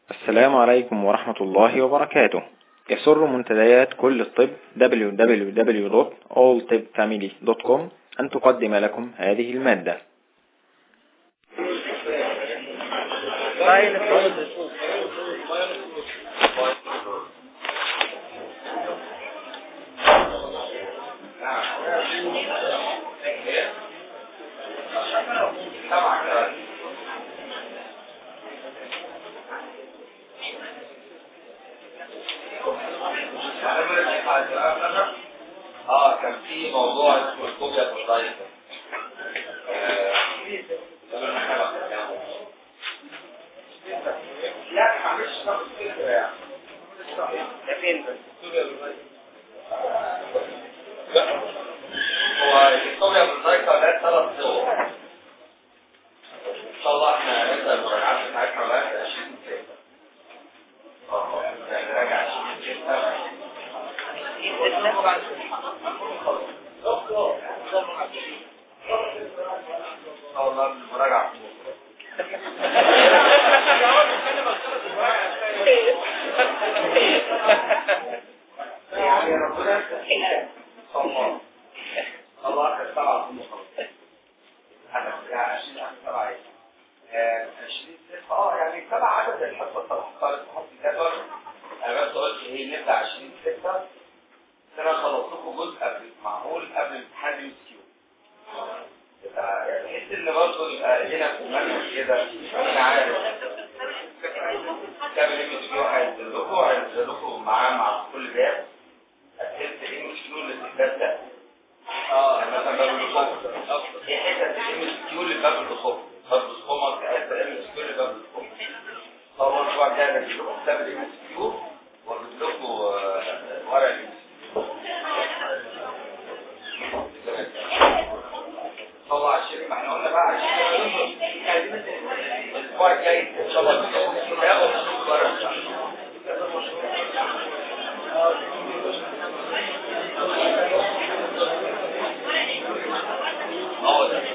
السلام عليكم ورحمة الله وبركاته يسر منتديات كل الطب www.alltibfamily.com أن تقدم لكم هذه المادة اه كان في موضوع اسمه الفوبيا بالضيق لا معلش نفس الفكره يعني ده فين هو الفوبيا بالضيق ده ثلاث صور ان شاء الله احنا هنبدا المراجعات بتاعتنا لغايه 20 6 اه يعني راجع 20 6 والله المراجعة يعني ربنا يستحيل الله الله اخر سبعة في المخلص انا يعني عشرين اخر سبعة ايه عشرين ستة اه يعني سبعة عدد الحصة طبعا قالت تحط جدول انا بس قلت ايه نبدأ عشرين ستة انا خلصت لكم جزء قبل معقول قبل امتحان اليو كيو يعني بحس ان برضه يبقى هنا في المنهج كده انا عارف كتاب الام كيو هينزل لكم هينزل لكم معاه مع كل باب اسئله الام كيو للاستفاد ده اه يعني مثلا باب الخوف ايه حته الام كيو لباب الخوف باب الخوف حته الام كيو لباب الخوف طبعا الاسبوع الجاي هجيب لكم كتاب الام كيو واجيب لكم ورق الام طلع الشيء ما احنا قلنا بقى عشان الاسبوع الجاي ان شاء الله هياخد ورق اه ده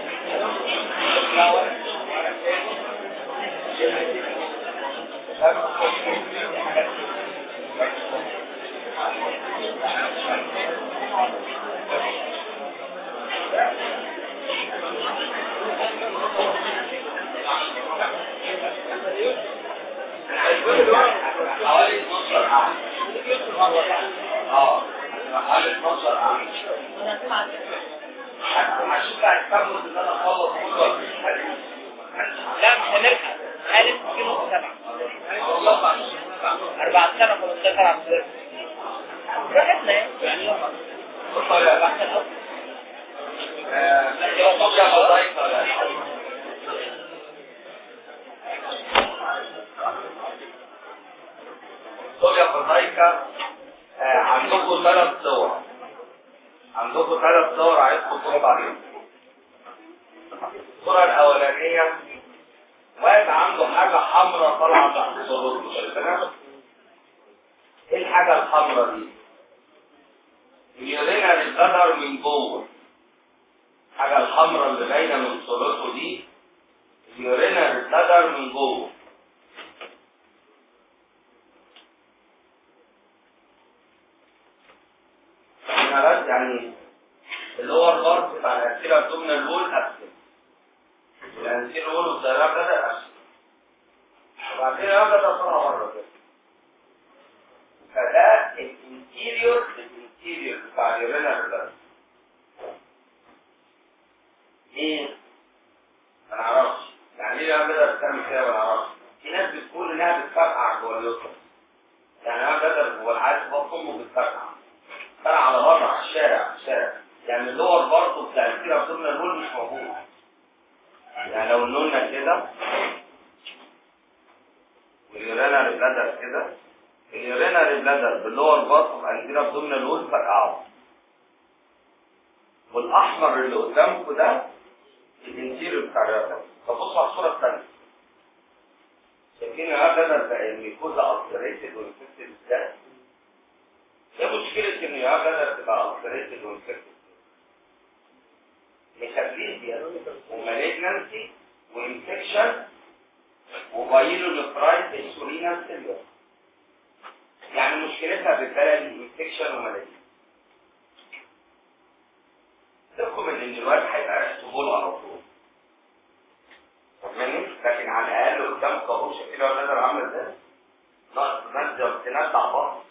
حوالي 12 عام اه حوالي 12 عام عشان بقى استمر ان انا اخلص كل لا مش هنلحق ألف في نص سبعة أربعة سنة 15 عام براحتنا يعني أربعة سنة صوفيا فضايكا عندكم ثلاث صور عندكم ثلاث صور عايزكم تقولوا عليهم الصورة الأولانية واحد عنده حاجة حمراء طالعة تحت صدره ايه الحاجة الحمراء دي؟ اليورينا القدر من جوه الحاجة الحمراء اللي باينة من صورته دي اليورينا القدر من جوه هنا بس يعني اللي هو البارت بتاع الأنسيل الدومنا الول أسفل الأنسيل الول والسيارات بدأ أسفل وبعد كده بدأ طلع بره كده فده الانتيريور الانتيريور بتاع اليورينال ده ايه؟ ما نعرفش يعني ليه انا بدأت تعمل كده ما نعرفش في ناس بتقول انها بتفرقع جوه اليوتر يعني انا بدأت جوه العادي بطن امه بتفرقع فرقع على بره على الشارع على الشارع يعني اللور برضه بتاع الكيلو ضمن البول مش موجود يعني لو نقولنا كده واليورينال بلادر كده اليورينال بلادر باللور بطن عندنا ضمن الول فرقعه والاحمر اللي قدامكم ده الانتيريور بتاع الرقبه فبصوا على الصوره الثانيه شايفين الرقبه بقى الميكوزا التريتد وانفكتد ازاي ايه مشكله ان الرقبه تبقى التريتد وانفكتد ميتابليزيا ومالجنسي وانفكشن وبايلو نفرايت انسولينا سيليا يعني مشكلتها بالبلد انفكشن وملايين تحكم ان الواد هيبقى طفول على طول فاهماني؟ لكن على الاقل قدام قبول شايفين الواد نقدر عامل ازاي؟ نقدر تنزع بعض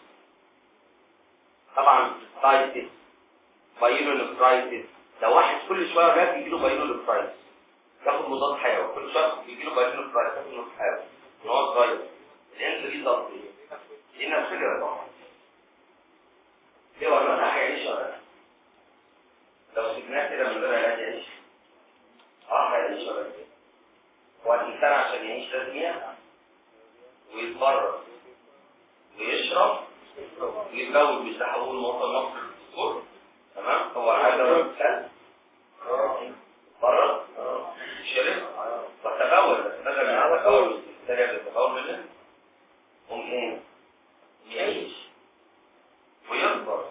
طبعا سايتس بايلو نفرايتس لو واحد كل شويه ولاد بيجي له بايلو نفرايتس ياخد مضاد حيوي كل شويه بيجي له بايلو نفرايتس ياخد مضاد حيوي ان هو صغير الانسولين دي ضغط دي نفسيه طبعا دي ولا هيعيش ولا لا؟ لو سيبناه كده من غير علاج يعيش اه هيعيش ولا لا؟ والإنسان عشان يعيش لازم ياكل ويتبرد ويشرب ويتجوز بيسحبوه الموطن مصر الدكتور تمام هو عايز الانسان برد شرب وتبول بس بدل من هذا تبول الثانية بتتبول منه ممكن يعيش ويكبر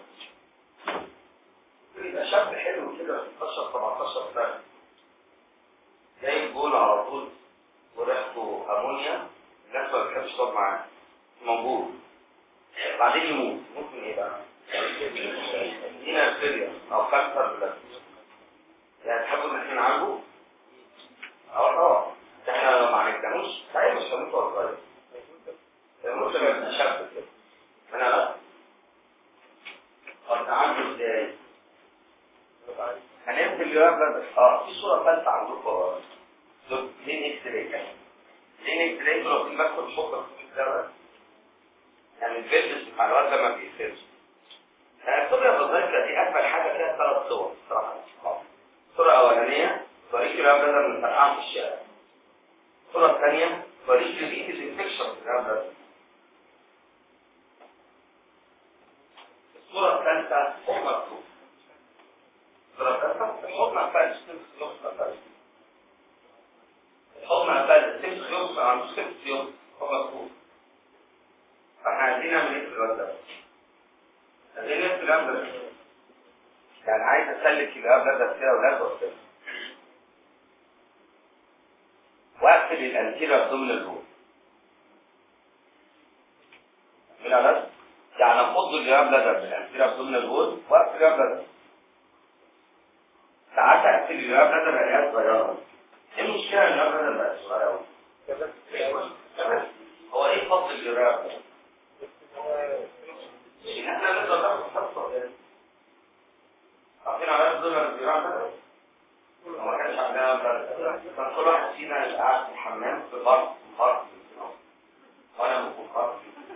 يبقى شاب حلو كده 16 17 سنة جاي بول على طول وريحته امونيا الناس ما بتحبش تقعد معاه موجود بعدين يموت ممكن ايه بقى؟ دينا سيريا او كانسر بلاد يعني تحبوا ان احنا نعالجه؟ اه طبعا احنا لو ما عالجناهوش صحيح مش هنموت ولا صغير يموت لما يبقى شاب كده انا لا طب نعالجه ازاي؟ هننزل الجواب ده اه في صوره ثالثه عندكم لين اكس راي كمان لين اكس راي لو في بدخل شكر في الكلام يعني الفيلس بتاع الواد لما بيقفلش الصورة الفضائية دي أجمل حاجة فيها ثلاث صور صراحة الصورة الأولانية طريق الكلام ده من فرقعة في الشارع الصورة الثانية طريق الإيد الانفكشن الكلام ده الصورة الثالثة حكم مكتوب الصورة الثالثة الحكم أفلس الحكم أفلس الحكم أفلس تمسك يوم ما عندوش تمسك يوم حكم مكتوب فاحنا عايزين نعمل ايه في الواد ده؟ عايزين ايه في الواد ده؟ يعني عايز اسلك الواد ده كده ولا وكده واقفل الانتيريور ضمن الروح من على يعني افض الجواب ده بالانتيريور ضمن الروح واقفل الجواب ده ساعات اقفل الجواب ده بقى صغيره ايه المشكله ان الجواب ده بقى صغير هو ايه فضل الجواب ده؟ إن احنا نقدر ناخد خطوة عارفين على الدولار الزراعة ده ما كانش عندنا كان كل واحد فينا اللي قاعد في الحمام في الارض في الارض وانا من في الارض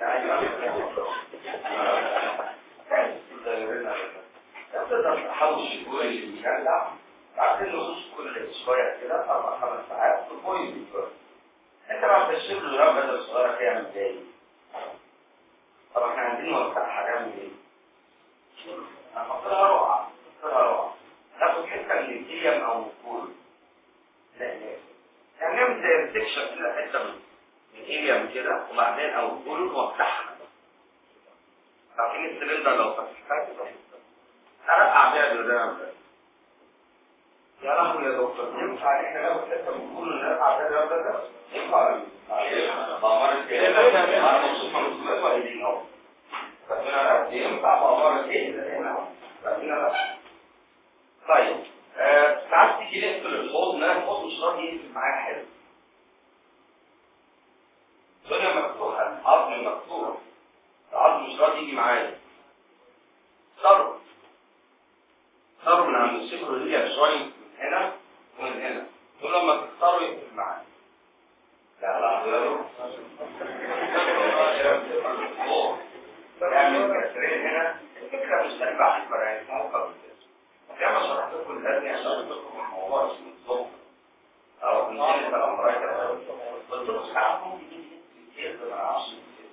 تقدر تحوش الجوع اللي بيجلع عارفين نصوص كل شويه كده اربع خمس ساعات تبوي انت ما بتشرب له بدل صغيره فيها ازاي طب احنا عايزين نوسعها هنعمل ايه؟ هنحط لها روعه نحط لها روعه ناخد حته من الكيليوم او من الكول لا لا يعني نعمل زي سكشن كده حته من الكيليوم كده وبعدين او الكول ونوسعها عارفين السلندر لو فتحتها كده ارقع بيها الجدران ده يا لهوي يا دكتور ينفع ان احنا ناخد حته من الكول ونرقع بيها الجدران ده؟ ينفع بأمارة ايه؟ أنا مبسوط من الصلاة والدين أهو ربنا رب ينفع بأمارة ايه؟ ربنا رب طيب ساعات تيجي نقفل الحوض نلاقي الحوض مش راضي يقفل معايا حلو الدنيا مفتوحة العظم مفتوح العظم مش راضي يجي معايا ضرب ضرب من عند الصفر اللي شوية من هنا ومن هنا دول لما تختاروا يقفل معايا لا لا يعني كسرين هنا الفكرة مش تنبع الفرعين موقف كما شرحت لكم الذي شرحت لكم الموضوع اسمه الضوء او نزيل الامراض قلت لكم ساعات ممكن يجي كتير ما اعرفش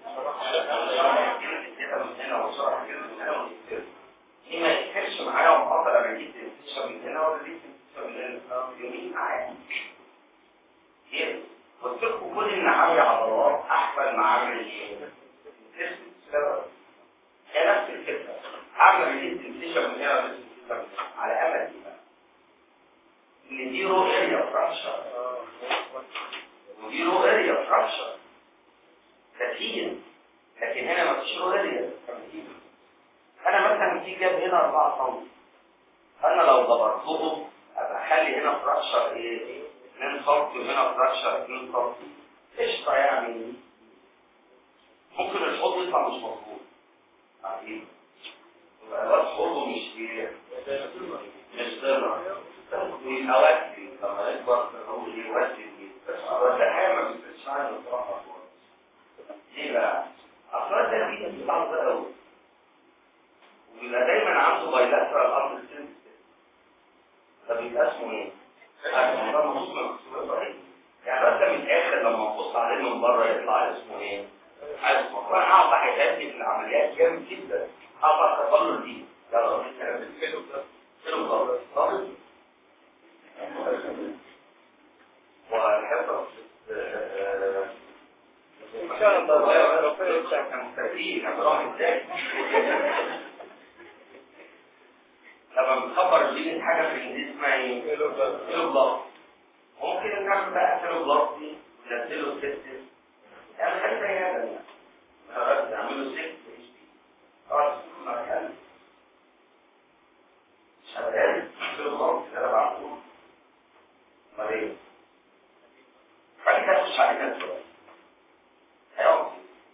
كده من هنا وشرح كده من هنا وكتير دي ما يتكلش معايا ومحاضرة انا جيت تنتشر من هنا ولا جيت تنتشر من هنا يومين معايا كده قلت لكم كل النعامي عضلات احسن معامل الجسم سبب هي نفس الفكره اعمل ريليز انتشر من هنا على امل ايه ان دي رو اريا فرانشر ودي رو اريا فراكشر كتير لكن هنا مفيش رو اريا انا مثلا في جاب هنا 4 سم انا لو ضبطتهم ابقى اخلي هنا فراكشر ايه 2 سم وهنا فراكشر 2 سم قشطه يعني ممكن الحوض يطلع مش مظبوط عارفين يبقى الواد حوضه مش ايه مش ضرر ويأودي لما يكبر هو يودي بس هو ده حاجه ما بتبقاش معايا بصراحه ليه بقى؟ اصل ده في بتاع ده قوي وبيبقى دايما عنده بايلاترال ارض سنس طب يبقى اسمه ايه؟ اسمه ده مخصوص من الخصوصية صحيح يعني بس من الاخر لما تبص عليه من بره يطلع اسمه ايه؟ اسمه وانا هقعد احتاج في العمليات جامد جدا هقعد اتطلل دي يلا الكلام ده فيلم ده فيلم خالص والحفظ ان شاء الله كان مستفيد هتروح ازاي لما بتخبر الجين حاجه في الانجليزي اسمها ايه؟ فيلو بلاط ممكن نعمل بقى فيلو بلاط دي ننزله سيستم يعني حاجه زي هذا خلاص نعمله سيستم خلاص مكان شغال فيلو بلاط كده بعمله امال ايه؟ بعد كده تخش على كده شويه هيقعد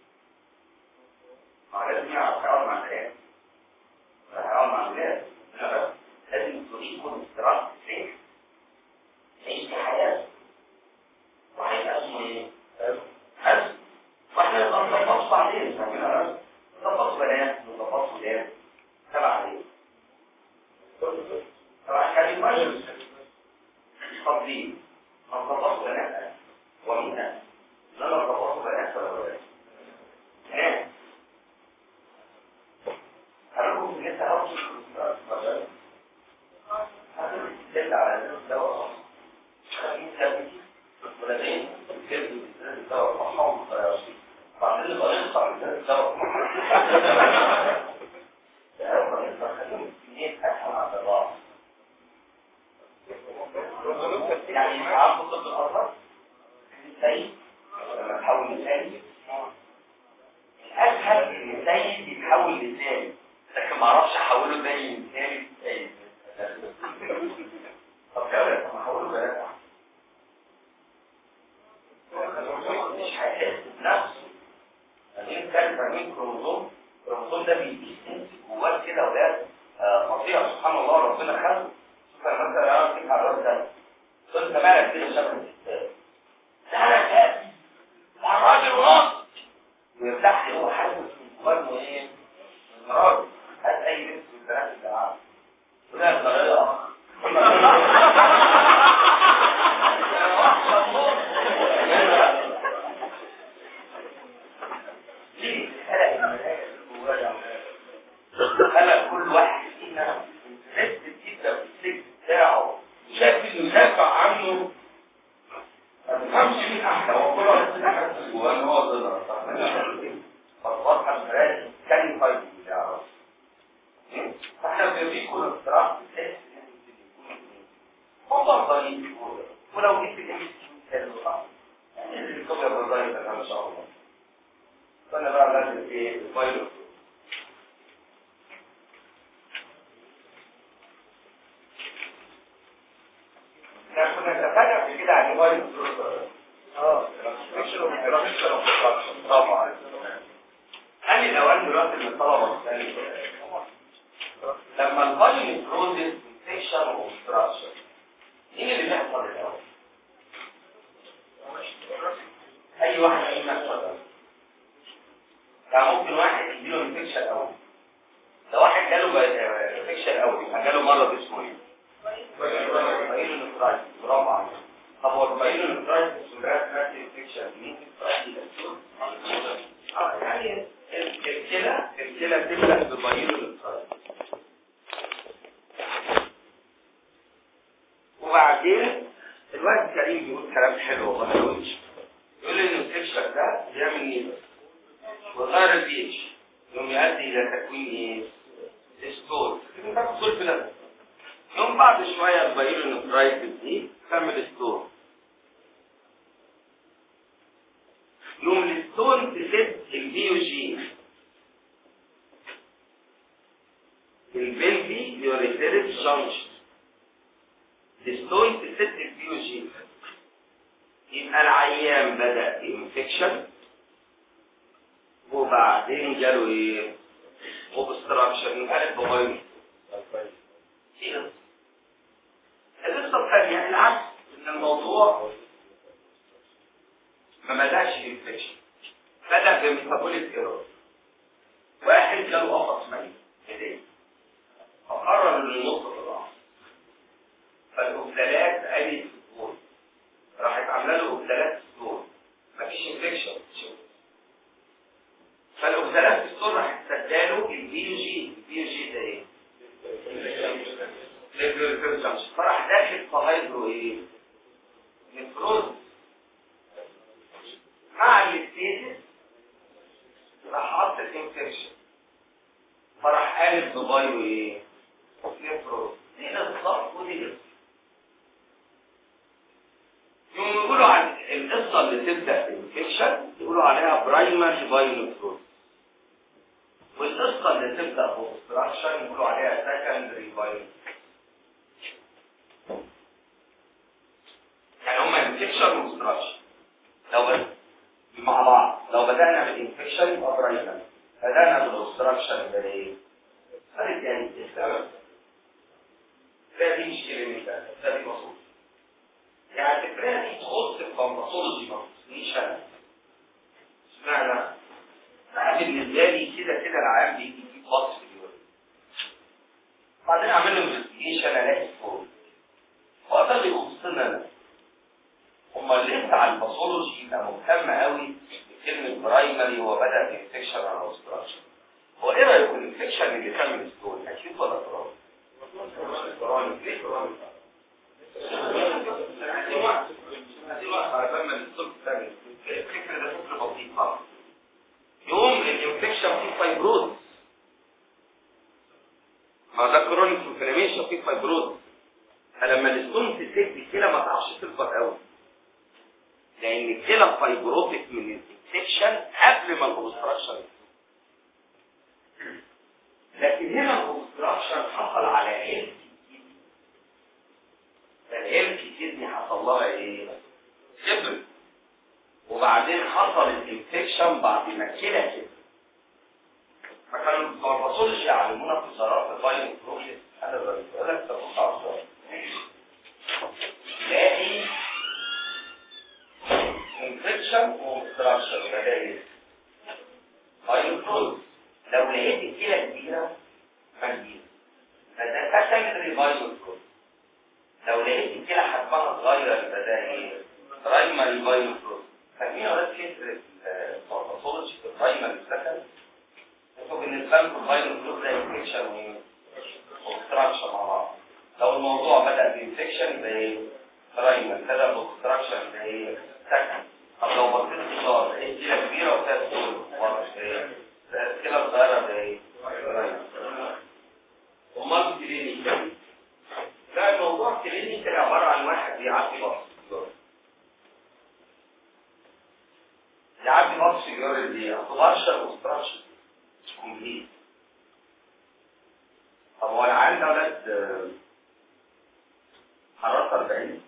ما لازم يعرف هيقعد مع الناس هيقعد مع الناس لازم تريد كل استراحة سيف تعيش في حياة وهيبقى اسمه ايه؟ حزم واحنا نبقى نظبط بعدين فاهمين نظبط بنات نظبط ولاد تبع ايه؟ تبع كريم مجلس تفضيل نظبط بنات ومين لا نظبط بنات ولا ولاد نعم هنقول ان انت هاوس دل على الدواء خليل ثابت ولدين كذب الدواء محاوم بعدين نبقى نقطع الدواء يعني مش عارف طب الأزهر ازاي لما تحول لثاني الأسهل إن السيد يتحول لثاني لكن ما اعرفش احوله زي مثالي ازاي طب كده طب احوله بنات مش هيحس بنفسه يعني انت فاهمين كروموزوم الكروموزوم ده بيديك انت جواه كده ولاد فظيع سبحان الله ربنا خلقه شوف لما انت يعرف فيك على الراس ده قلت مالك كده شبه الستات ده انا كافي ده راجل ونص ويرتاح هو حاسس من جواه ايه؟ راجل هات اي بنت من البنات اللي معاك ولا طريقه خلق كل واحد فينا انترستد جدا في السجن بتاعه شايف انه يدافع عنه ما تفهمش مين احلى هو كل واحد فينا حاسس جواه ان هو ضد فالواضح الفراد كان يفايد بتاعه فاحنا بنريكم الاقتراح موضوع ضريب ولو جيت الام حلو صح يعني اللي بيكتب الضريب ده ما شاء الله فانا بقى لازم ايه الفايل احنا كنا اتفقنا قبل كده عن موبايل اه طبعا هل الاوان دلوقتي اللي الطلبه بتسالني لما الفايل بروزس انفكشن وستراكشر مين اللي بيحصل الاول اي واحد فينا يحصل يعني ممكن واحد يجيله انفكشن اول لو واحد جاله انفكشن اول يبقى جاله مرض اسمه ايه بايلو نفرايتس برافو عليك طب هو البايلو نفرايتس والراس مات انفكشن مين اه يعني الكلى الكلى تبدا ببايلو نفرايتس وبعدين الواد كريم بيقول كلام حلو والله ما يقولش يقول لي ان الانفكشن ده بيعمل نيبس وغير البي اتش يوم يؤدي الى تكوين ايه؟ ستور كده بتاخد ستور في ده يوم بعد شويه البايلو نفرايتس دي تعمل ستور يوم الستون تسد البي جي البلفي يوريتيريت جانكشن الستون تسد البي جي يبقى العيان بدأ انفكشن وبعدين جاله ايه اوبستراكشن قالت بغير ايه القصه الثانيه العكس ان الموضوع ما بدأش انفكشن بدأ بميتابوليك ايرور واحد جاله قفص ميت ايديه فقرر ان النقطه تضعف فالاوبدالات قالت الدور راحت عامله له اوبدالات الدور مفيش انفكشن فالاوبدالات في الدور راحت سداله البي جي البي جي ده ايه؟ فراح داخل في هيدرو ايه؟ نفروز مع الاستيزس راح حط الانفكشن فراح قالب ببايو ايه؟ نفروز دي بالظبط ودي بالظبط يوم يقولوا عن القصه اللي تبدا انفكشن يقولوا عليها برايمري بايو نفروز والقصه اللي تبدا بوستراكشن يقولوا عليها سكندري بايو يعني هما انفكشن وستراكشر لو بس مع بعض لو بدأنا بالانفكشن يبقى برايمري بدأنا بالاوستراكشن يبقى ايه؟ فرق يعني السبب ده دي مش كلينيكال ده دي مصروف يعني الفكرة دي تخص الفارماكولوجي ما تخصنيش انا اشمعنى؟ انا بالنسبة لي كده كده العيان بيجي يجيب بطس في اليوم بعدين اعمل له انفستيجيشن الاقي فوق وده اللي يخصنا انا امال ليه بتاع الباثولوجي يبقى مهتم قوي بكلمه برايمري هو بدا بانفكشن على اوستراكشن هو ايه رايكم الانفكشن اللي كمل ستون اكيد ولا تراب؟ ليه تراب؟ الفكره ده فكره بسيطه يوم الانفكشن فيه فايبروز ما ده كرونيك انفلاميشن فيه فايبروز فلما الستون تسد الكلى ما تعرفش تكبر قوي لان الكلى فايبروتك من الانفكشن قبل ما الاوبستراكشن لكن هنا الاوبستراكشن حصل على ال فالال كيدني حصل لها ايه؟ كبر وبعدين حصل الانفكشن بعد ما الكلى كبر فكانوا الباثولوجي يعلمونا في زراعه البايو بروسيس هذا الرئيس لك تبقى تلاقي انفكشن واوبستراكشن بداية هايدروز لو لقيت الكلى كبيرة فنجيب فده سكندري هايدروز لو لقيت الكلى حجمها صغير يبقى ده ايه؟ برايمري هايدروز فاهمين يا ولاد كتر الباثولوجي في البرايمري سكند انتوا بالنسبة لكم الهايدروز ده انفكشن واوبستراكشن مع بعض لو الموضوع بدأ بانفكشن يبقى ايه؟ برايمري بدأ باوبستراكشن يبقى ايه؟ سكن طب لو بصيت في الصور ايه كيلة كبيرة وفيها سكول واضح ايه كيلة صغيرة بايه امال كلينيك لا الموضوع كلينيك عبارة عن واحد بيعدي بص يعدي بص سيجارة دي ارشر وستراكشر كومبليت طب هو العيال ده ولاد حرارة 40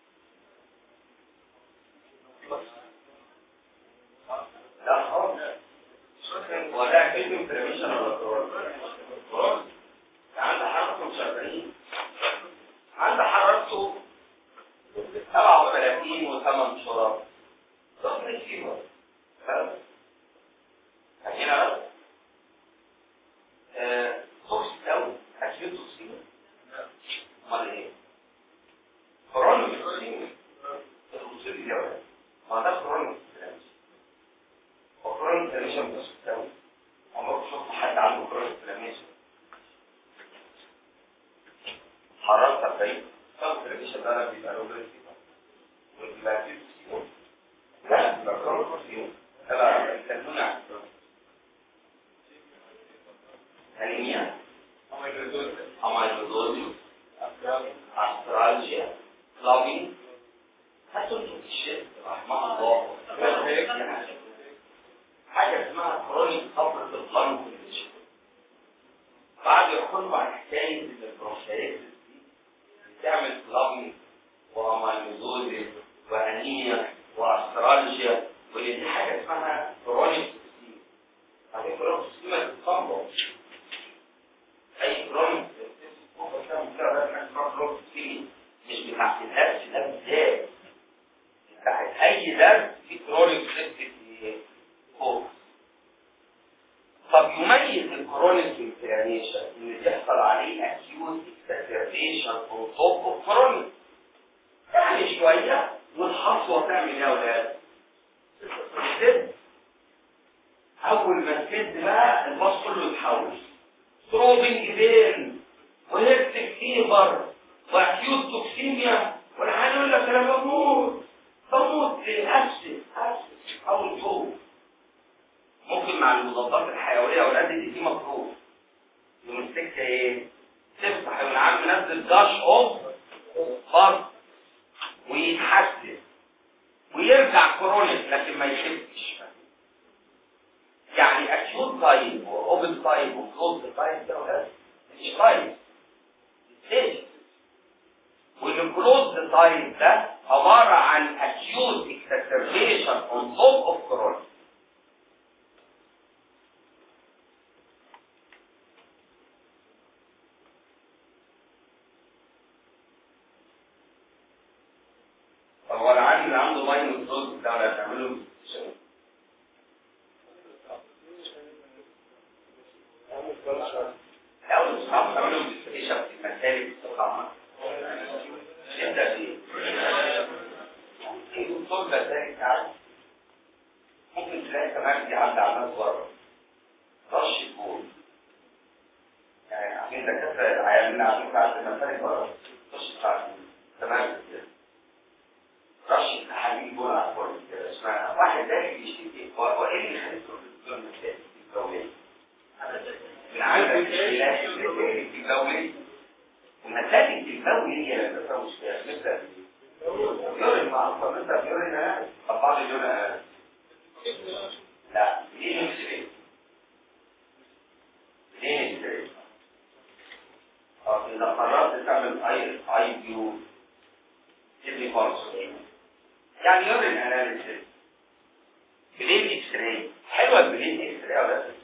لا خالص ولا كلمة بريميشن ولا قرار عنده حرارته 70 عنده حرارته 37 و8 شراب ضغط الفيبر هنا بس توكس قوي اكيد توكسين امال ايه؟ كورونا توكسين الوصول دي ما ده كورونا وكورونا انفلاميشن بس قوي عمرك شفت حد عنده كورونا انفلاميشن حرارة 40 كورونا انفلاميشن ده بيبقى له بريد وبيبقى فيه توكسين لا بيبقى كورونا توكسين لا يكلمونا عن انيميا اميلودوزيس استرالجيا كلابين هاتوا الشيء رحمه الله حاجه اسمها كرونيك ابر لانج كونديشن بعد يدخلوا على حكايه ان البرونكايتس دي بتعمل فلابي ومايلوزوزيس وانيميا واسترالجيا واللي دي حاجه اسمها كرونيك سيستيم يعني كرونيك سيستيم بتتصنع اي كرونيك مش بتاع النفس ده بالذات بتاعت اي درس في كرونيك سيستيم فوق طب يميز الكرونيك انفلاميشن ان بيحصل عليه اكيوت اكسسربيشن اون توب اوف كرونيك يعني شويه والحصوه تعمل ايه يا ولاد؟ تسد اول ما تسد بقى الباص كله يتحول ثروبين ايدين وهيبتك فيبر واكيوت توكسيميا والحال يقول لك انا بموت بموت للاسف اسف او الجو ممكن مع المضادات الحيويه والاد دي دي مفروض يمسكها ايه؟ تفتح يقول عم منزل داش اوف فرد ويتحسن ويرجع كرونيك لكن ما يخفش يعني اكيوت تايب واوبن تايب وكلوز تايب ده ولا مش تايب ستيج والكلوز تايب ده عباره عن اكيوت اكسسربيشن اون توب اوف كرونيك هو العيل اللي عنده ماينس دوز بتاع ولا هتعمله لو مش عارف تعمله ديستريشن في المسالك الصحامة نبدأ بيه في دكتور مسالك عارف ممكن تلاقي كمان في عدى على الناس بره رش البول يعني عاملين دكاترة عيالنا عاملين بعد المسالك بره رش بتاع تمام كده رش تحاليل بول على الكل كده اسمها واحد داخل يشتكي هو ايه اللي يخليك تروح للدكتور المسالك الدولية من عندك الخلاف التجاوي ومسالك التجاوي هي اللي بتفوز فيها مثل يورين معروفة مثل يورين انا طب بعض اليورين انا لا ليه نكسرين ليه نكسرين اه اذا قررت تعمل اي اي بيو تبني فرص يعني يورين اناليسيس بلين اكس راي حلوه البلين اكس راي ولا لا؟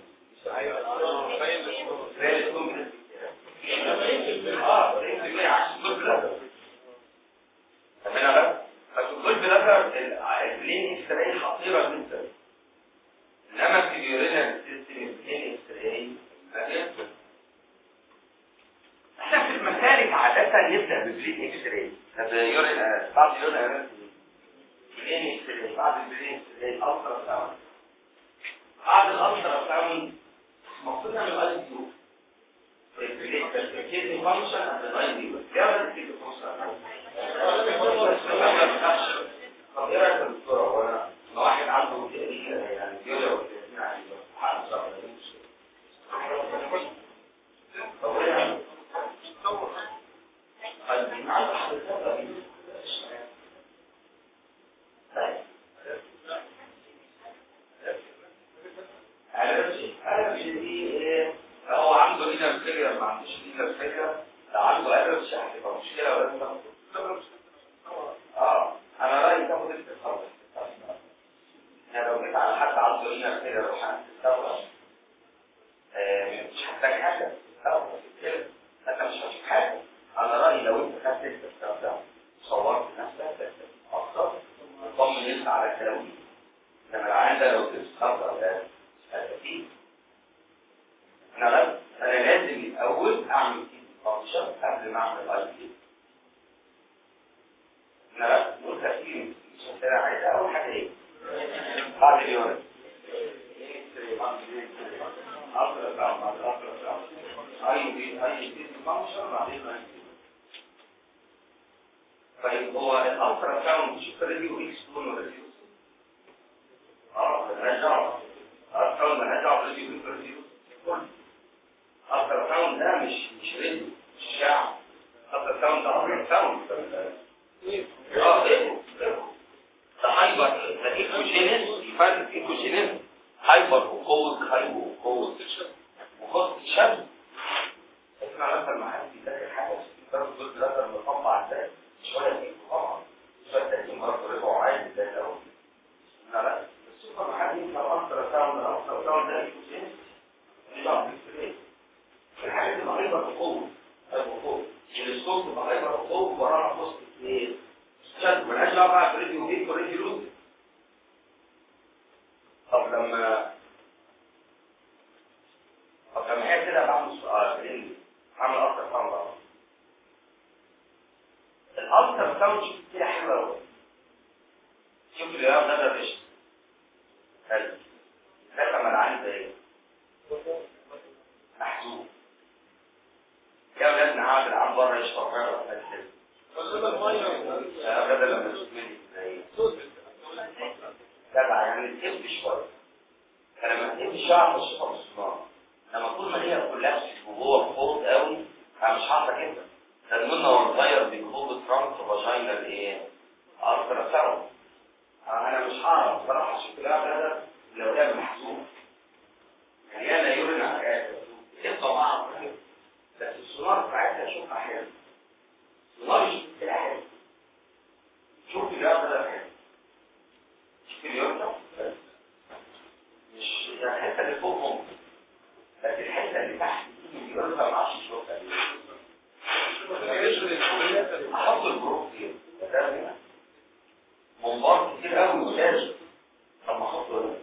اه عكس الكل بلادر تمام بقى فالكل بلادر البلين اكس راي خطيره جدا انما في اليورينال سيستم البلين اكس راي احنا في المسالك عادة نبدأ ببلين اكس راي طب يورين بعد يورين بلين اكس راي بعد البلين اكس راي الالترا ساوند بعد الالترا ساوند المفروض نعمل اي كيو الكيدني فانكشن عند الاي دي جابت الكيدني فانكشن طب ايه رايك يا دكتور هو انا لو واحد عنده كيدني يعني كيدني او كيدني يعني حق صعب طب ايه يعني طيب عايز حضرتك طيب الرجي الرجي دي هو عنده لينا الفكرة ما عندوش لينا الفكرة لو عنده الرجي هتبقى مشكلة ولا انت اه انا رأيي تاخد انت الصبر يعني لو جيت على حد عنده لينا الفكرة روح عند الثورة مش هحتاج حاجة الثورة كده انت مش هتشوف حاجة انا رأيي لو انت خدت انت الثورة صورت نفسك اكتر طمن انت على الكلاوي لما العيان ده لو تستخدم ده أكيد أنا لا أنا لازم الأول أعمل فانكشن قبل ما أعمل أي بي أنا لا نقول تأثير مش أنا عايز أول حاجة إيه؟ بعد اليوم أي بي أي بي فانكشن بعدين أي بي طيب هو الألترا ساوند شوف راديو إكس تون ولا راديو اه رجع التراون مالهاش دعوه بالراديو بالراديو التراون ده مش مش راديو مش شعب التراون ده التراون اه ايه ده هايبر ده ايكوجينيس يفرق ايكوجينيس هايبر وقوه هايبر وقوه وقوه الشد اسمع مثلا ما حد بيذاكر حاجه في درجه الجزء ده لما طبع ازاي شويه فيه طبعا شويه تانيين برضه رجعوا عادي زي الاول لا لا السوبر ما حد ينفع اكتر ساوند اكتر ساوند ده يكون لا الحاجات دي هايبر وقوه هايبر وقوه الصوت تبقى هايبر وقوه وراها وسط اثنين شد ملهاش دعوه بقى بريدي وبيك وريدي روت طب لما طب لما هي كده بعمل سؤال عامل اكتر ساوند اهو الالتر ساوند شوف كده حلوه قوي شوف اللي هو ده ده ريش حلو ده لما العين ده ايه محسوب يا ولاد نقعد العب بره يشرب بره يا بدل لما تشوف مني ازاي تبع يعني تقف شويه فلما تقف شويه على الشفا بالصناعه لما طول ما هي كلها وجوه فوق قوي انا مش هعرف كده لان انا وانا صغير بيكون ترامب فاجينا الايه اكتر سوا انا مش هعرف بصراحه اشوف اللاعب ده لو لعب محسوب يعني انا يورين على حاجات تبقى معاهم بس السونار ساعتها اشوف احيانا السونار يشوف الاحيان شوف اللاعب ده حلو شوف اليوم ده مش الحته اللي فوق ممكن بس الحته اللي تحت دي ما اعرفش اشوفها احط الجروب دي منبار كتير قوي ولازم طب ما احطه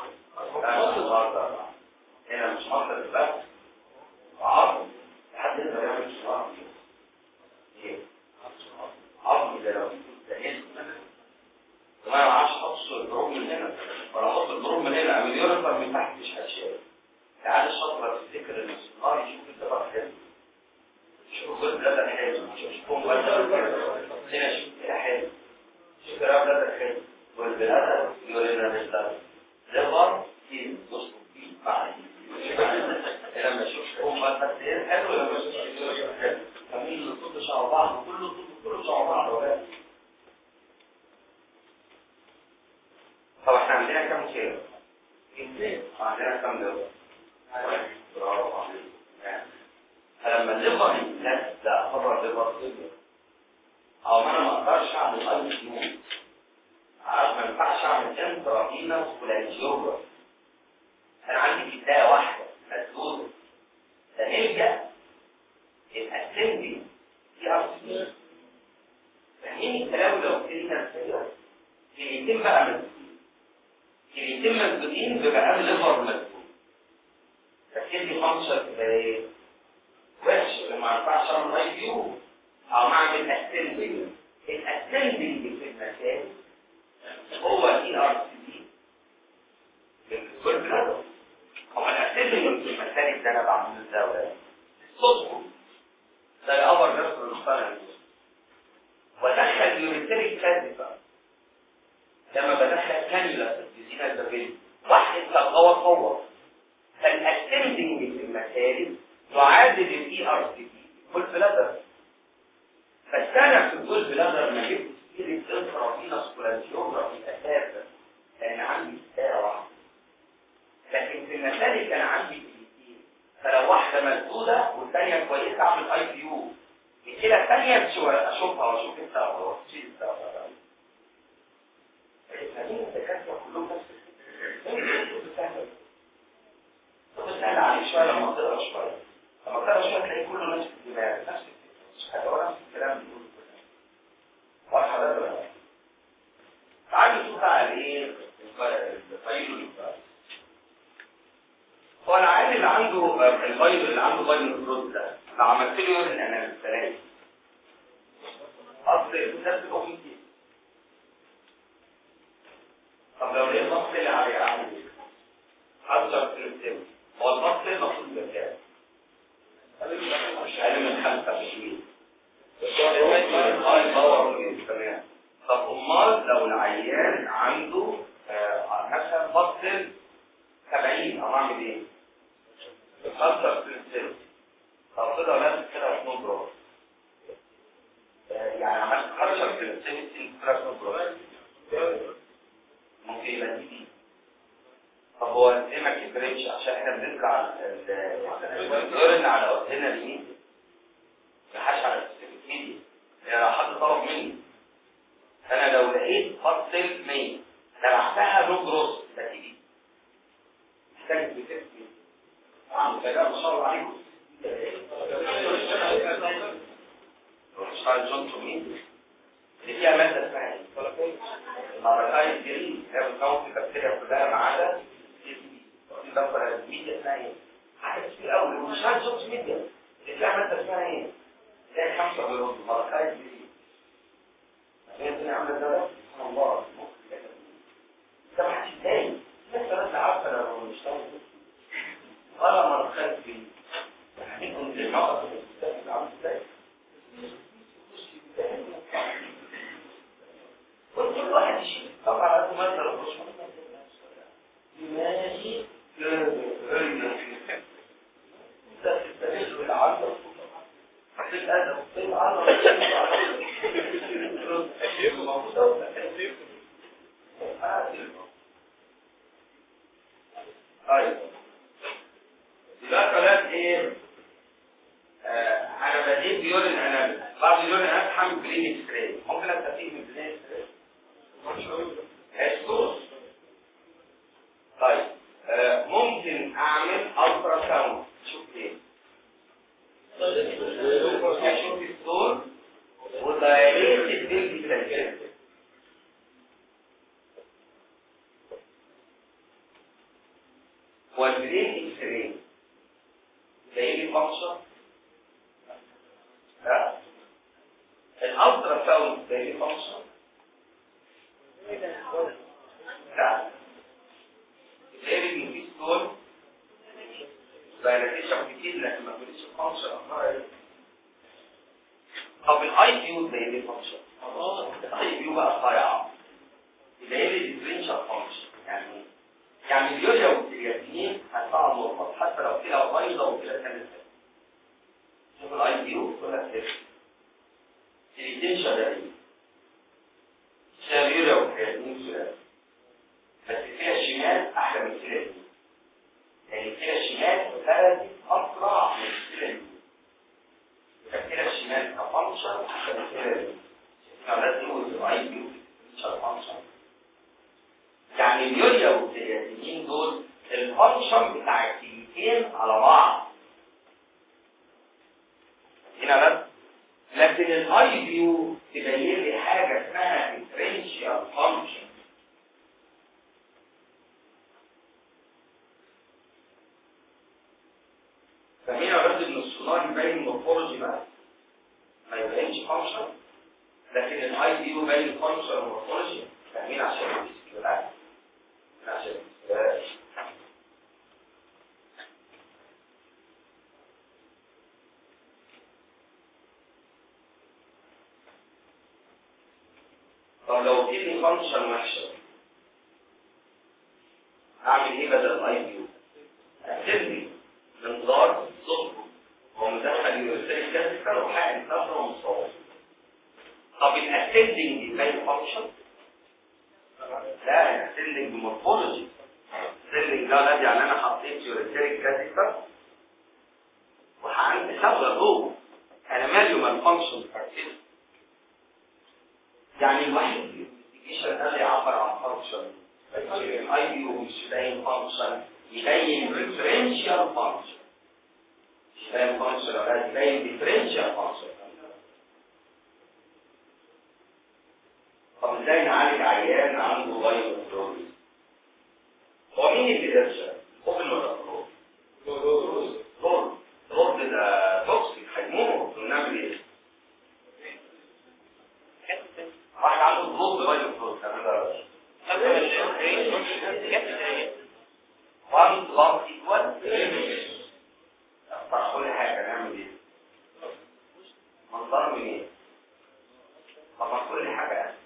هنا هنا مش منطق بس عظم حد يقدر يعمل شعار ايه عظم زي لو ده اسم وما اعرفش احط الجروب من هنا ولا احط الجروب من هنا اعمل يورثر من تحت مش هتشيل تعالى الشطرة تفتكر ان الصناعي يشوف الدبر حلو شوف كل بلاد حلو شوف كل بلاد هنا شوف كده حلو شوف كده بلاد حلو والبلاد يقول لنا بلاد ليفر في نص في معي لما اشوف هم بس ايه حلو لما اشوف حلو كمين الصوت شعر بعض وكله صوت كله شعر بعض ولا طب احنا عندنا كم شيء؟ عندنا كم دولة؟ فلما الليفر الناس ده خبر الليفر او انا ما اقدرش اعمل قلب جنون عارف ما ينفعش اعمل انترافينوس كولانجيوجرافي انا عندي بدايه واحده مسدوده فنلجا الاسندي في ارسي فاهمين الكلام لو ابتدينا نسيره كلمتين بقى مسدود كلمتين مسدودين بيبقى قبل ليفر مسدود فكده فانكشن تبقى ايه؟ وحش لما ينفعش اعمل اي كيو او اعمل اسندنج الاسندنج في المكان هو اي ار سي دي كل بلاد هو الاسندنج في المكان اللي انا بعمله ازاي ولا صدقه ده الابر نفس المختلف ودخل يوريتريك فازي بقى لما بدخل كانيولا في الجزيره الدبلية واحد تقوى قوه فالاسندنج في المسالك يعادل الاي ار سي دي كل بلادر بس انا في كل بلادر ما جبت سيره انترافينوس كولانجيوجرافي اساسا لان عندي ساعه واحده لكن في المسالك انا عندي كلمتين فلو واحده مسدوده والثانيه كويسه اعمل اي بي يو الكلى الثانيه اشوفها واشوف السبب واشيل السبب فاهمين الدكاتره كلهم نفس الفكره سهل عليه شوية لما تقرا شوية لما تقرا شوية تلاقي كله نفس الدماغ نفس الفكرة هو نفس الكلام بيقوله واضحة ده ولا تعالوا نشوف بقى الايه الفايل والفايل هو العيال اللي عنده الفايل اللي عنده فايل الفروز ده لو عملت له يورين اناليز ثلاثة اصل نفس الاوبن كيس طب لو لقيت ضغط اللي عليه اعمل ايه؟ حذر في هو الضغط المفروض يبقى كام؟ مش اقل من 25 هاي باور تمام طب امال لو العيان عنده آه مثلا ضغط 70 او اعمل ايه؟ خمسة سنتين طب كده لازم كده في نظرة يعني عملت خمسة سنتين كده في نظرة ممكن يبقى دي طب هو ليه ما كبرتش عشان احنا بنزرع اليورين على وقتنا اليمين ما حدش على السبيسيفيك ميديا يعني لو حد طلب مني انا لو لقيت فصل 100 لمحتها لو جروس ده تيجي محتاج سبيسيفيك ميديا ما شاء الله عليكم مش عارف جونتو مين اللي فيها ماده اسمها ايه؟ الاركايد دي هي بتكون في البكتيريا كلها ما عدا الدكتور الميديا اسمها ايه؟ عارف في الاول مش عارف جونتو ميديا اللي فيها ماده اسمها ايه؟ اللي هي خمسه بيرود الاركايد دي هي الدنيا عامله ازاي؟ سبحان الله انت ما حدش ازاي؟ الناس بس عارفه لو مش ولا مرخات فيه هتكون المرأة عامل ازاي؟ وكل واحد يشيل طبعا انتوا مثلا مش ماشي انت تستغل بالعرض هتبقى ده العرض طيب ده كلام ايه آه انا بديت بيورين اناليز بعد اليورين اناليز هعمل بلين سكرين ممكن استفيد من بلين سكرين اسكوس طيب آه ممكن اعمل الترا ساوند شوف ايه اشوف الصوت ودايركت بيلدي سيركل والبلين اكس راي زي فانكشن لا الالترا ساوند زي فانكشن لا اللي في ستول فايلاتيشن كتير لكن ما بيقولش فانكشن طب الاي كيو زي ايه فانكشن الاي كيو بقى صايعه اللي هي الديفرنشال فانكشن يعني ايه يعني اليوريا والكرياتينين هيطلعوا مربط حتى لو كده بيضة وكده كانت شوف الاي كيو ولا كده الريتنشن ده ايه؟ شايف اليوريا والكرياتينين سلالة بس كده الشمال احلى من كده يعني كده الشمال بلدي اسرع من كده كده الشمال كفانكشن احلى من كده فلازم نقول الاي كيو فانكشن يعني اليوريا والكرياتينين دول الفانكشن بتاع الكليتين على بعض هنا بس لكن الاي فيو تبين لي حاجه اسمها ديفرنشال فانكشن فهنا رد ان السونار يبين مورفولوجي بس ما يبينش فانكشن لكن الاي فيو يبين فانكشن ومورفولوجي فاهمين عشان العالم عشان طب لو اديني فانكشن وحشه اعمل ايه بدل الاي كيو اكتبني منظار صفر ومدخل يرسل كذا وحاجه صفر ومصور طب الاسندنج يبين فانكشن لا سيلينج مورفولوجي سيلينج ده الذي يعني انا حطيت يوريتريك كاتيكتر وهعمل صبغه جوه انا مالي وما الفانكشن يعني الواحد الانفستيجيشن ده يعبر عن فانكشن الاي بي مش باين فانكشن يبين ديفرنشال فانكشن مش باين فانكشن ولا يبين ديفرنشال فانكشن طب ازاي نعالج عيان عنده غير كلوريز هو مين اللي بيرشا اوبن ولا كلور كلور كلور ده توكسيك هيموت ونعمل ايه واحد عنده كلور غير كلور تعمل وان بلس ايكوال اختار كل حاجه نعمل ايه منظر من ايه طبعا كل حاجه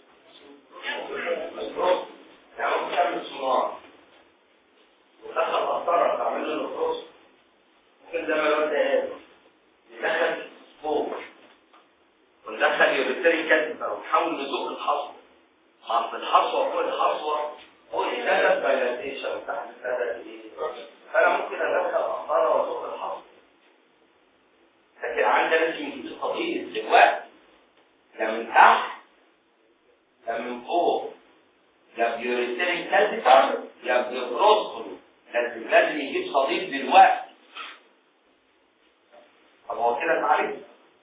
يعني ممكن تعمل سونار ودخل قطرة تعمل له نفروس ممكن زي ما الواد قال ندخل فوق وندخل يوريتري كاتبة ونحاول نزق الحصوة مع الحصوة فوق الحصوة هو ايه بيزداد دايلاتيشن تحت السادة ايه فانا ممكن ادخل قطره وازق الحصر لكن عندنا لازم يجيب قضيه دلوقتي لا من تحت لا من فوق لا بيوريتريك كالتيكر يا بيبروسكولو لازم لازم يجيب صديق دلوقتي طب هو كده اتعالج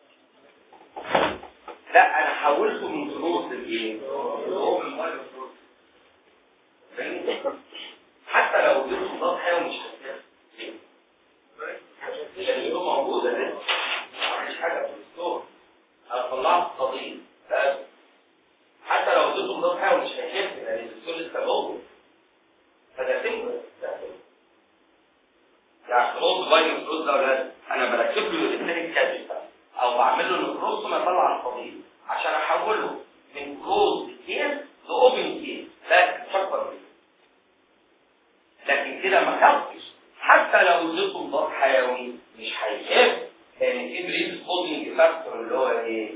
لا انا حولته من فلوس لايه هو من مال الفلوس فاهمني؟ حتى لو اديته مضاد حيوي مش هتكفي لان هو موجوده لسه ما عملش حاجه في الدكتور انا طلعت صديق بس حتى لو اديته مضاد حيوي مش هيكفي لان الدكتور لسه جوه فده سمبل يعني خلاص باين الفلوس ده ولا انا بركب له الثاني كابيتال او بعمل له الكروس ما يطلع الفضيل عشان احوله من كروز كيس لاوبن كيس ده اكبر منه لكن كده ما كفش حتى لو اديته مضاد حيوي مش هيخف لان في بريد سبوتنج فاكتور اللي هو ايه؟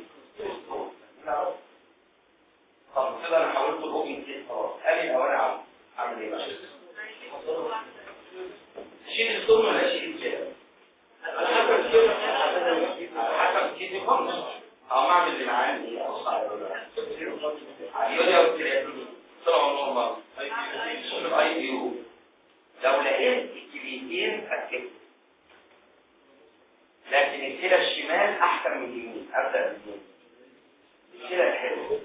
طب كده انا حولته لاوبن كيس خلاص قال لي انا عم اعمل ايه بقى؟ شيل الثوم ولا شيل الكلى؟ على حسب كيف يكون او اعمل اللي معاه ايه ابص على اليوريا والكرياتين طلعوا نورمال الاي بي يو لو لقيت الكرياتين اتاكد لكن الكلى الشمال احسن من اليمين ابدا باليمين الكلى الحلوه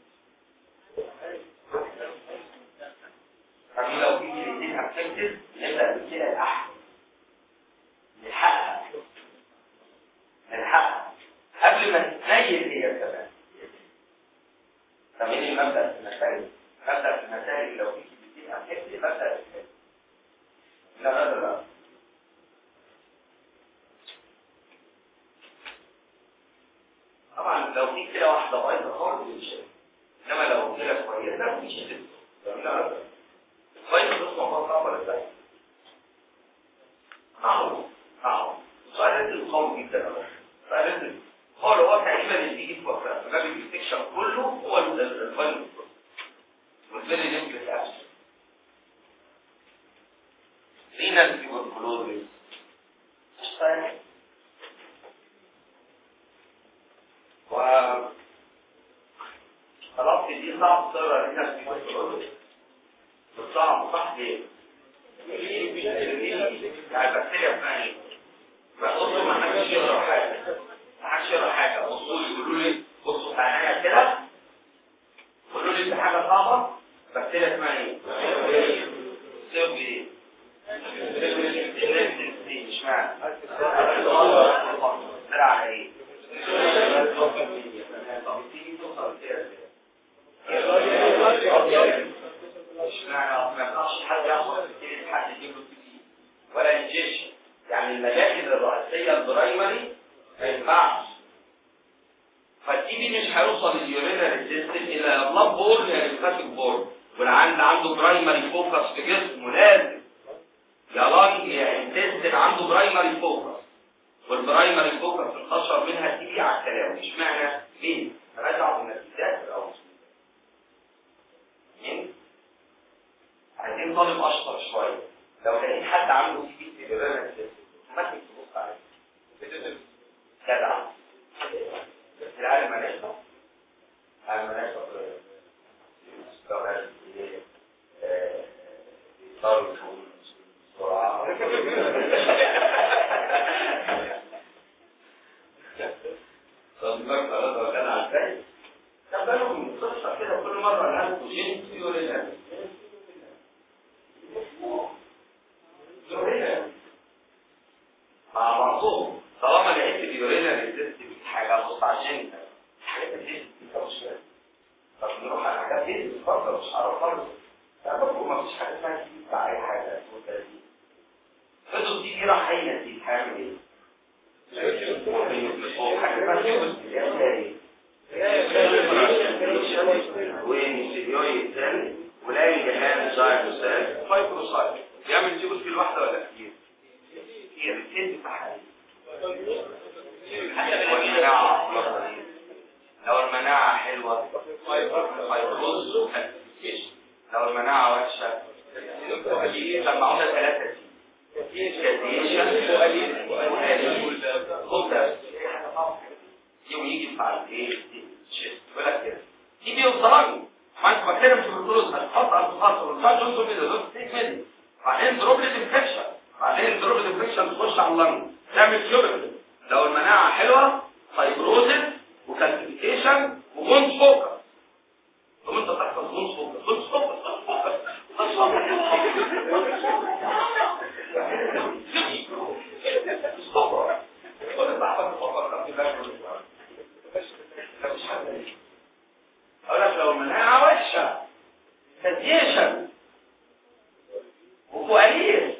طب لو في كليتين افكتد نبدا بالكلى الاحسن نلحقها نلحقها قبل ما تتنيل هي كمان فمين المبدا في المسائل مبدا في المسائل لو في كليتين افكتد مبدا في لا لا لا طبعا لو في كلى واحده بايظه خالص مش انما لو كلى كويسه مش هتبقى لا لا كويس بس موضوع صعب ولا سهل صعب صعب سؤالات قوي جدا سؤالات هو لو هو تقريبا اللي بيجي في وقتها فباب الانفكشن كله هو الفايروس والفيري ليمبلس ابس لينا التيبركلوزيس و خلاص دي صعب تقرا لينا التيبركلوزيس بالصعب صح ليه؟ يعني البكتيريا اسمها ايه؟ بصوا ما حدش يقرا حاجه ما حدش يقرا حاجه بصوا لي يقولوا لي بصوا في عينيا كده قولوا لي دي حاجه صعبه بكتيريا اسمها ايه؟ سيب ايه؟ مش معنى زرع على ايه؟ طب تيجي توصل كده اشمعنى ما ينفعش حد ياخد كتير حد يجيب له كتير ولا انجيشن يعني المجاهد الرئيسيه البرايمري ما ينفعش فالتي بي مش هيوصل اليورينري سيستم الى بلاد بورن يا ليمفاتيك بورن والعند عنده برايمري فوكس في جسمه لازم يا لانج يا انتستين عنده برايمري فوكس والبرايمري فوكس الاشهر منها التي بي على الكلام اشمعنى ليه؟ راجع بالنتيجات في الاول عايزين طالب اشطر شويه لو لقيت حد عنده سي بي سي بيرنس ما تبص عليه جدع العالم مالهاش دعوه العالم مالهاش دعوه لو قال صار بسرعه طب بقى خلاص كان على الثاني طب بالهم قصه كده كل مره ناخد جين يقول لنا مع بعضهم طالما لقيت اليورينا ريزيست في حاجه بص على الجين حاجات دي انت مش فاهم طب نروح على حاجات دي اتفضل مش عارف خالص لا برضه ما فيش حاجه اسمها دي بتاع اي حاجه فضل دي دي راح هي دي هتعمل ايه؟ هو حاجه اسمها تيوبس ايه؟ وانسيبيوي الثاني ولاقي جهاز زايكوسال فايبروسايت يعمل تيوبس في الواحده ولا كتير؟ كتير التين بتاعها والمناعة لو المناعة حلوة فيبروز لو المناعة وحشة لما عملنا ثلاثة يوم يجي بعد ايه يقول لك كده دي بيوصلني ما انت بتكلم في الفلوس هتحط على الخاص والخاص جزء كده جزء تيك ميدي بعدين دروبلت انفكشن بعدين دروبلت انفكشن تخش على اللنج تعمل شغل لو المناعه حلوه فايبروزس وكالسيفيكيشن وجونز فوكس ثم انت تحفظ جونز فوكس جونز فوكس جونز اقول لك لو المناعه وحشه فديشن وفوالير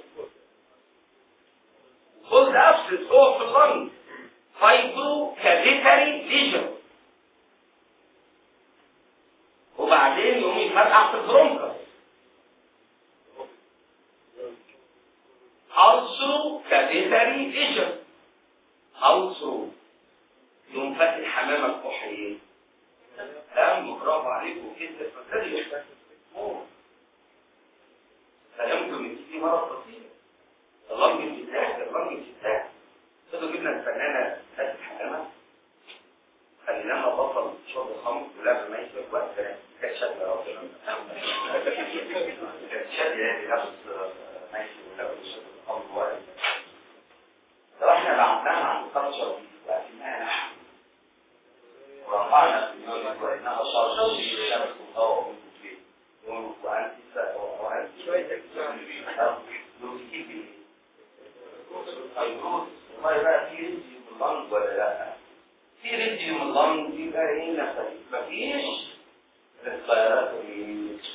خد ابسط فوق في اللنج فايبرو كافيتري ليجن وبعدين يقوم يتفتح في البرونكس also كافيتري ليجن also يقوم فاتح حمامة الكحية دم برافو عليكم كده فكري فيمكن ان في مرض بسيط اللنج بتاعك اللنج بتاعك خدوا جبنا الفنانة فاتح حمامة خليناها بطل شرب الخمر ولعب ما يشرب وقت كانت شادة ربنا كانت شادة يعني لابس ماشي ولابس شرب الخمر وقت طب احنا بعدناها عن الكالتشر دي لكنها نحن ورفعنا في اليوم وإنها شر شمس وضوء من البيت وأنت وأنت شوية فيروس والله بقى في ريديوم اللنج ولا لا في ريديوم اللنج دي بقى ايه نفسي مفيش ريسبيراتوري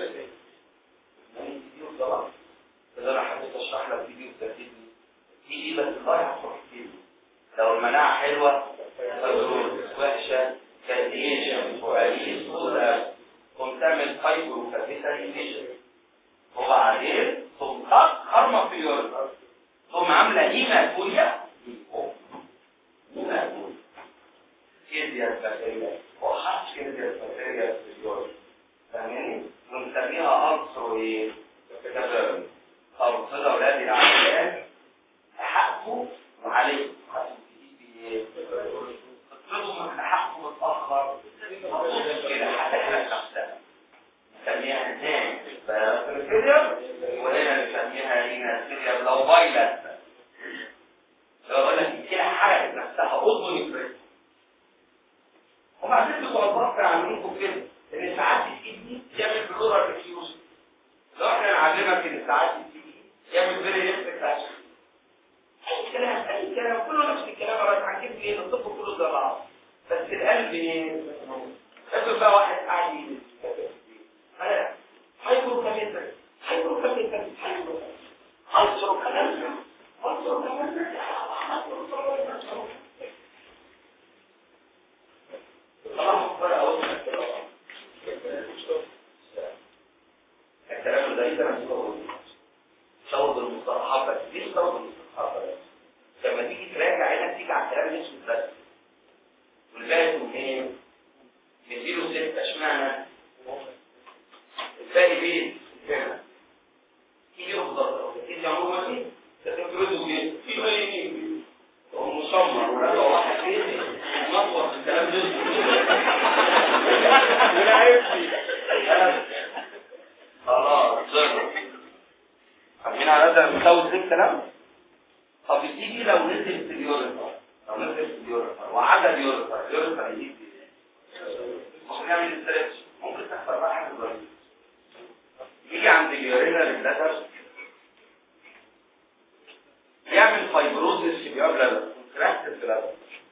فيديو طبعا فده انا حبيت اشرح لك فيديو ترتيبي في ايه بس الله يحفظ فيه لو المناعه حلوه فيروس وحشه كالديشن وعليل صورة ثم تعمل فايبر وكافيتاليزيشن وبعدين ثم خرمة في اليوريثر ثم عاملة هيماتوريا هيماتوريا كيديا البكتيريا وحش كيديا البكتيريا في اليوريثر فاهماني؟ ونسميها أنصر ايه؟ كذا أو كده أولاد العمليات حقه وعليه حقه بايه؟ قصتهم حقه متأخر كده هتحرق نفسها نسميها انسان فالفيديو وهنا نسميها هنا فيديو لو فايلنت لو اقول لك كده حرقت نفسها اذن يفرق وبعدين تتوقف عاملينكم كده ان ساعات الايد دي يعمل بلورال ريفيوز لو احنا نعلمك ان ساعات الايد دي يعمل فيري ريفلكس اي كلام اي كلام كله نفس الكلام انا اتعجبت ايه الطب كله زي بعض بس القلب ايه افرض بقى واحد قاعد يدرس انا هايبرو كاميتر هايبرو كاميتر هايبرو هايبرو كاميتر هايبرو كاميتر طبعا بقى اقول الكلام ده ده انا شوض المصطلحات بس ليه شوض المصطلحات بس لما تيجي تراجع هنا تيجي على الكلام الاسود بس والباقي منين نديله ستة اشمعنى الباقي بيه هنا يجي بالظبط يجي عمره ما فيه تفكرته ايه في غير هو مصمر ولما واحد فيه مطور في الكلام ده ولا عارف خلاص زر فاهمين على ده مساوي زي الكلام طب تيجي لو نزل في اليوريثر لو نزل في اليوريثر وعدد يوريثر اليوريثر يجيب ممكن نعمل استرتش ممكن تحصل بقى حاجه ظريفه يجي عند اليورينال بلاتر يعمل فايبروزس في اليورينال كونتراكتد بلاتر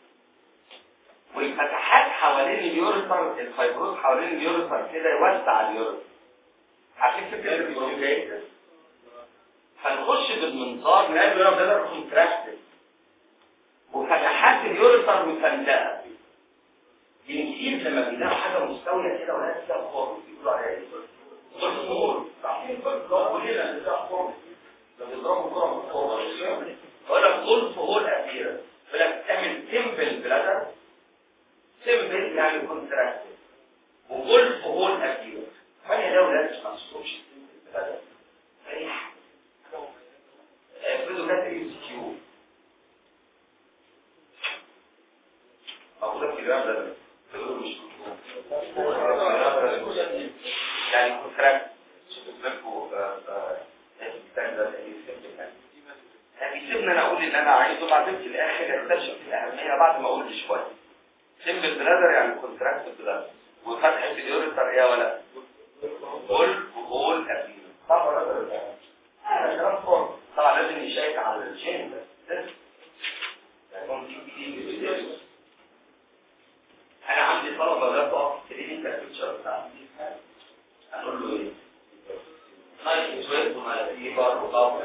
والفتحات حوالين اليوريثر الفايبروز حوالين اليوريثر كده يوسع اليوريثر عشان كده البروجيكت هنخش بالمنظار نلاقي اليوريثر بلاتر كونتراكتد وفتحات اليوريثر مفندقه بنكير لما بيلاقوا حاجه مستويه كده ولا تلاقي خالص بيقولوا عليها ايه؟ قلت نور عارفين كل كلنا اللي خالص لما بيضربوا كره من فوق ولا قلت هو الاخيره فلما تعمل سيمبل بلادر سيمبل يعني كونتراكت وقلت هو الاخيره فانا لو لا ما تصومش بلادر اي كيو موجودة في الرابلة تقول مش يعني كونتراكت شوفوا بيسيبني انا اقول اللي انا عايزه بعدين في الاخر اكتشف الاهميه بعد ما اقول شويه سيمبل بلادر يعني كونتراكت بلادر وفتح اليوريتر ايه ولا قول وقول ابي طبعا طبعا لازم يشيك على الشين ده يكون في جديد انا عندي طلبه لا تقف تريد انت البيكتشر بتاعتي اقول له ايه نايت سويت وما في بار وقاف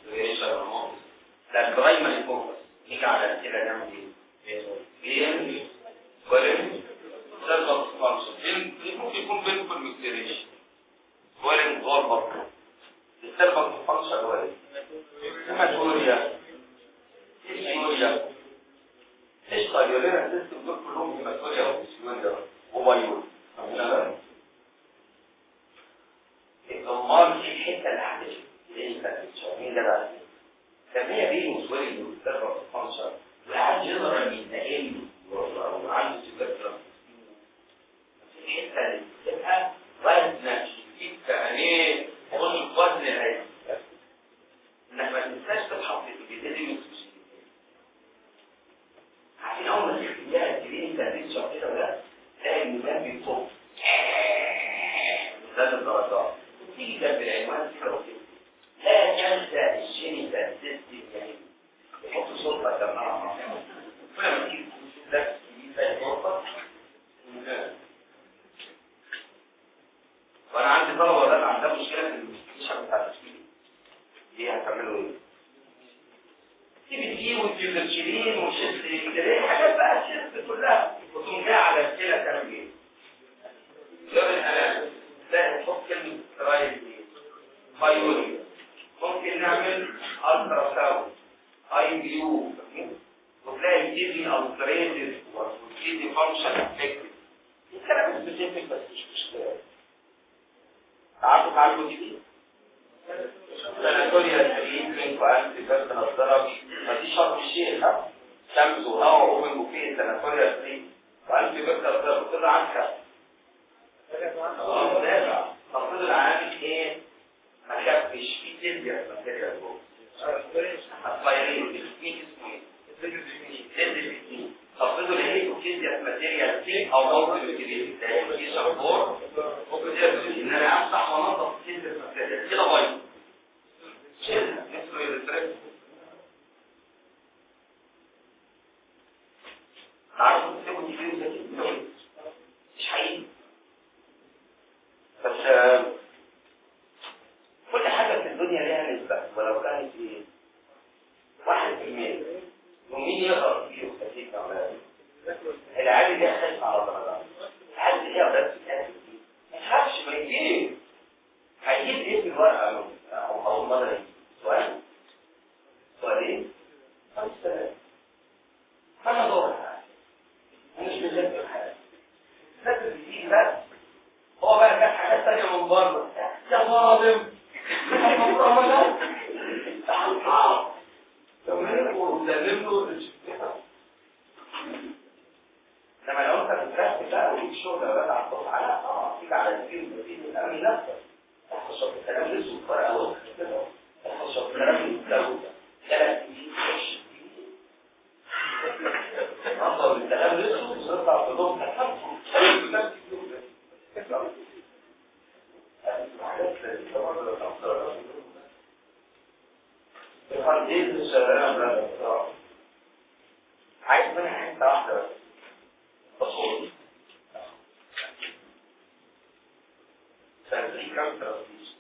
ده البرايمري فوكس نيجي على كده نعمل ايه؟ بيم ولم سيرفر فانكشن ممكن يكون بينكم المكتريش ولم جوه البطن السيرفر فانكشن ولم كما سوريا سوريا ايش طيب لنا السيستم دول كلهم في مسؤولية وسوريا وبايول الضمان في الحتة اللي هتجي ليه مين ده بقى كان هي بيه مسؤولية والسيرفر فانكشن وقاعد يقدر يتنقل وعنده سكر الحته اللي بتبقى وزن شديد كأنيه وزن وزن العين انك ما تنساش تتحط في الجديد عارفين اول ما تيجي تلاقي الجديد انت هتنشر كده ولا تلاقي الميزان بيطب ميزان الدرجات وتيجي جنب العنوان كده وكده لا تنسى الجينيتال سيستم يعني يحط صورتك جنبها ولما تيجي لك يبقى صورتك وانا عندي طلبه ولا عندها مشكله في المستشفى بتاع التسويق ايه هتعملوا ايه؟ تيجي تجي وتيوكلشيلين وشيست كده حاجات بقى الشيست كلها وتقوم جاي على الكلى كلام ايه؟ لو انا لا نحط كلمه رايل ايه؟ بايوريا ممكن نعمل الترا ساوند اي بي يو وتلاقي الكيدني التريتد والكيدني فانكشن افكتد الكلام سبيسيفيك بس مش مشكله تعرفوا تعالوا دي سناتوريا التريتمنت وانتي بيرسونال ثيرابي ما دي شرط الشيء ها شمس وهواء اوبن وفيه سناتوريا التريتمنت وانتي بيرسونال ثيرابي كده عنك اه ده تفرض العامل ايه ما خافش في تلبية ماتيريال جوه الطيارين مين اسمه ايه تفرضوا الايه وكيزيا ماتيريال سي او ممكن الجديد دي شابور ممكن دي ان انا امسح وانظف كيزيا ماتيريال كده بايظ شيلها اسمه الستريس تعرفوا تكتبوا دي فيه مش حقيقي بس كل حاجة في الدنيا ليها نسبة ولو كانت ايه واحد في المية ومين يقرأ فيه وكثير كمان العالي ليه خشم على درجات العالي ليه أولاد تتأكد فيه ما تخافش ما يجيب هيجيب ايه في الورقة أو أول مرة يجيب سؤال سؤالين خمس سنوات أنا دور أنا مش مذاكر حاجة ذاكر بيجيب بس هو بقى كان حاجات تانية من بره يا ظالم لما لو انت بتركز بقى والشغل بقى على الصوت على اه تيجي على الفيلم في الامن نفسك تحفظ شرط الكلام لسه ورقه اهو تحفظ شرط الكلام لو ثلاث سنين خش تحفظ الكلام لسه وتطلع في دور الخنديل الشباب عايز منها حته واحده بس بصوت فدي كم ترابيز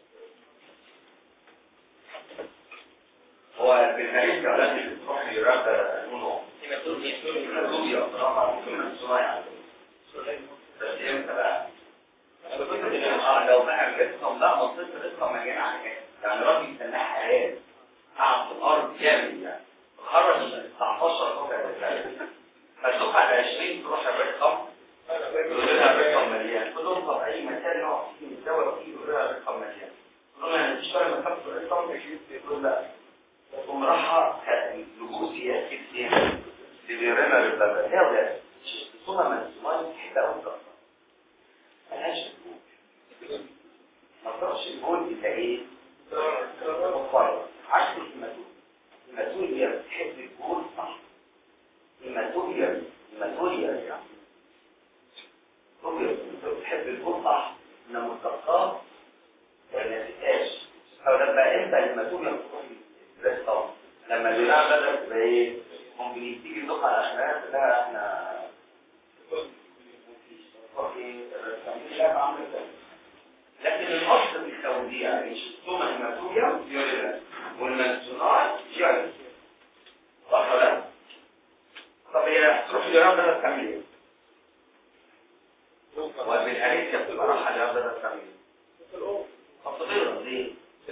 هو بالنهاية كمان اللي بتروح يراجع لونه هيماتوميا بصراحة ممكن صناعي بس امتى بقى؟ اه لو بقى الرقم لا منطقة الرقم مليانة على كده يعني راجل فلاح حلال قعد في الارض جامد يعني خرج 19 ربع فالدفعه على 20 تروح الرقم يقول لها الرقم مليان كلهم طب اي مكان نقعد فيه نتداول فيه يقول لها الرقم مليان قلنا انا مش فاهم مكان في الرقم يقول لا تقوم راحة لجوزيات كتير لبيرنا للبلد ايه ده الصورة من الصومال حتة أو كفر ملهاش الجول ما تروحش الجول يبقى ايه؟ مضطر عكس الهيماتوم الهيماتوريا بتحب الجول صح الهيماتوريا الهيماتوريا يعني الهيماتوريا بتحب الجول صح انما الكفار ما نسيتهاش او لما انت الهيماتوريا بتروح بس طبعا لما البناء بدأ تبقى ايه ممكن تيجي تدق على اخلاق لا احنا لكن الاصل في التوزيع يعني ثم المسؤولية يورينا والمنسونات يورينا صح ولا طب هي تروح الجرام بدأت تعمل ايه وبالأليسيا بتبقى راحة الجرام بدأت تعمل ايه طب تغير ليه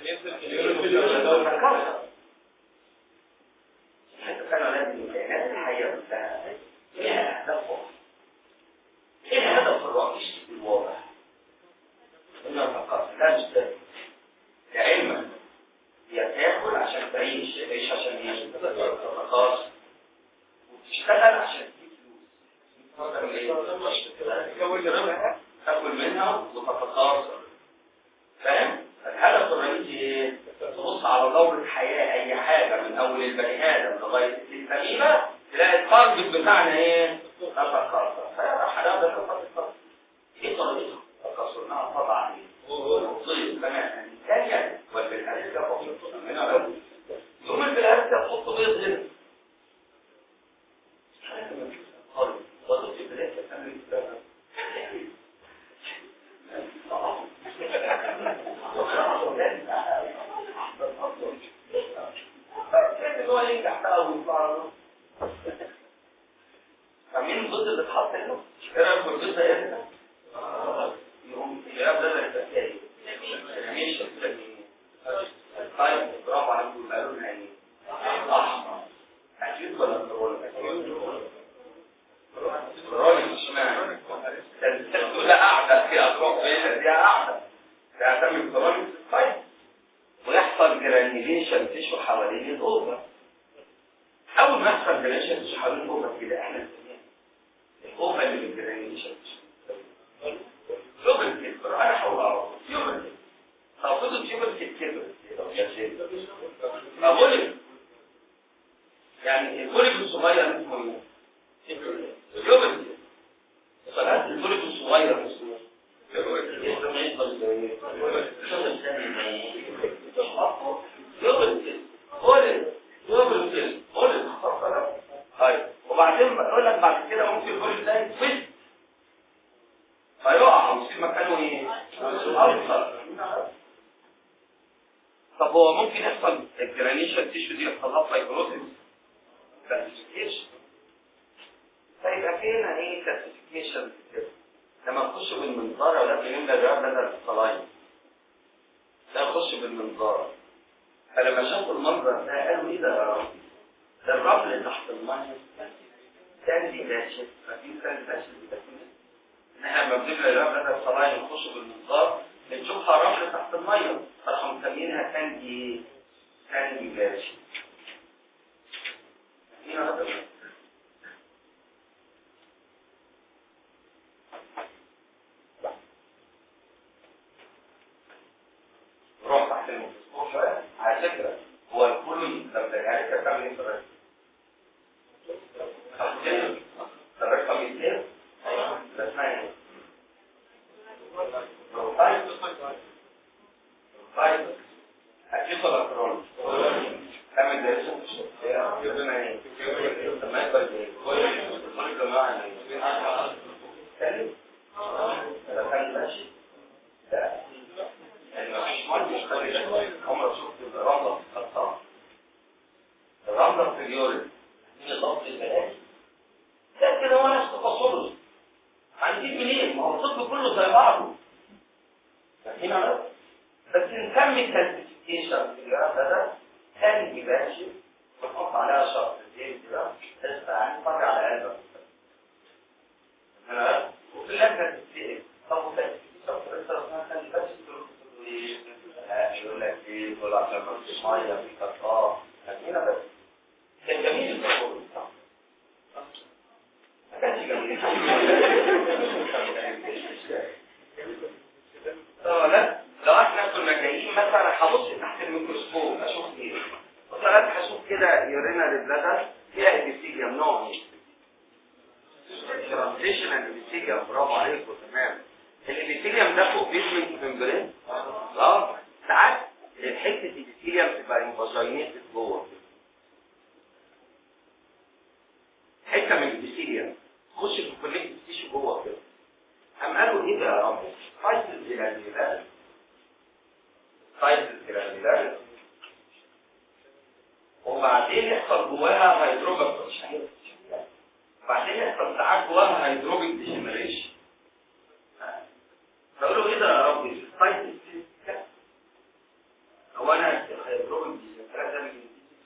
كانوا لازم الكائنات الحية نفسها لها أهداف واضحة. إيه الهدف الرئيسي الواضح؟ إنها فقط لا تستفيد كعلما هي تاكل عشان تعيش تعيش عشان ايش؟ تتقاص وتشتغل عشان تجيب فلوس تاكل منها وتتقاص فاهم؟ الهدف الرئيسي ايه؟ تبص على دورة حياة أي حاجة من أول البني آدم لغاية السليمة تلاقي التارجت بتاعنا إيه؟ نتكاثر فراح هذا التكاثر إيه طريقة تكاثرنا طبعا إيه؟ طيب كمان ثانيا والبالحديث يحط من أول يوم البالحديث يحط بيض هنا طيب وضع في بلاد الأمريكا فمين الضد اللي اتحط هنا؟ ايه رايك في الضد ايه يقوم الشباب ده يبقى مش طيب برافو عليكم قالوا لنا ايه؟ احمر اكيد ولا ترول ترول مش معنى تقول قاعده في اطراف بين دي قاعده تعتمد ترول طيب ويحصل جرانيليشن تشو حوالين الاوفر اول ما يحصل جرانيليشن تشو حوالين الاوفر كده احنا نسميها الاوفر اللي بالجرانيليشن يوبل كده انا حول يوبل طب فضل يوبل كده أقول يعني البوليب الصغير اسمه ايه؟ اليوبل صلاة البوليب الصغير اسمه اسمه يفضل وبعدين بقول لك بعد كده ممكن البوليب ده يتفل فيقع ويصير مكانه ايه؟ أوصل طب هو ممكن يحصل الجرانيشن تيشو دي يحصل لها فايبروزيس كلاسيفيكيشن فيبقى فينا ايه كلاسيفيكيشن كده لما نخش بالمنظار ولا بنملى الرئه بدل الصلاين لا نخش بالمنظار فلما شافوا المنظر ده قالوا ايه ده يا رب ده الرمل اللي تحت الميه كان دي ناشف ففي كان ناشف ان احنا لما بنملى الرئه بدل الصلاين ونخش بالمنظار بنشوفها رمل تحت الميه فراحوا مسمينها كانجي كانجي باشي روح تحت الميكروسكوب شويه على فكره هو الكل لما يعني انت بتعمل ايه في الرسم؟ طب رقم اثنين ده اسمها ايه؟ بروفايل طيب اكيد ولا كرون تعمل ده يبقى ايه لما يبقى ايه كل جماعه يعني ده كان ماشي ده هم شفت الرمله في الخطاب الرمله في اليورين من ضغط البنات ده كده هو نفس التصرف هنجيب منين ما هو الطب كله زي بعضه فاهمين على بس نسمي كلاسيفيكيشن في الجراف ده كان يباشر ونحط عليها شرط زي كده تسمع يعني فرج على قلبك تمام وفي اللجنه تتسال طب وكلاسيفيكيشن في الجراف كان يباشر يقول لك ايه يقول عشان ما فيش ميه في كفار هبص تحت الميكروسكوب اشوف ايه وطلعت هشوف كده يورينال بلادر فيها ابيثيليوم نوع ايه ترانزيشنال ابيثيليوم برافو عليكم تمام الابيثيليوم ده فوق بيزمنت ممبرين اه ساعات الحته الابيثيليوم تبقى انفاجينيتد جوه حته من الابيثيليوم تخش في الكوليكت تيشو جوه كده قام قالوا ايه ده يا رب فايتل جرانيولار فايتل جرانيولار وبعدين يحصل جواها هيدروبيك بعدين يحصل ساعات جواها هيدروبيك ديجنريشن فقالوا ايه ده يا رب الفايتل هو انا هيدروبيك ديجنريشن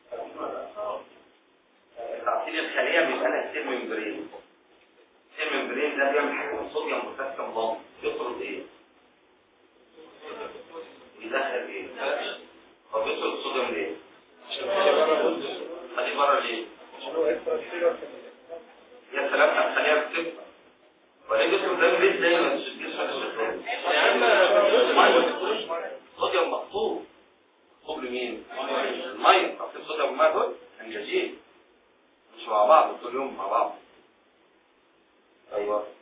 ده تعطيل الخليه بيبقى لها كتير من برين كتير من برين ده بيعمل حاجه من صوديوم بوتاسيوم ضم يطرد ايه يدخل ايه هو بيطرد الصوديوم ليه خليه بره ليه يا سلام الخليه بتكبر ولكن الجسم ده ليه دايما الجسم صوديوم مخطوط مخطوط لمين الميه اصل الصوديوم والميه دول انجازين مش مع بعض كل يوم مع بعض ايوه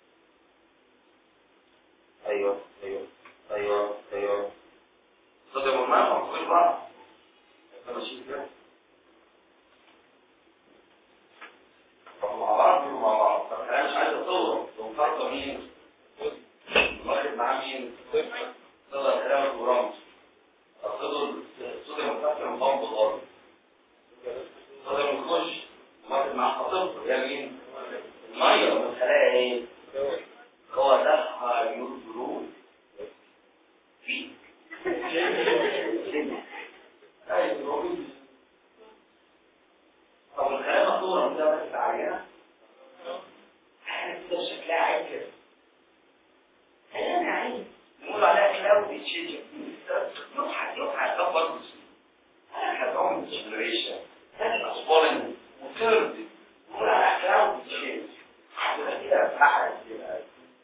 ايوه ايوه ايوه ايوه صدق معاهم كل بعض ماشي كده مع بعض مع بعض طب انا مش عايز اتصور لو فرقه مين واخد معاه مين صدق كلامك ورمز اصل صدق متفق بامب الارض صدق مخش واحد مع خطيبته يا مين الميه والخلايا ايه هو ده هيرجلون في طب الخلايا مطورة من ده بس عينة احنا كده شكلها عين كده خلايا عين نقول عليها كلاود تشينج يوحى يوحى ده برضه انا هدعوم جنريشن هذه اصبارنا وترد نقول على كلاود تشينج حضرتك كده بحث كده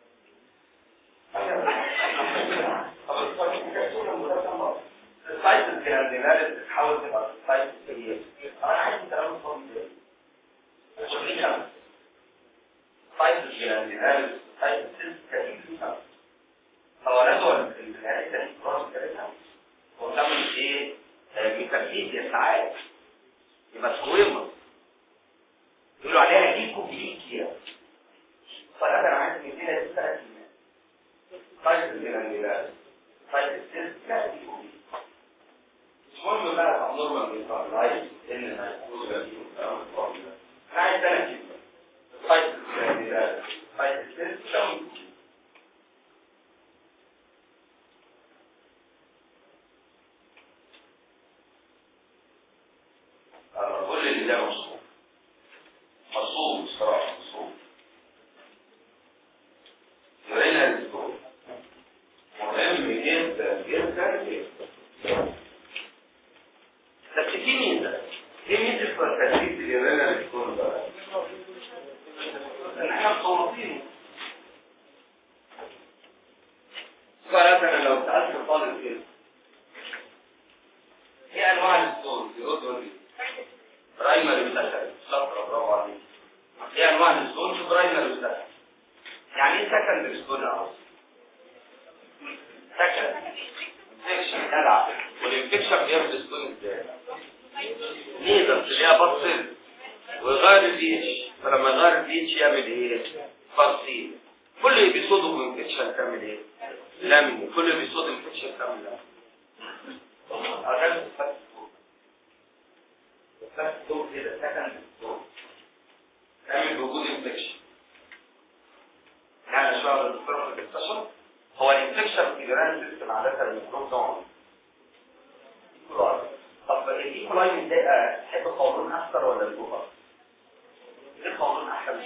السايت الجراندينال بتتحول تبقى سايت كبير انا عايز كلام فاضي شوفيها سايت الجراندينال سايت كبير هو ندوة الجراندينال ده الكراس بتاعتها هو تعمل ايه ميتافيزيا ساعات يبقى سكويمة يقولوا عليها ليكوبليكيا فأنا أنا عايز مدينة ثلاث طيب الجراندينال طيب السيرك لا ليكوبليكيا المهم بقى نورمال بيطلع لايف ان انا عايز انا كده طيب طيب السيرك كل اللي ده مصروف مصروف بصراحة مصروف يورينا الاسبوع مهم جدا جدا جدا بس في مين ده؟ في مين الفرقاتيت اللي يورينا الاسبوع ده؟ احنا مصورين مثلا لو سألت طالب كده ايه انواع الاسطول يقول لي برايمري وسكندري شاطر برافو عليك ايه انواع الاسطول في برايمري وسكندري يعني ايه سكندري ستون اهو سكندري انفكشن جدع والانفكشن بيعمل الستون ازاي نيزر تلاقيها بصل ويغير البي اتش فلما يغير البي اتش يعمل ايه فرسين كل ايبيسود انفكشن تعمل ايه لامين كل ايبيسود انفكشن تعمل لامين عشان تفتح دور كده سكند دور تعمل بوجود انفكشن يعني شعر الدكتور الانفكشن هو الانفكشن في جران سيستم عادة الميكروب نوع طب الايكولاين ده تحب قولون اكثر ولا الجوهر؟ ايه قولون احسن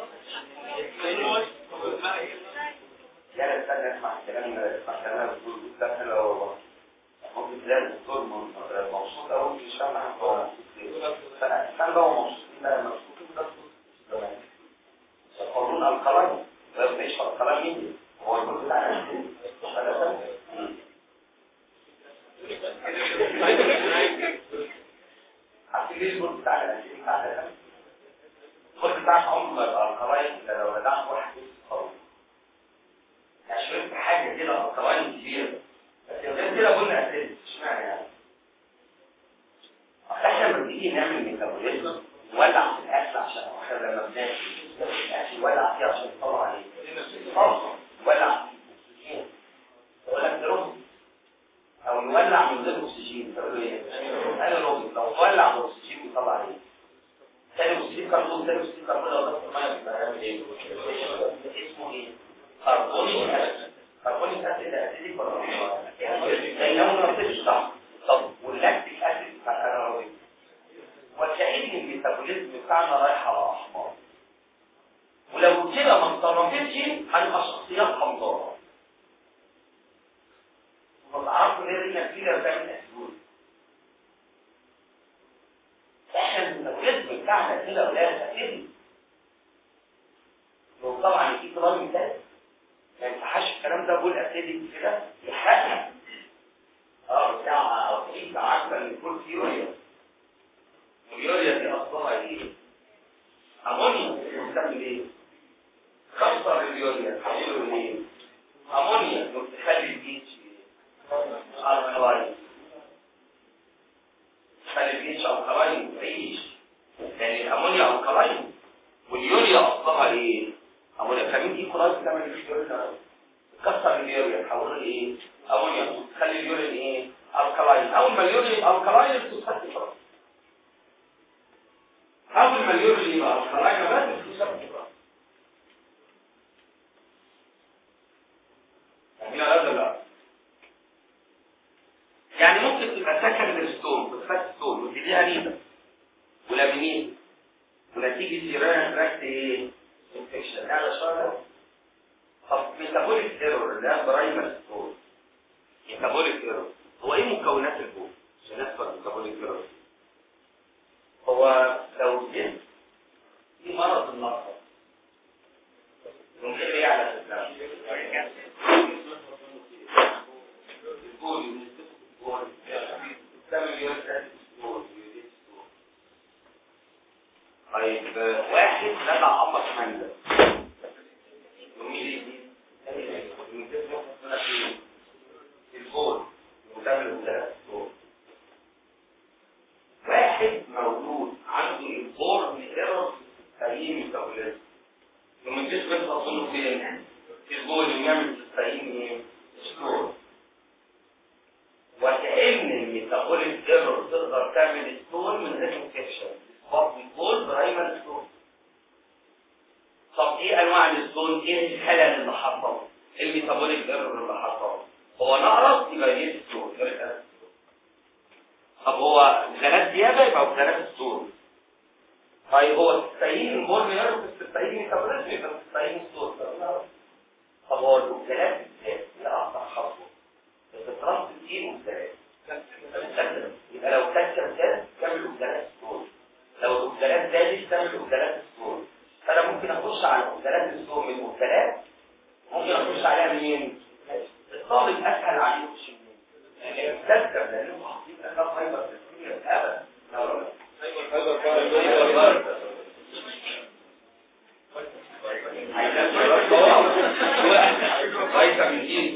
لا استنى اسمع الكلام اسمع كلام الدكتور ده حلو قوي والله ممكن تلاقي الدكتور مبسوط قوي في الشرح هو استنى بقى هو مبسوط لا مبسوط تمام قولون القلم بس مش القلم مين هو الموجود على الفيسبوك بتاع الاسئله بتاع ده الكل بتاعك عمره ما يبقى القواعد الا لو ردعت واحد بس قوي يعني شربت حاجه كده القواعد كبيره بس غير كده قلنا اسئله اشمعنى يعني اصل احنا لما بنيجي نعمل ميتابوليزم نولع في الاكل عشان احنا لما بناكل الاكل نولع فيه عشان نطلع عليه طبعا نولع فيه يقول لك ده روبوت او نولع من غير اكسجين تقول له ايه انا روبوت لو ولع باكسجين بيطلع عليه ثاني اكسيد كربون ثاني اكسيد كربون لو ضغط الميه بيبقى هيعمل ايه اسمه ايه كربونيك اسيد كربونيك اسيد ده اسيدك ولا مش لانه ما بتبقاش صح طب واللاكتيك اسيد بتاع الانابيب وكأن الميتابوليزم بتاعنا رايح على احمر ولو كده ما انطرفتش هنبقى شخصيات حمضانه وتعرفوا ليه رينا كبيره بتعمل اسيدوز احنا الميتابوليزم بتاعنا كده ولا تأثير وطبعا في كلام مثال ما ينفعش الكلام ده بقول اسيدي كده يحرقها اه بتاع او في عارفه ان يكون في يوريا واليوريا دي اصلها ايه؟ امونيا بتعمل ايه؟ كسر اليوريا تحوله لايه؟ امونيا بتخلي البيتش الكلاين تخلي البيتش الكلاين تعيش يعني الامونيا الكلاين واليوريا اصلها ايه؟ امونيا فاهمين دي كلاين بتعمل ايه في اليوريا؟ تكسر اليوريا تحوله لايه؟ امونيا تخلي اليوريا ايه؟ الكلاين اول ما اليوريا الكلاين بتتفتح خلاص اول ما اليوريا يبقى الكلاين بس بتتفتح خلاص لا لا لا يعني ممكن تبقى سكن ستون بتفات ستون وتديها نيزة ولامينين ونتيجة سيران تراكت ايه؟ انفكشن هذا شوية طب ميتابوليك ايرور اللي هي برايمر ستون ميتابوليك ايرور هو ايه مكونات البول؟ عشان نفهم ميتابوليك ايرور هو لو جسم في مرض النقص ممكن ايه على فكرة؟ البول طيب واحد لدى عمر حمزة البول مدمر ثلاث واحد مولود عنده البور من ايرور تسعين ميتابوليزم لما الجسم بيحصل منه فين؟ البول يعمل تسعين ايه؟ ستور وكأن الميتابوليك ايرور تقدر تعمل ستون من غير انفكشن اسمه بول برايمر ستون طب ايه انواع الستون ايه الخلل اللي حصل الميتابوليك ايرور اللي حصل هو نقرص يبقى يجيب ستون طب هو غازات زياده يبقى غازات ستون طيب هو 90 بول ايرور في 90 ميتابوليزم يبقى 90 ستون طب هو الغازات ازاي؟ لا اقطع خطوه الترانس كتير مختلف يبقى لو كانت زاد تعمل اوكسالات ستون لو الاوكسالات زادت تعمل اوكسالات ستون فانا ممكن اخش على اوكسالات ستون من اوكسالات ممكن اخش عليها منين؟ الطالب اسهل عليه يخش منين؟ تذكر لانه حاطين اسباب هايبر ابدا فيتامين اي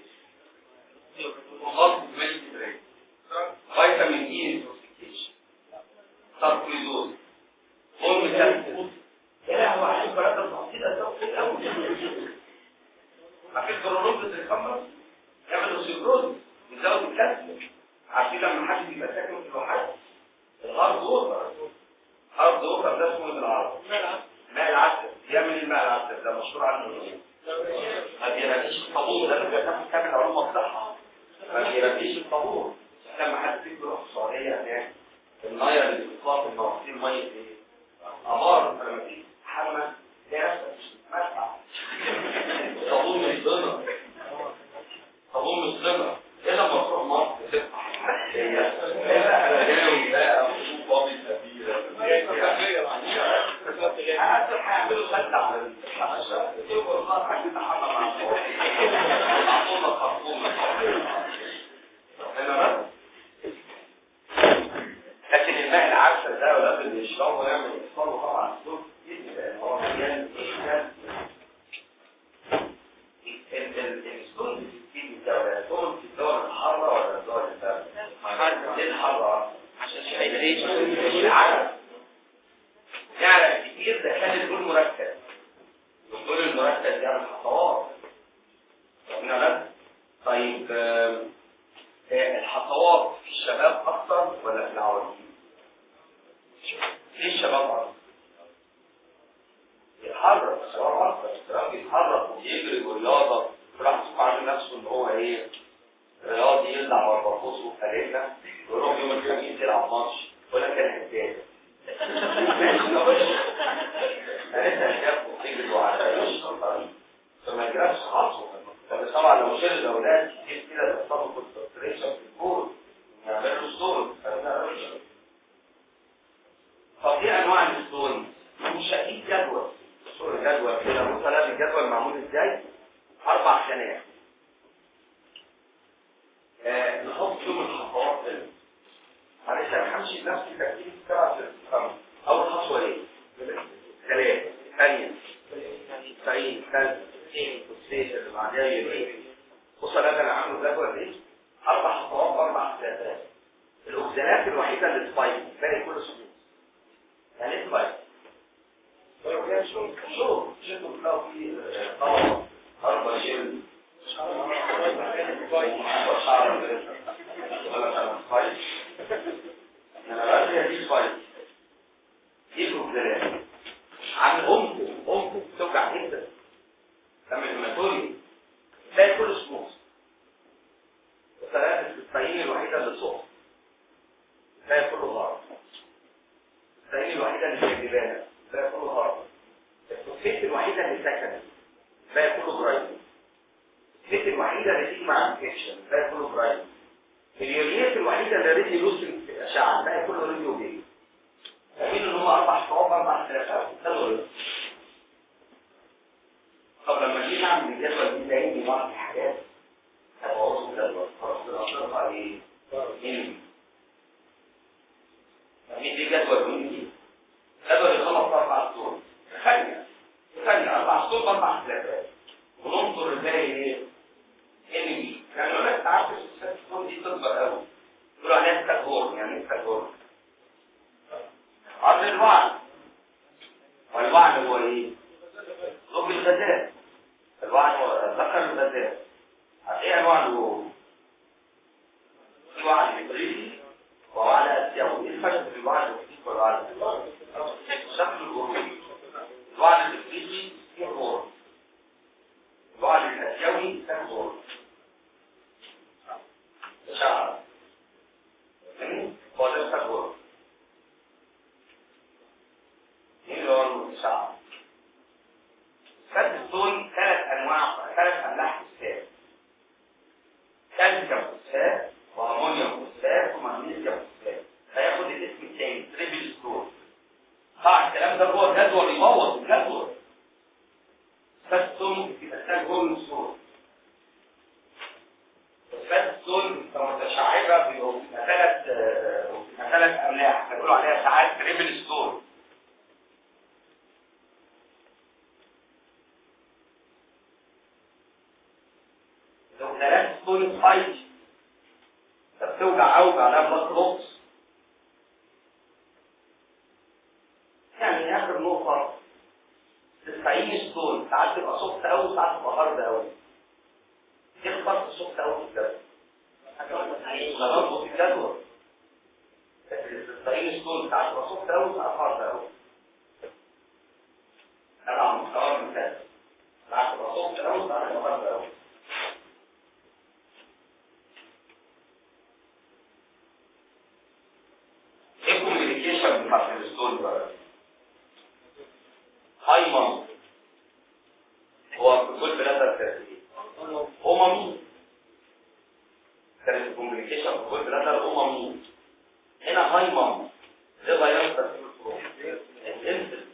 وخلط ملك بريك فيتامين اي انتوكسيكيشن ساركويدوز ام سامبل يا لهوي عشان برد التفصيل اساسا في الاول عارفين الكرونوبلس الخمر يعملوا سيبروز يزود الكالسيوم عارفين لما حد بيبقى ساكن في الواحات الهارد ووتر هارد ووتر ده اسمه بالعربي ماء العسل يعمل ايه ماء العسل ده مشهور عنه ايه ما بيرميش الطابور ده بس تاخد كامل علوم الصحه ما بيرميش الطابور لما حد فيك بيروح السعوديه هناك الميه اللي بتطلع في المواسير ميه ايه؟ امار فلما تيجي تحمى تلاقي نفسك مش مدفع طابور مش ضمن طابور مش ضمن ايه لما تروح مصر تفتح هي انا جاي بقى اشوف بابي الكبيره هيعملوا خد على يقول خلاص حاجه تحمل مع الخرطومه خرطومه لكن الماء العسل ده ولا اللي يشربه يعمل يحصله طبعا سلوك جدا لان هو مليان جدا السلوك في الدولة السلوك في الدول الحارة ولا الدول الباردة؟ ليه الحارة؟ عشان هيدريشن العرب يعرف كتير ده كان الدول مركز الدول المركز يعمل خطوات فهمنا لا؟ طيب آم، آه، الخطوات في الشباب اكتر ولا في العواجيز؟ في الشباب اكتر يتحرك الشباب اكتر الشباب بيتحرك ويجري ورياضه راح عامل نفسه ان هو ايه رياضي يلدع ورقص وفريقنا ويروح يوم الخميس يلعب ماتش ولا كان هداد لسه هداد وتجري وعلى وش الطريق فما يجراش خالص طبعا لو شيل الاولاد كتير كده بيحصلوا كونسنتريشن في الكور يعملوا ستون طب ايه انواع الستون؟ مش اكيد جدول صورة جدول كده مثلا الجدول معمول ازاي؟ اربع خانات آه، نحط فيهم الخطوات هنا معلش انا همشي بنفسي ترتيب سبع ست خمس اول خطوه ايه؟ ثلاثه ثانيه تسعين ثالثه والسيف اللي بعدها يمين بص انا انا عامل جدول ايه؟ اربع خطوات اربع ثلاثات الاوكسجينات الوحيده اللي سبايك باقي كله سكوت يعني ايه سبايك؟ شوف شوف شوف لو في طبعا اربع شيل عن امكم امكم توجع جدا لما الماتوري تلاقي كل سموث وثلاثة التسعين الوحيدة اللي صوت تلاقي كله غلط التسعين الوحيدة اللي في الجبال تلاقي كله غلط التوفيت الوحيدة اللي سكنت تلاقي كله برايم الست الوحيدة اللي تيجي مع انفكشن تلاقي كله برايم اليونيات الوحيدة اللي ريدي لوسنج في الأشعة تلاقي كله ريديو بيه فاهمين ان هم أربع شعوب أربع ثلاثة طب لما جينا نعمل الجدول دي تلاقيني بعض الحاجات هبوظ الجدول خلاص بنصرف عليه مين فاهمين دي جدول مين دي؟ جدول يخلص أربع سطور ثانية ثانية أربع سطور بأربع ثلاثات وننظر ازاي ايه ان بي يعني لو انت عارف السيستم دي تكبر قوي يقولوا عليها ستاكهورن يعني ايه ستاكهورن عرض الوعد والوعد هو ايه ضب الغذاء الوعد هو ذكر الغذاء ايه انواع الوعد في وعد ابريلي ووعد اسيوي ايه الفرق بين الوعد الابريلي والوعد شكل الغروب الوعد الابريلي فيه غروب الوعد الاسيوي تنظر شعر هو ده تنظر مين اللي هو الشعر سد الصوي ثلاث انواع ثلاث املاح فوسفات كالسيوم فوسفات وامونيوم فوسفات ومغنيسيوم فوسفات هياخد الاسم الثاني تريبل ستور طبعا الكلام ده هو جدول يبوظ الجدول فالسم بتحتاج هرمون الصور فالسم متشعبة بيبقوا ثلاث ثلاث أملاح بيقولوا عليها ساعات تريبل ستور لو ثلاث ستون فايت فبتوجع أوجع لها بلاد كلوتس يعني آخر نقطة تسعين ستون ساعات تبقى سخت قوي ساعات تبقى هارد قوي يخبط سخت قوي في الجدول غلط في الجدول لكن تسعين ستون ساعات تبقى سخت قوي ساعات هارد قوي طبعا مستوى مثال ساعات تبقى سخت قوي ساعات تبقى هارد قوي ايه الكوميونيكيشن بتاع الستون بقى هايمر هو في كل بلاد الترتيب أممي كانت الكوميونيكيشن في كل بلاد الأممي هنا هايمر ده فيروس ترتيب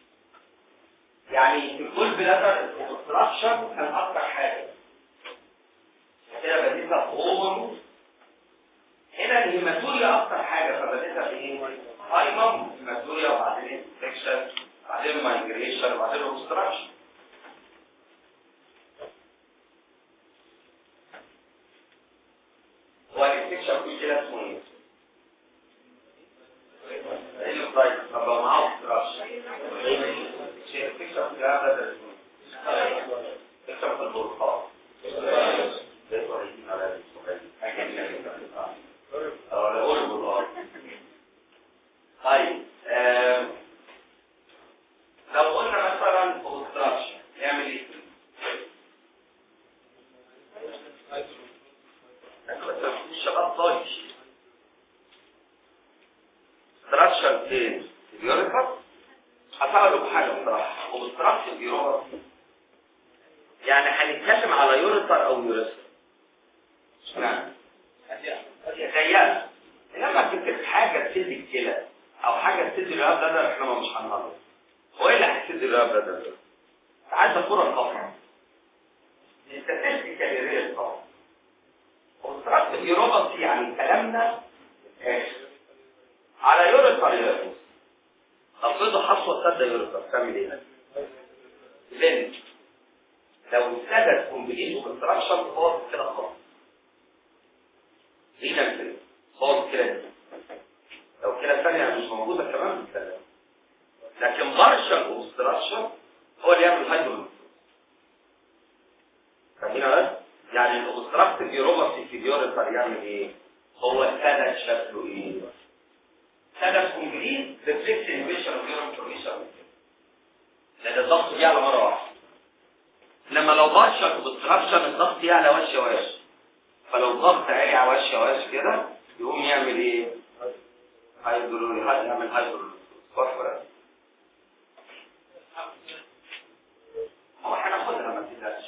يعني في كل بلاد الاستراكشر كان أكتر حاجة كده بديتها أممي هنا الهيماتوريا اكتر حاجه فبدأتها بايه؟ هايمم هيماتوريا وبعدين انفكشن بعدين مايجريشن وبعدين اوبستراكشن هو الانفكشن كل كده اسمه ايه؟ ايه طيب طب لو معاه اوبستراكشن شيء الانفكشن كده ده اسمه ايه؟ انفكشن في البرقاق طيب آم، لو قلنا مثلا اوبستراكشن نعمل ايه؟ الشباب طايش اوبستراكشن فين؟ اليوريثر هفعل لكم حاجه بصراحه اوبستراكشن يوريثر يعني هنتكلم على يوريثر او يوريثر نعم تخيل لما تكتب حاجه تسد الكلى او حاجه تسد الرئه بدل احنا ما مش هنهرب هو ايه اللي هيسد الرئه بدل عايز كره القفا الستاتستيكال اريا طبعا وصرفت اليوروباسي يعني كلامنا على يوريثر يوريثر افرضوا حصوه سد يوريثر تعمل ايه؟ لين لو ابتدت كومبليت كونستراكشن خالص كده خالص لينا كده خالص كده لو كده ثانية مش موجودة كمان بتتكلم لكن بارشل اوبستراكشن هو اللي يعمل هايدرو فاهمين بس؟ يعني الاوبستراكتيف يوروباسي في اليوريثر يعمل ايه؟ هو السدد شكله ايه؟ سدد كومبليت ريفلكس انفيشن اوف يورين فورميشن لان الضغط بيعلى مرة واحدة لما لو بارشل اوبستراكشن الضغط يعلى وش وش فلو الضغط عالي على وش وش كده يقوم يعمل ايه؟ هيدرولي هنعمل هيدرولي وفرة هو هناخدها ما تقلقش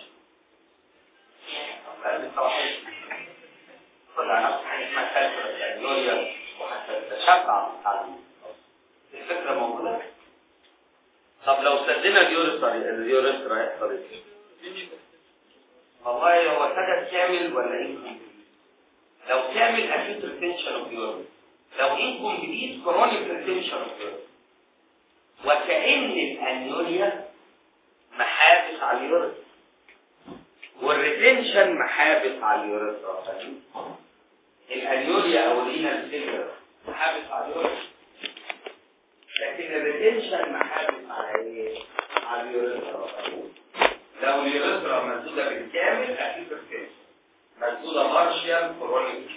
لازم طبعا طلع نفس حاجه اسمها كالكولا الانيوريا وحتى التشبع التعليم الفكره موجوده طب لو سدنا اليوريثر اليوريثر هيحصل ايه؟ والله هو سدد كامل ولا ايه؟ لو كامل اكيد ريتنشن اوف يورين لو انكمبليت كرونيك ريتنشن اوف يورين وكأن الانيوريا محابس على اليورين والريتنشن محابس على اليورين الانيوريا او الرينال فيلر محابس على اليورين لكن الريتنشن محابس على ايه؟ على اليورين لو اليوريثرا مسدوده بالكامل اكيد ريتنشن مسدوده بارشيال كرونيك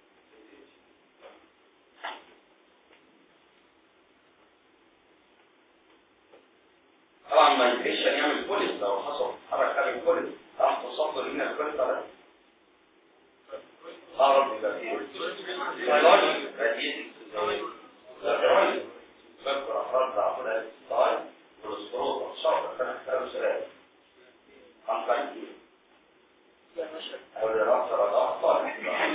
طبعا ما ينفعش يعمل بوليس لو حصل حركه تعمل بوليس راح تصدر لنا البوليس ده اه رب يبقى فيه بيولوجي راديتي زراعي فكر افراد عقلات طيب والسبروت الشرط كان كلام سلام عن طريق او دراسه رضاعه صالح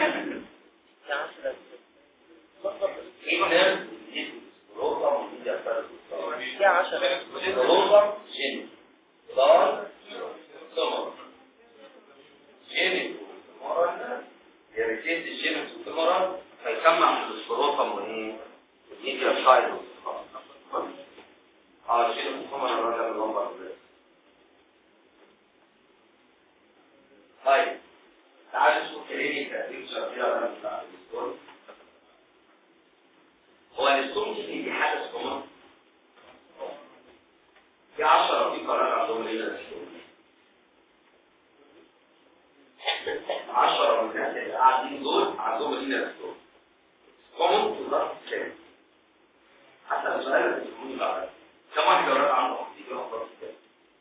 ايه ده سبروت مفيد يا عشرة روبر جين دار سمر جين مرة يريتيت الجين سمرة فيسمع في السبروتم وايه يجي الشايد اه الجين سمرة الراجل اللمبر طيب تعالوا نشوف كلينيك بيكتشر كده بتاع الدكتور هو الستون دي حاجه سكومه في عشرة في قرار عندهم ليلة الشغل عشرة من الناس اللي قاعدين دول عندهم ليلة الشغل كومن في ظرف كام حتى السؤال اللي بيكون بعد كم واحد جرب عنده دي كده ظرف كام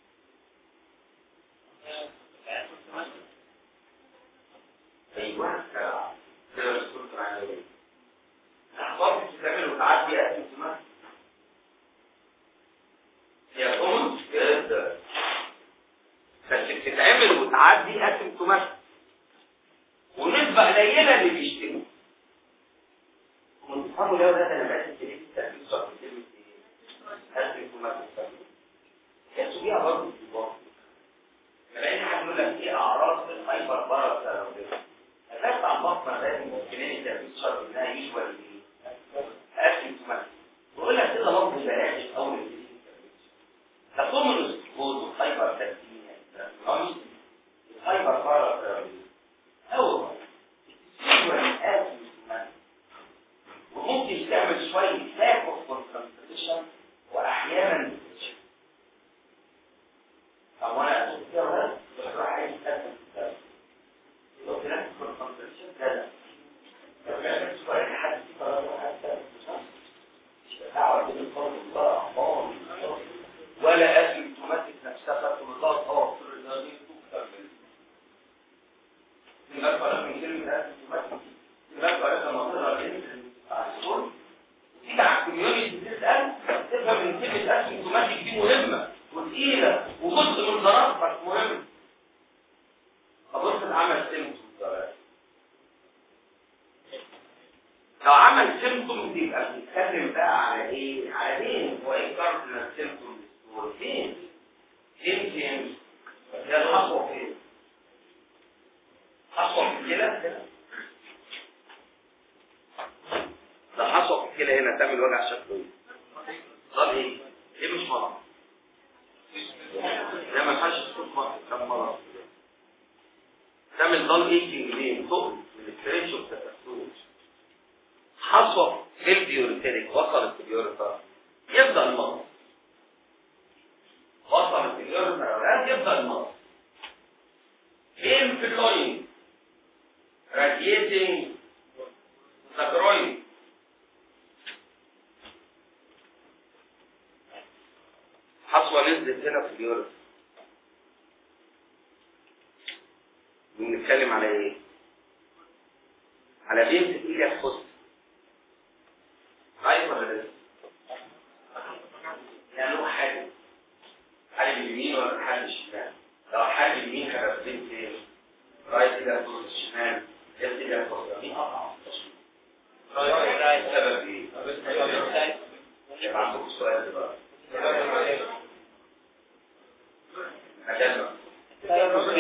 ايوه كده الشغل بتاعنا ايه الاحباط بتتعمل وتعدي اسمها هي كومن جدا بس بتتعمل وتعدي اسيمتوماتيك ونسبة قليلة اللي بيشتكوا وانتفاقوا لو ده انا بحس ايه التأكيد صار في كلمة ايه اسيمتوماتيك حوالي لاك اوف كونسنتريشن واحيانا depression. او انا اسف كده ولا بس راح عايز اسف لو في ناس كونسنتريشن كده لو في ناس سؤال حد في قرار حتى دعوه بالفضل الله اخبار ولا اسيمتوماتيك نفسها خدت بالله اه في الرياضيين تكتب الناس قالت من كلمه اسيمتوماتيك الناس قالت لما تقرا الاسم على الصور تيجي على الكوميونتي تسال تفهم ان كلمه اسيمتوماتيك دي مهمه وتقيله وجزء من ضربك مهم فبص عمل سيمتوم لو عمل سيمتوم يبقى بنتكلم بقى على ايه؟ على فين؟ هو ايه كارتنا سيمتوم هو فين؟ فين فين؟ ده الخطوه فين؟ خطوه في كده ده حصوه في كده هنا تعمل وجع شكله طب ايه؟ ايه مش مرض؟ ده ما ينفعش تكون مرض كم مرض تعمل ضل ايتنج ليه؟ فوق من الفريش والتفسوس حصوة في البيوريتيريك وصلت البيوريتار يبدأ المرض وصلت البيوريتار يبدأ المرض فين في اللوين radiating sacroid حصوة نزلت هنا في اليوريتر بنتكلم على ايه؟ على بنت ايدك خص عايز ولا لسه؟ يعني له حاجة حاجة اليمين ولا حاجة الشمال؟ لو حاجة اليمين هيبقى بنت ايه؟ رايت كده خص الشمال ليفت كده خص مين قطع؟ رايت السبب ايه؟ يبقى عندكم سؤال دلوقتي أجازة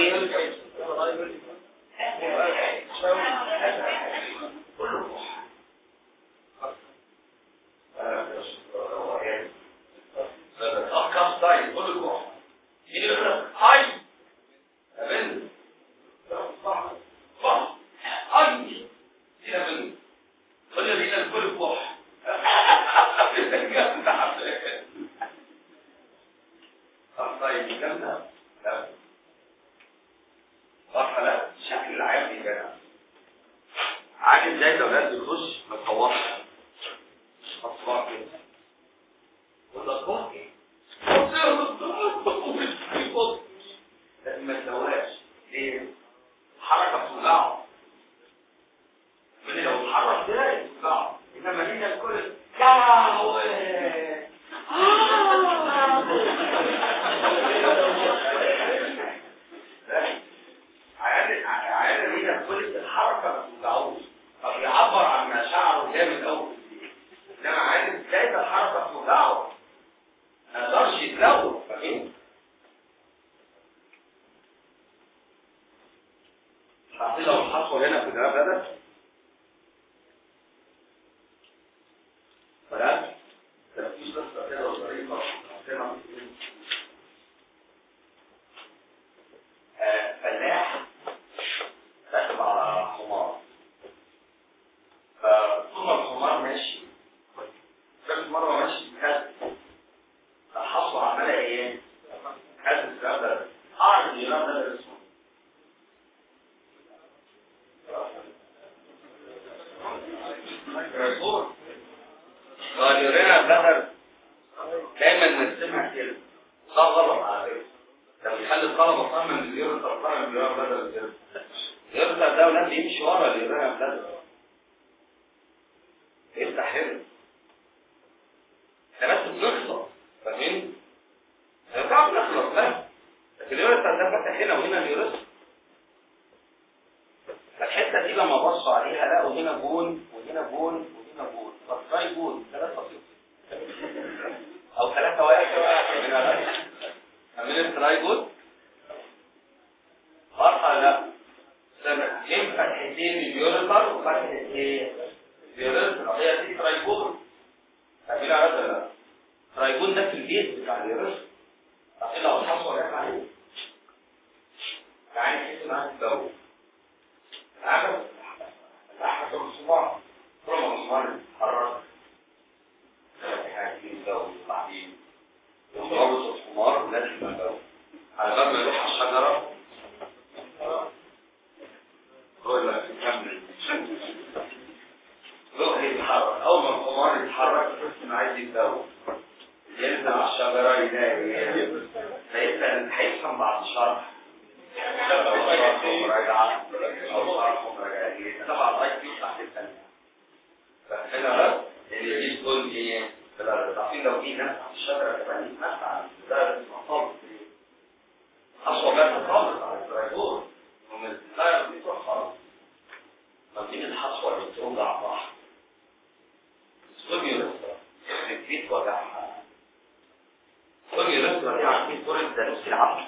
أخ طيب قول له روح يجي يقول لك هاي يا بنت صح صح هاي يا بنت قول لي بينا الكل بوح طيب جامدة لا صح لا شكل العام دي كده عامل زي الاولاد بيخش ما تطوعش اصبع كده ولا اصبع ايه لازم ما تسواش ليه حركه بتوجعه من لو اتحرك كده يوجعه انما هنا الكل عيال عيال هنا كل الحركه ما بتوجعوش فبيعبر عن مشاعره جامد قوي انما عيال ازاي الحركه بتوجعه ما يقدرش يتلون فاهمين حاطين لو الحصوه هنا في الجواب ده خلاص ده في قصه كده ظريفه حاطينها آه، فلاح راكب على حمار فطول ما الحمار ماشي كانت مرة ماشي كذب الحصوة عمالة ايه؟ كذب كذب أعرف الجناب ده اسمه رسول قال يرينا بدر دايما نرسمها كده ده غلط على فكرة ده بيخلي الطلبة فاهمة ان اليورو طرفان اليورو بدل اليورو اليورو ده ولاد يمشي ورا اليورو بدل يفتح هنا احنا بس بنخلص فاهمين؟ احنا بنعرف نخلص لا لكن اليورو ده فتح هنا وهنا اليورو فالحته دي لما بصوا عليها لقوا هنا جون وهنا جون وهنا جون فالتراي جون ثلاثة صفر او ثلاثة واحد من التراي جون فرحة لا سمعتين فتحتين اليوريتر وفتحة ايه؟ اليوريتر هي دي ترايجون فاهمين على ولا لا؟ ترايجون ده في البيت بتاع اليوريتر عشان لو حصل احنا عليه يعني تحس معاك الجو عارف الأحد الصباح طالما الصباح حرر رابط الحمار لازم يبقى على بال ما يروح على الشجرة يقول لك كمل يروح يتحرك أول ما الحمار يتحرك يحس إنه عايز يتدور ينزل على الشجرة يلاقي هيسأل هيفهم بعد شرح مراجعة أو شرح ومراجعة طبعا الأي كيو تحت الثانية فهنا بس اللي دي تقول ايه عارفين لو في ناس على الشجرة كمان يتنفع ده المطاب أصوى بس خالص على الدرايفور ومن الدرايفور بيروح خالص ما فين الحصوة اللي بتوجع بعض ستوميولس البيت وجعها ستوميولس دي عارفين كرة دانوس العقل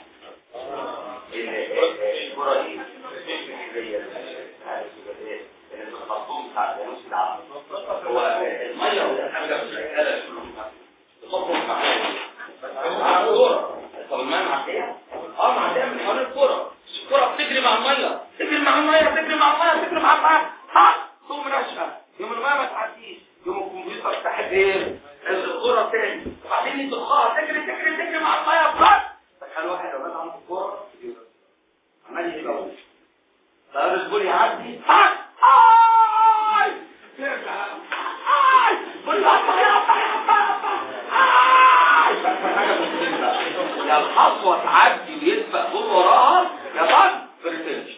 الكرة دي هي اللي بتخصص بتاع دانوس العقل هو المية والحاجة بالرجالة بتخرج مع الكورة طب المية معدية؟ اه معدية من حوالين الكورة الكورة بتجري مع المية تجري مع المية تجري مع المية تجري مع المية ها تقوم راشقة يوم المية ما تعديش يوم الكمبيوتر تحدير الكورة تاني وبعدين يدخلها تجري تجري تجري مع المية بس تخيل واحد لو مات عنده الكورة عمال يلوش طب الجول يعدي ها هاي ترجع هاي والله يا الحصوة تعدي ويسبق دول وراها يا بان بريتنش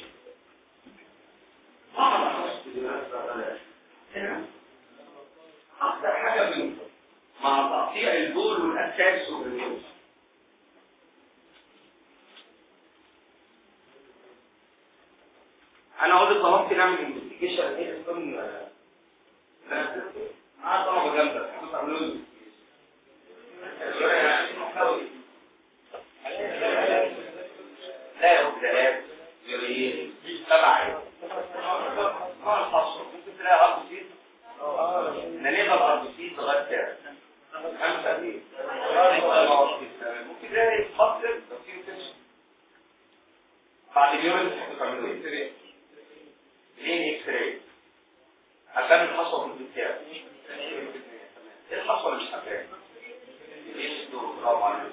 أكتر حاجة منكم مع تقطيع البول والأساس والريوز أنا عاوز طلبت نعمل انفستيجيشن ايه تكون اه طلبة جامدة تعملوا لي لا يبدأ يريد تبعي ما الحصر ممكن تلاقي أرض نلغى الأرضوسيت لغاية كام؟ خمسة دي ممكن تلاقي خطر تصير تنشن بعد اليوم اللي تعملوا ايه؟ لين اكس راي عشان الحصوة في البتاع ايه الحصوة اللي مش حباها؟ ليش الدور طبعا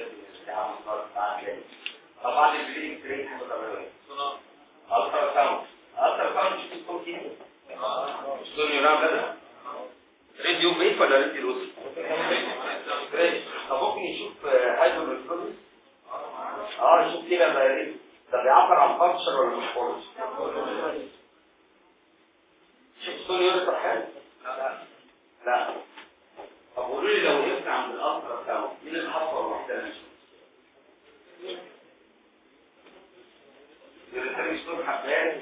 طبعا البلين اكس راي حاجة تعملوا ايه؟ الترا ساوند الترا ساوند مش بتكون كيمياء ستون يورام لده راديو بيت ولا راديو روسي طب ممكن يشوف هايدروفلوس اه يشوف كده بقى ده بيعبر عن فانكشن ولا مش فانكشن شوف ستون يورام حاجه لا طب قولوا لي لو وقفنا عند الالترا ساوند مين اللي حصل الواحده اللي يوريتر ستون حبات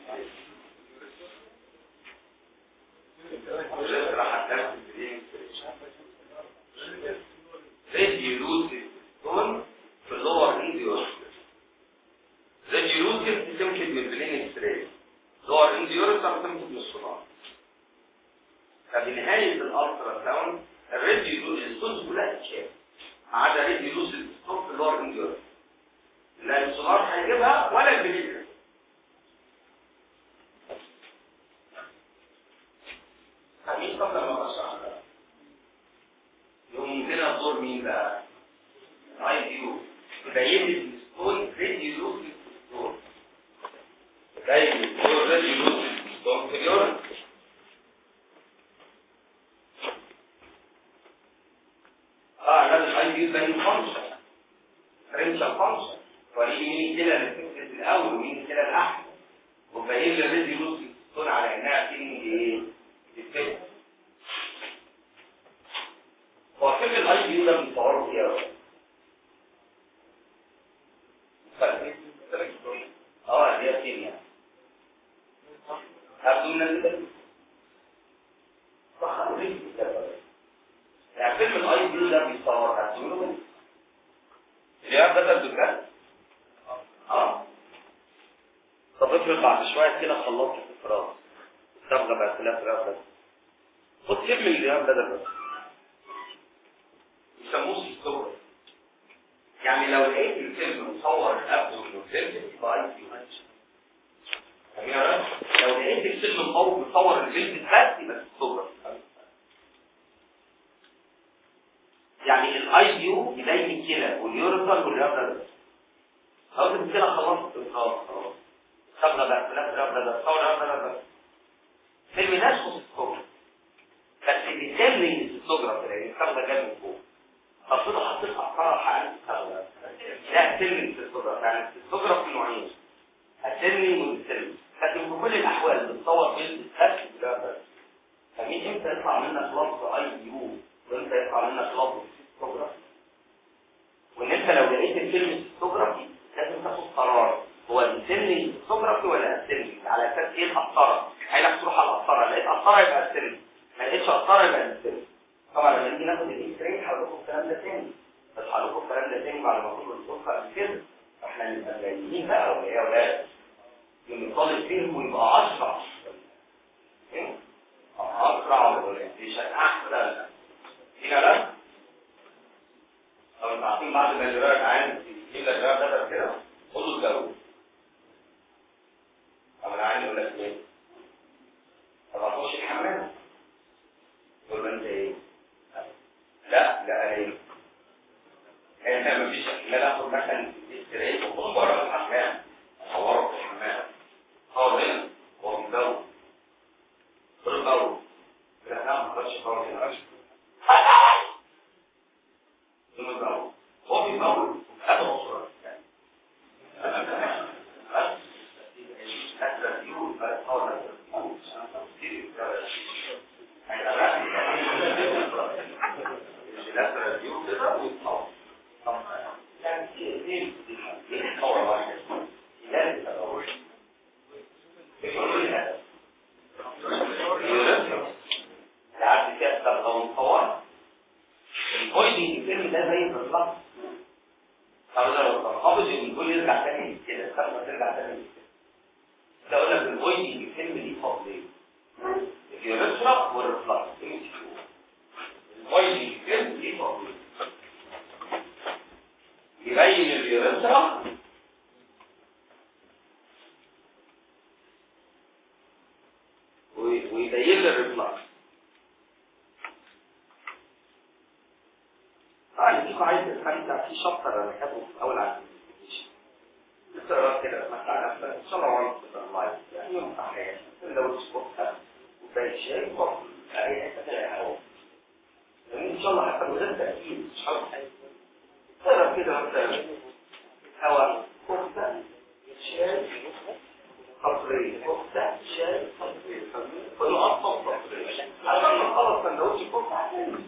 ريديولوسيف تون في اللور انديوس ريديولوسيف بتمكن من بلين اكستري لور انديوس بتمكن من الصداع ففي نهاية الالترا ساوند الريديولوسيف الصوت كلها تتشاف ما عدا ريديولوسيف تون في اللور انديوس لا الصداع هيجيبها ولا البلين مين طب لما بشرح يوم كده دور مين بقى اي كيو يبين لي الستون ريديو في الستون يبين الستون ريديو في الستون في اليورين اه لازم اي كيو يبين فانكشن رينج فانكشن وليه مين كده اللي فكرة الاول ومين كده الاحسن وبين لي الريديو في الستون على انها فيلينج ايه الفكرة هو فيلم الاي بي ده بيصوروا فيها اه دي كيمياء ابدومينال يعني فيلم الاي بي ده بيصور ابدومينال اليوم بدل الدكان اه طب افرض بعد شويه كده خلصت الفراغ الصبغه بقت ثلاث فراغ بس خد فيلم اليوم بدل بس يسموه ستوري يعني لو لقيت الفيلم مصور قبله من الفيلم يبقى اي كيو لو لقيت الفيلم مصور الفيلم بس يبقى ستوري يعني الاي فيو يبين الكلى واليوريثر والرابلر خلاص الكلى خلاص خلاص خلاص صبغه بقى لا رابلر ده صور رابلر بس فيلم نفسه الصور بس بيسمي الصوره كده الصبغه جايه من فوق فالصوره حطيت اقطارها حقن الصبغه لا سلم في الصوره يعني الصوره في نوعين السلمي والسلمي لكن في كل الاحوال بتصور فيلم بس رابلر فمين امتى يطلع منك لفظ اي يو وامتى يطلع منك لفظ سيستوجرافي وان انت لو لقيت الفيلم السيستوجرافي لازم تاخد قرار هو السن السيستوجرافي ولا السن على اساس ايه القطره عينك تروح على القطره لقيت قطره يبقى السن ما لقيتش قطره يبقى السن طبعا لما نيجي ناخد الاكس راي هقول لكم الكلام ده تاني بس هقول لكم الكلام ده تاني بعد ما كل الصفحه قبل كده احنا نبقى جايين بقى ولا ايه يا ولاد ان طالب فيهم ويبقى اسرع اسرع والاورينتيشن احسن هنا لا طب انتوا عارفين بعد ما الجرار عين يجيب لك جرار ده كده خد له الجو طب العين يقول لك ايه طب هتخش الحمام يقول له انت ايه لا لا انا ايه احنا مفيش لا ناخد مثلا استريت وخد بره الحمام صوره في الحمام هو هنا هو في الجو في الجو لا لا ما تقدرش تقول هنا ثم الجو هو في الجو هذا هو الصورة العبد فيها استخدام الطوارئ البويدنج الفيلم ده زي بالظبط طب ده لو قابض يقول يرجع تاني كده استخدم ترجع تاني ده اقول لك البويدنج الفيلم دي فضلين اليوريثرا والرفلكس ام سي كيو البويدنج الفيلم دي فضلين يبين اليوريثرا وي- ويبين لي الرفلكس طبعا دي عايز تستمتع في شابتر انا كاتبه في الاول عن الانفستيجيشن تقرا كده تمتع نفسك ان شاء الله وانت لايف يعني يوم صحيح لو تسبقها وكوبايه شاي وكوفي اي حته تلاقي هوا يعني ان شاء الله حتى من غير تاكيد مش شرط تقرا كده مثلا هوا كفته شاي صفرين كفته شاي صفرين كل اصلا صفرين على ما خلص سندوتش كفته هتلاقي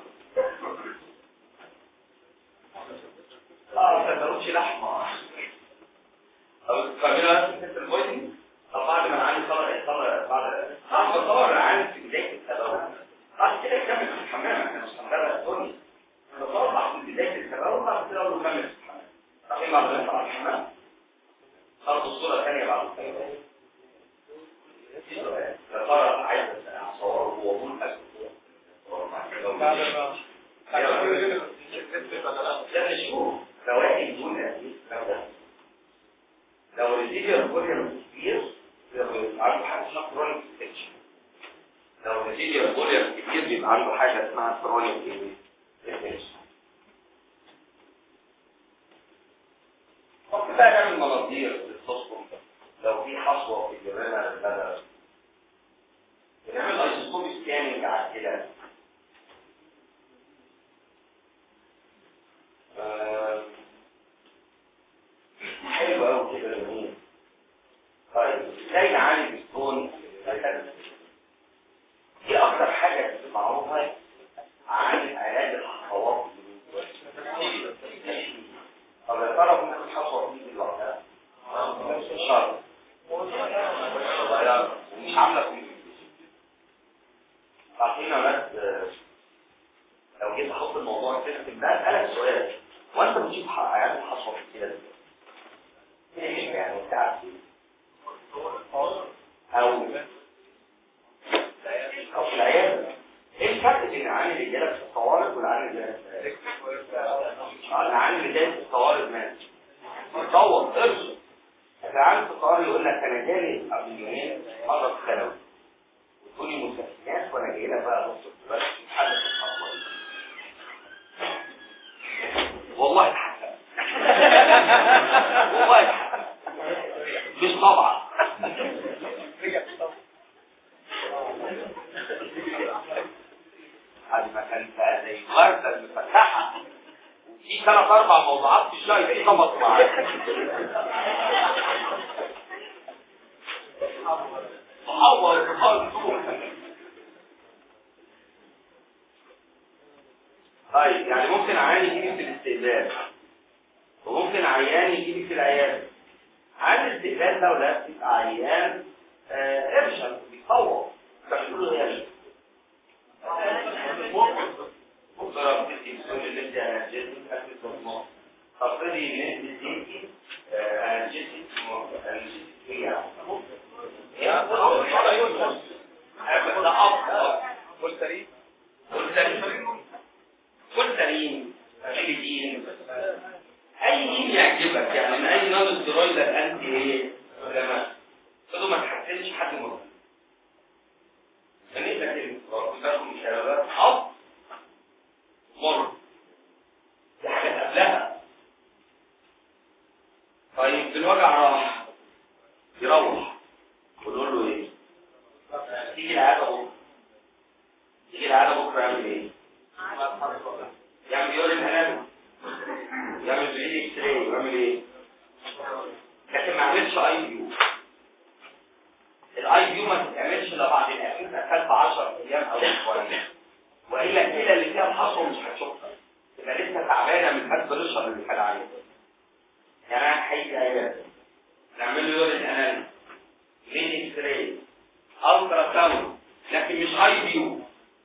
اه سندوتش لحمه او تعملها في البويدنج طب بعد ما العين طلع ايه طلع بعد بعد ما طلع العين في بدايه التبول بعد كده يكمل في الحمام احنا مش هنغرق الدنيا نطلع في بدايه التبول بعد كده نكمل في الحمام بعدين بعد ما نطلع الحمام خلص الصوره ثانيه بعد كده يا ترى عايز اصوره هو منهك بعد ما ده نشوف فوائد دون هذه لو الريسيفر فوليوم كبير بيبقى عنده حاجه اسمها كرونيك انفكشن لو الريسيفر فوليوم كبير بيبقى عنده حاجه اسمها كرونيك انفكشن ممكن بقى نعمل مناظير للتصفم لو في حصوه في الجبانه للبدن بنعمل ايسوسكوب سكاننج على كده آه، حلو قوي كده جميل طيب ازاي نعالج الستون دي اكتر حاجه معروفه عن علاج الحصوات طب يا ترى ممكن حصوه تيجي لوحدها؟ مش شرط صغيرة ومش عامله كومبليكيشن عارفين يا ولاد آه، لو جيت احط الموضوع السيستم ده اسالك سؤال وانت بتشوف ح- عيال حصوه كده ايه يعني انت عارف ايه؟ او او في العياده ايه الفرق بين العيان اللي جالك في الطوارئ والعيان اللي جالك اه العيان اللي جالك في الطوارئ مات تصور ارسل العيان في الطوارئ يقول لك انا جالي قبل يومين مرض خلوي وتقولي مسكنات وانا جاي لك بقى نص بس حدث الخطوه دي بقى زي الورده المفتحه وفي ثلاث اربع موضوعات في الشاي في خبط معاك محور خالص طيب يعني ممكن عيان يجيلي في الاستقبال وممكن عيان يجيلي في العيادة عيان الاستقبال ده ولا بيبقى عيان آه، ارشد بيصور فبيقولوا له يا مقدرة بتدي السؤال اللي انت انرجيتك اكل صدمات تفرضي ان انت تديكي انرجيتك انرجيتك هي يا ده افضل والسرير والسليم والسليم الدين اي مين يعجبك يعني من اي نوع السترويد انت ايه لما خدوا ما تحسنش حد مرض فنيت لك الانتظار مشاغبات اب مر دي حاجات قبلها طيب الوجع راح يروح ونقول له ايه تيجي العاده بكره تيجي العاده بكره يعمل ايه يعمل يورين انامي يعمل بريد اكس راي ويعمل ايه لكن ما عملش اي بيو الاي بيو ما تتعملش الا بعد الاخير اكلت 10 ايام او اسبوعين والا الكلى اللي فيها الحصوه مش هتشوفها تبقى لسه تعبانه من هاد بريشر اللي كان عليها يعني انا حقيقي عيادة نعمل له يورين اناليز مين اكس راي الترا ساوند لكن مش اي بيو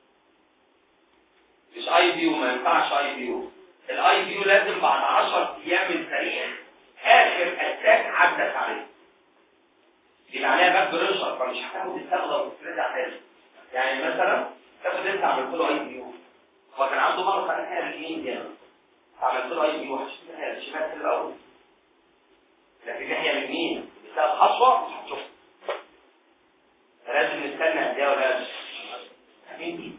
مش اي بيو ما ينفعش اي بيو الاي بيو لازم بعد 10 ايام من تاريخ اخر اتاك عدت عليه يبقى عليها باك بريشر فمش هتاخد التغذى وتفردها حلو يعني مثلا تاخد انت عملت له اي بيو هو كان عنده مرض على الحاله اليمين جامد عملت له اي بيو هتشوف الحاله الشمال في الاول لكن الناحيه اليمين بسبب خطوه مش هتشوفها فلازم نستنى قد ايه ولا لا فاهمين دي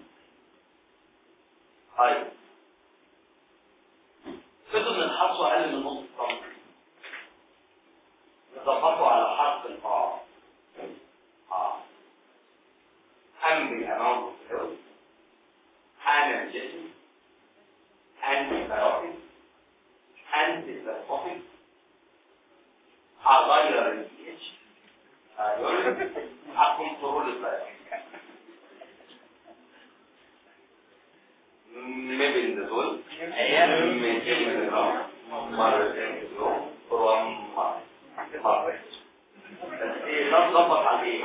طيب فضل ان الحصوه اقل من نص سم ظبطوا على حرف القاع اه هم الامام الفلوس حامل الجسم انتي بايوتيك انتي بايوتيك هغير البي اتش هيقول هكنترول البايوتيك مبين دول ايام 200 جرام مرتين في اليوم رقم مرة بس ايه ده ظبط عليه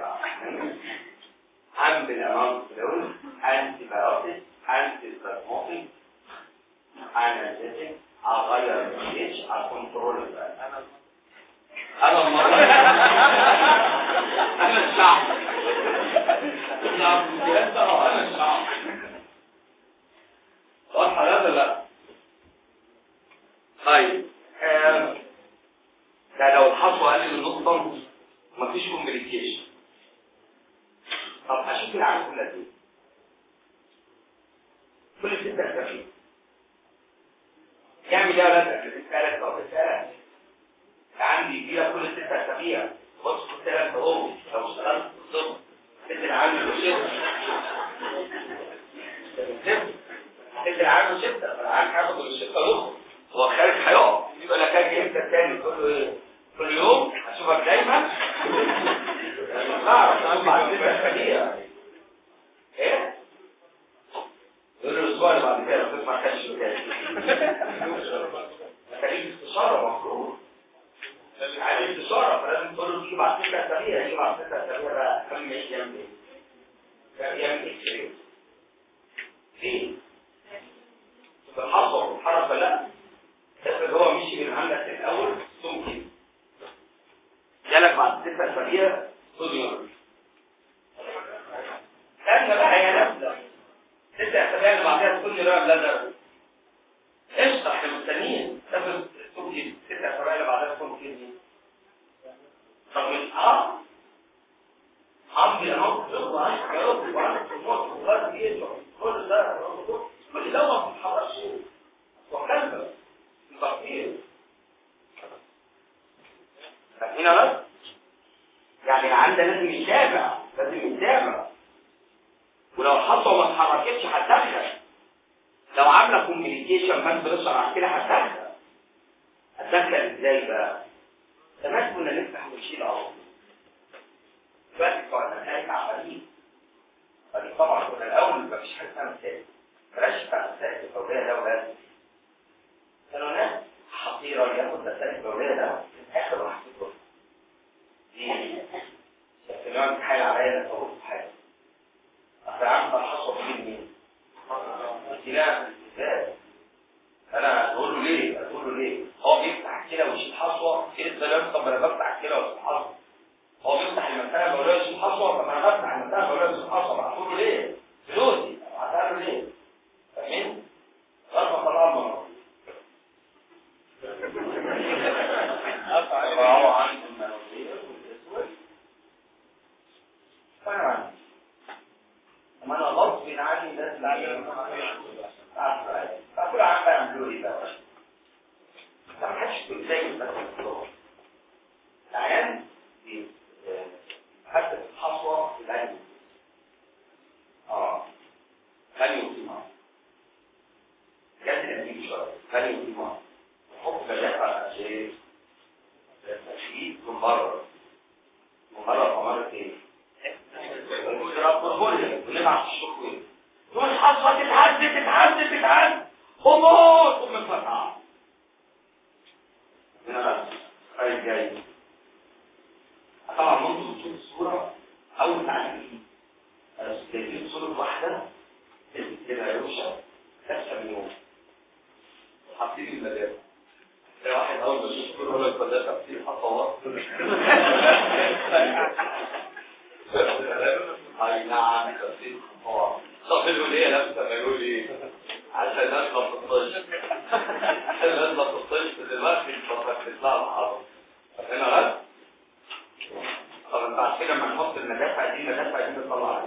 عند الامام دول انتي بايوتيك انتي سبموتيك انالجيتيك اغير البي اتش اكنترول البايوتيك انا مرة انا الشعب الشعب بجد اه انا الشعب واضحة هذا لا طيب آم، ده لو الحصوة أقل من نص طن مفيش كومبليكيشن طب هشوف العالم كل قد ايه كل ستة أسابيع يعمل ايه يا ولاد تسألك أو تسألك عندي كبيرة كل ستة أسابيع بص قلت لك أهو لو اشتغلت بالظبط مثل العالم والشغل انت عارف شفته العالم هياخد الشفته يخرج هو خارج هيقف يبقى لك اجي امتى التاني تقول له ايه كل يوم اشوفك دايما تعرف تعرف بعد ستة اسابيع ايه يقول له الاسبوع اللي بعد كده لو تسمع كاش محتاجين استشاره مفروض عايز استشاره فلازم تقول له تيجي بعد ستة اسابيع يجي بعد ستة اسابيع بقى كم ايام دي ايام اكس راي ليه؟ الحصر والحركة لا افرض هو مشي من عندك الأول ثم كده جالك بعد ستة أسابيع صديون استنى بقى هي نازلة ستة أسابيع اللي بعدها تكون رأى بلادر قشطة احنا مستنيين افرض ثم كده ستة أسابيع اللي بعدها تكون كده طب مش اه عمي انا بقول عايز كلام وعايز تموت وغير بيجي كل ده كل ده ما بيتحركش وكلمه التقدير هنا بس يعني العيال ده لازم يتابع لازم يتابع ولو الحصوه ما اتحركتش هتدخل لو عامله كوميونيكيشن ما بريشر على كده هتدخل هتدخل ازاي بقى؟ زمان كنا نفتح ونشيل اهو دلوقتي بتوع المكانيك عمالين فدي طبعا كنا الاول ما فيش حاجه اسمها مثال بلاش بتاع مسائل الدوريه ده ولازم كانوا ناس حقيره ياخد مسائل الدوريه ده في اخر واحد في الدور دي شكلها بتحايل عليا انا اقول حاجه اصل عارف الحصوه في مين؟ دي لا ازاي؟ انا هتقول له ليه؟ هتقول له ليه؟ هو بيفتح الكلى ويشيل حصوه ايه السلام طب انا بفتح الكلى واشيل حصوه هو بيفتح المنطقه البوليه ويشيل حصوه طب انا بفتح المنطقه البوليه ويشيل حصوه هتقول له ليه؟ فلوسي هتعمل ليه؟ فاهمين؟ غرفه طلع المناطق فهو عنده المناطير والاسود فانا عندي وما انا غصب عني الناس اللي عندي فكل عام بقى يعملوا ايه بقى؟ ما حدش يكون زي بس العيان حتى الحصوة في العين اه خلي يوصيما جد نتيجة شوية خلي يوصيما حط بلاحة شيء تشييد من بره من بره فمرة ايه؟ بروبوليا ونبعت الشكوين تقول حصوة تتعد تتعد تتعد هبوط ومن فتحة هنا بس خير جاي طبعا ممكن تشوف الصورة أول تعليم تجيب صورة واحدة كده روشة لابسة من يوم حاطين المدافع ده واحد أول ما يشوف صورة ولا المدافع كتير خطوات أي نعم كتير خطوات طب ليه لابسة مالوا ليه عشان الناس ما تطلش عشان الناس ما تطلش دلوقتي الفترة بتطلع الحرب هنا غلط طب انت عشان كده لما نحط المدافع دي المدافع دي بتطلع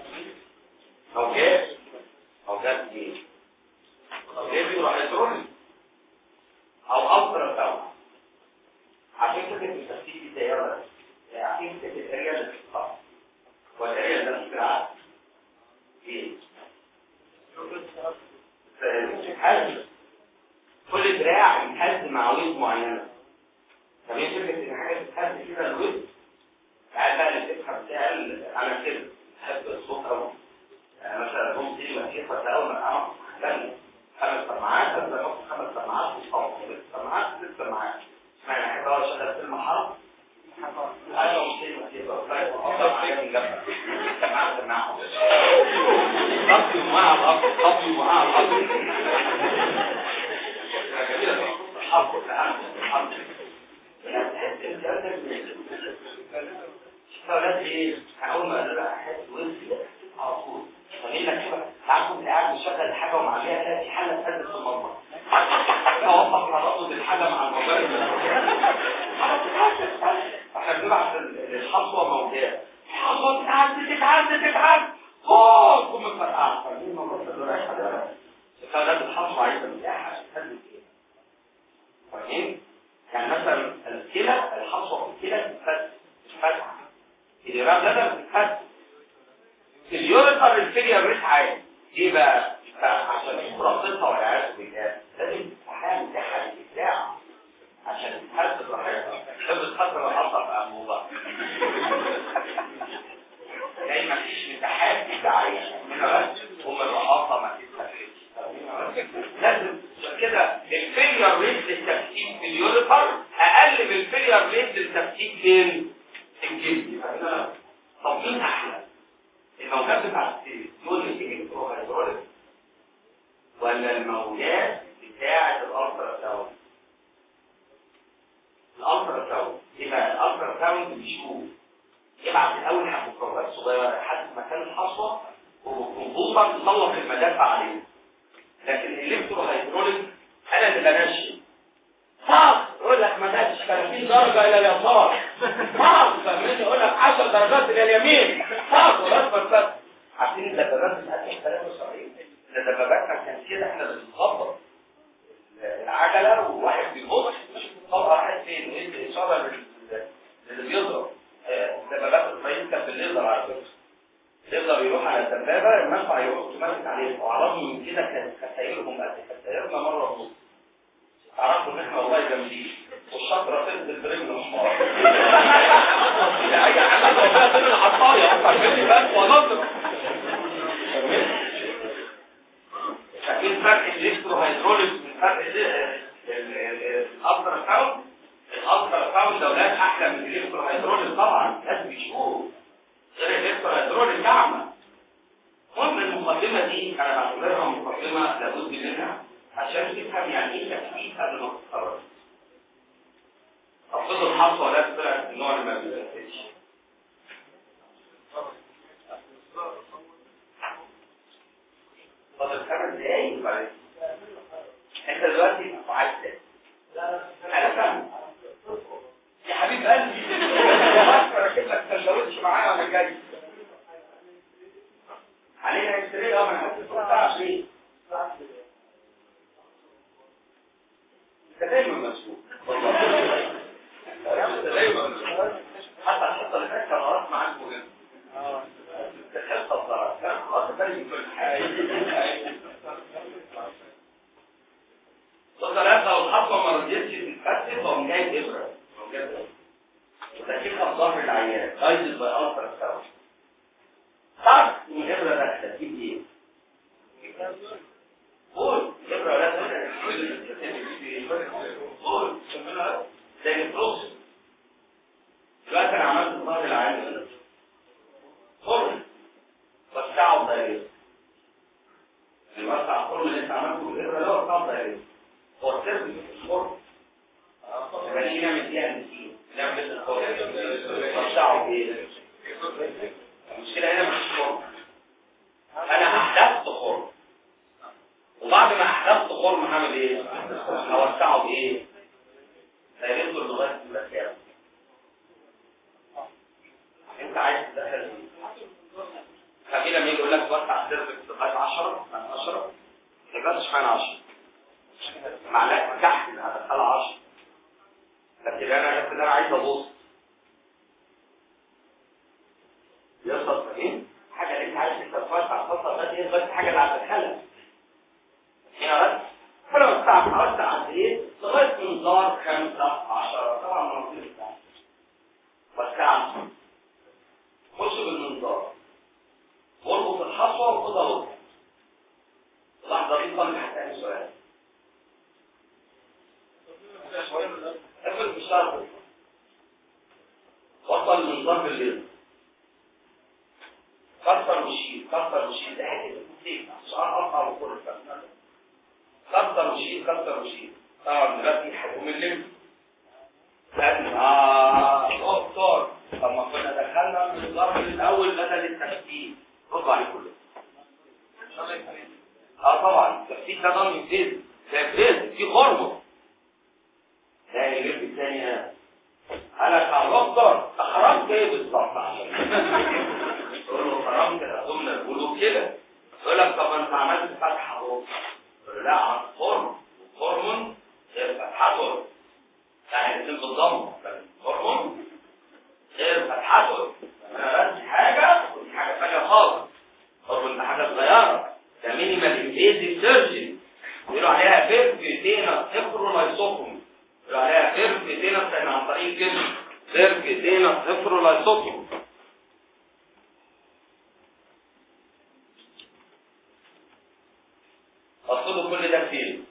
اوكي اوكي دي اوكي دي راح يتروني او افضل الدولة عشان كده في تفسير الدائرة عشان كده الاريا اللي بتطلع والاريا اللي ممكن عاد ايه حل كل دراع يتهز مع ويز معينة طب هي فكرة ان حاجة تتهز كده الويز تعال بقى اللي تفهم سأل انا كده بحب الصوت قوي يعني مثلا هم دي مسيحة اول ما اعمل هتغني خمس سماعات بس احط خمس سماعات وصوت ست سماعات ست سماعات اسمعني احب اقعد اشغل فيلم حرب انا مش دي مسيحة افضل حاجة من جنبك سماعات سماعات قضي مع الأرض قضي مع الأرض جميلة الحرب الحرب فولاد ايه؟ اول ما قالوا لها احس وانسي على طول فمين لك كده تعرفوا اللي قاعد مشغل حاجه ومعليها تلاقي في حله اتهزت في المطبخ فوضح ربطه الحاجه مع الموبايل احنا بنبعت الحصوه موجيه الحصوه تتعد تتعد تتعد فوق قوم الفرقعه فمين الموضوع اللي رايحه ده فولاد الحصوه عايزه مساحه عشان تهدي فيها فاهمين؟ يعني مثلا الكلى الحصوه في الكلى تتفتح تتفتح الإيران ده بتتفتح اليوريتر الفيلير ريت عالي ايه بقى؟ عشان ترصدها والعياذ بالله لازم تحاول مساحه للابداع عشان تحدد راحتها تحب تخسر الحصه في انبوبه زي ما فيش مساحات ابداعيه هنا بس هم الرقاصه ما تتفتحش لازم كده الفيلير ريت للتفتيت في اليوريتر اقل من الفيلير ريت للتفتيت فين؟ الجلد طب مين احلى؟ الموجات بتاعت التلفزيون اللي تيجي بتروح ولا الموجات بتاعت الالترا ساوند الالترا ساوند يبقى الالترا ساوند بيشوف يبعت الاول حبوبات صغيره لحد مكان الحصوه وخطوطا تسلط المدافع عليه لكن الالكترو هيدروليك انا اللي بمشي صعب يقول لك ما داتش 30 درجه الى اليسار صعب فاهمين يقول لك 10 درجات الى اليمين صعب ولا بس عارفين الدبابات بتاعت 73 الدبابات كان كده احنا بنخبط العجله وواحد بيبص طبعا راحت فين وايه الاشاره اللي بيضرب الدبابات الصغيره كانت بالليزر على فكره الليزر يروح على الدبابه المدفع هيبقى اوتوماتيك عليهم وعلى الرغم من كده كانت خسائرهم قد خسائرنا مره ونص تعرفوا ان احنا والله جامدين والشطره تنزل برجل حمار اي حاجه والله بين العطايه فاهمني بس ونظر فاكرين فرق الالكترو هيدروليك من فرق الالترا ساوند الالترا ساوند اولاد احلى من الالكترو هيدروليك طبعا لازم يشوف غير الالكترو هيدروليك اعمى المهم المقدمه دي انا بعتبرها مقدمه لابد منها عشان تفهم يعني ايه تكليف قبل ما تتخرج افرض الحصوه ولا طلعت النوع اللي ما بيتفتش فاضل خمس دقايق وبعدين انت دلوقتي فعلت انا فاهم يا حبيب قلبي راكب لك سندوتش معايا وانا جاي علينا اكستري اه ما انا بتاع فين انت دايما مسؤول انت دايما مسؤول حتى الحصه اللي فاتت كان قرات معاك مهم الحصه الضرر كان خلاص فارق كل حاجه وثلاثة لو الحصوة ما رضيتش تتفتت فقوم جايب إبرة قوم جايب إبرة وتركيبها في ظهر العيان جايزد باي ألترا ساوند تعرف إن الإبرة داخلة تجيب إيه؟ قول الإبرة ولا قول زي البروس دلوقتي أنا عملت ظهر العيان خرم وسعه بطريقة الوسع الخرم اللي انت عملته بالإبرة ده وسعه بطريقة هو السر في الخرم ماشي نعمل فيها نسيم نعمل الخرم وسعه بايه؟ المشكلة هنا مش خرم أنا أحدثت خرم وبعد ما أحدثت خرم هعمل إيه؟ هوسعه بإيه؟ هيرد لغاية المسافة أنت عايز تدخل ففي لما يجي يقول لك وسع السيرفكس لغايه 10 عن 10 ما يبقاش حاجه 10 معلقه تحت هدخلها 10 لكن انا عرفت ان انا عايز ابص يوصل فين حاجه اللي انت عايز انت توسع توصل بس ايه لغايه الحاجه اللي هتدخلها هنا بس فانا وسعت اوسع قد ايه لغايه منظار 5 10 طبعا منظور بتاعي وسعت خش بالمنظار واربط الحصوة وخدها وضع لحظة دي طالب هتسأل سؤال افرض مش تعرف وصل من ضرب الليل كسر وشيل كسر وشيل ده حته كتير سؤال اصعب وكل الكلام كسر وشيل كسر وشيل طبعا دلوقتي هيقوم الليل لازم اه دكتور طب ما كنا دخلنا من الضرب الاول بدل التشكيل رد عليه كله اه طبعا التفسير ده ضمن فيز ده فيز في خرمه تاني الجزء الثاني هنا انا كدكتور اخرجت ايه بالظبط عشان تقول له خرجت ضمن القلوب كده يقول لك طب انت عملت فتحه اهو لا عن خرم خرم غير فتحته يعني الاثنين بالضم خرم غير فتحته انا بس حاجه ودي حاجه ثانيه خالص برضه انت حاجه صغيره ده مينيمال انفيزيف سيرجري يقولوا عليها فيرف دينا افرولايسوكوم يقولوا عليها فيرف دينا لان عن طريق الجسم فيرف دينا افرولايسوكوم اصله كل ده فين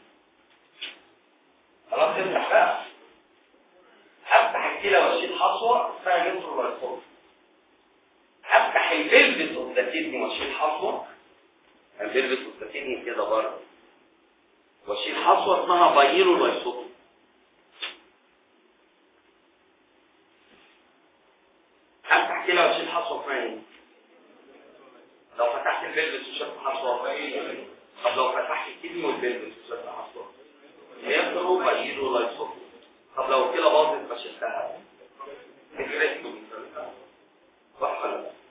خلاص افتح بقى افتح الكلى واشيل حصوه اسمها جنترولايسوكوم افتح البلبس اوف ذا كدني واشيل حصوه البلبس اوف ذا كدني كده بره واشيل حصوه اسمها بايلو لايسوتوم افتح كده واشيل حصوه اسمها ايه؟ لو فتحت البلبس وشلت حصوه طب لو فتحت الكدني والبلبس وشلت حصوه يقدروا بايلو لايسوتوم طب لو كده باظت فشلتها تجريتكم صح ولا لا؟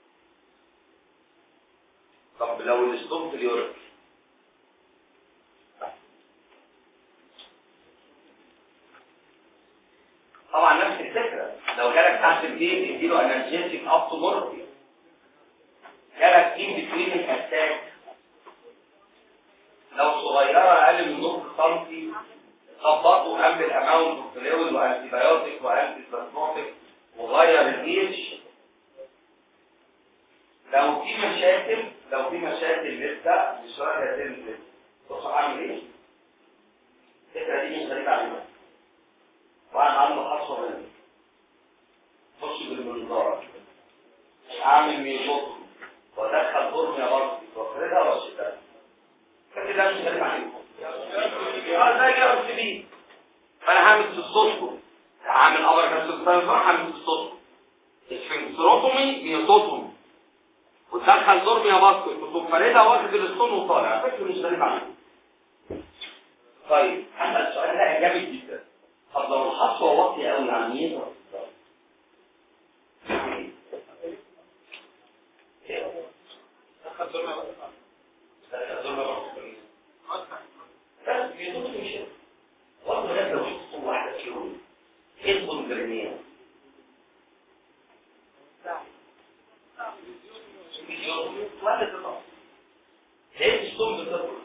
طب لو الاسلوب في اليورك طبعا نفس الفكره لو جالك تحت البيت اديله انرجيتك اب تو مورفين جالك in between الاتاك لو صغيرة أقل من نص سنتي خبطوا قبل الأماونت اوف فلويد وأنتي بايوتيك وأنتي بلازماتيك وغير الجيش لو في مشاكل لو في مشاكل لسه مش راضية تنزل بص هعمل ايه؟ الفكرة دي مش غريبة علينا وأنا عنده حصوة مني خش بالمنظار أعمل ميزوت وأدخل هرم يا برضي وأخرجها وأشدها فكده ده مش غريب عليكم اه زي كده بس بيه فأنا هعمل سيستوتكم هعمل أبر كاسوستايل هعمل سيستوتكم الفنكسروتومي ميزوتومي وتدخل ضرب يا باسكت وتفردها واخد الاسطون وطالع فكر مش غريب عليك طيب هسأل السؤال ده جامد جدا طب لو الحصوة واطية قوي عن مين بس بيدوك مش والله ده لو شفت واحدة كيلو ايه الكونجرينية ليه الصوم بتطلع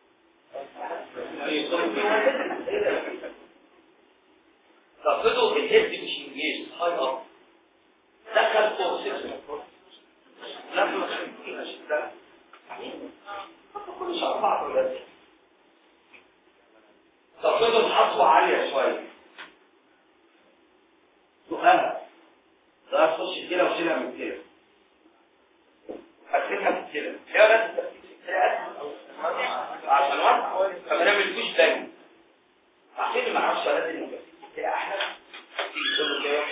تفضلوا الهيد مش انجيز هاي اب دخل فوق سيكس لما خلينا شدة كل شهر بعض بس تفضلوا الحصوة عالية شوية سؤال ده تخش كده وشيلها من كده هتسيبها من كده يا ولاد عشان وقت فما نعملكوش دايما عشان ما اعرفش ولاد المجسد كده احلى تيجي تقول له كده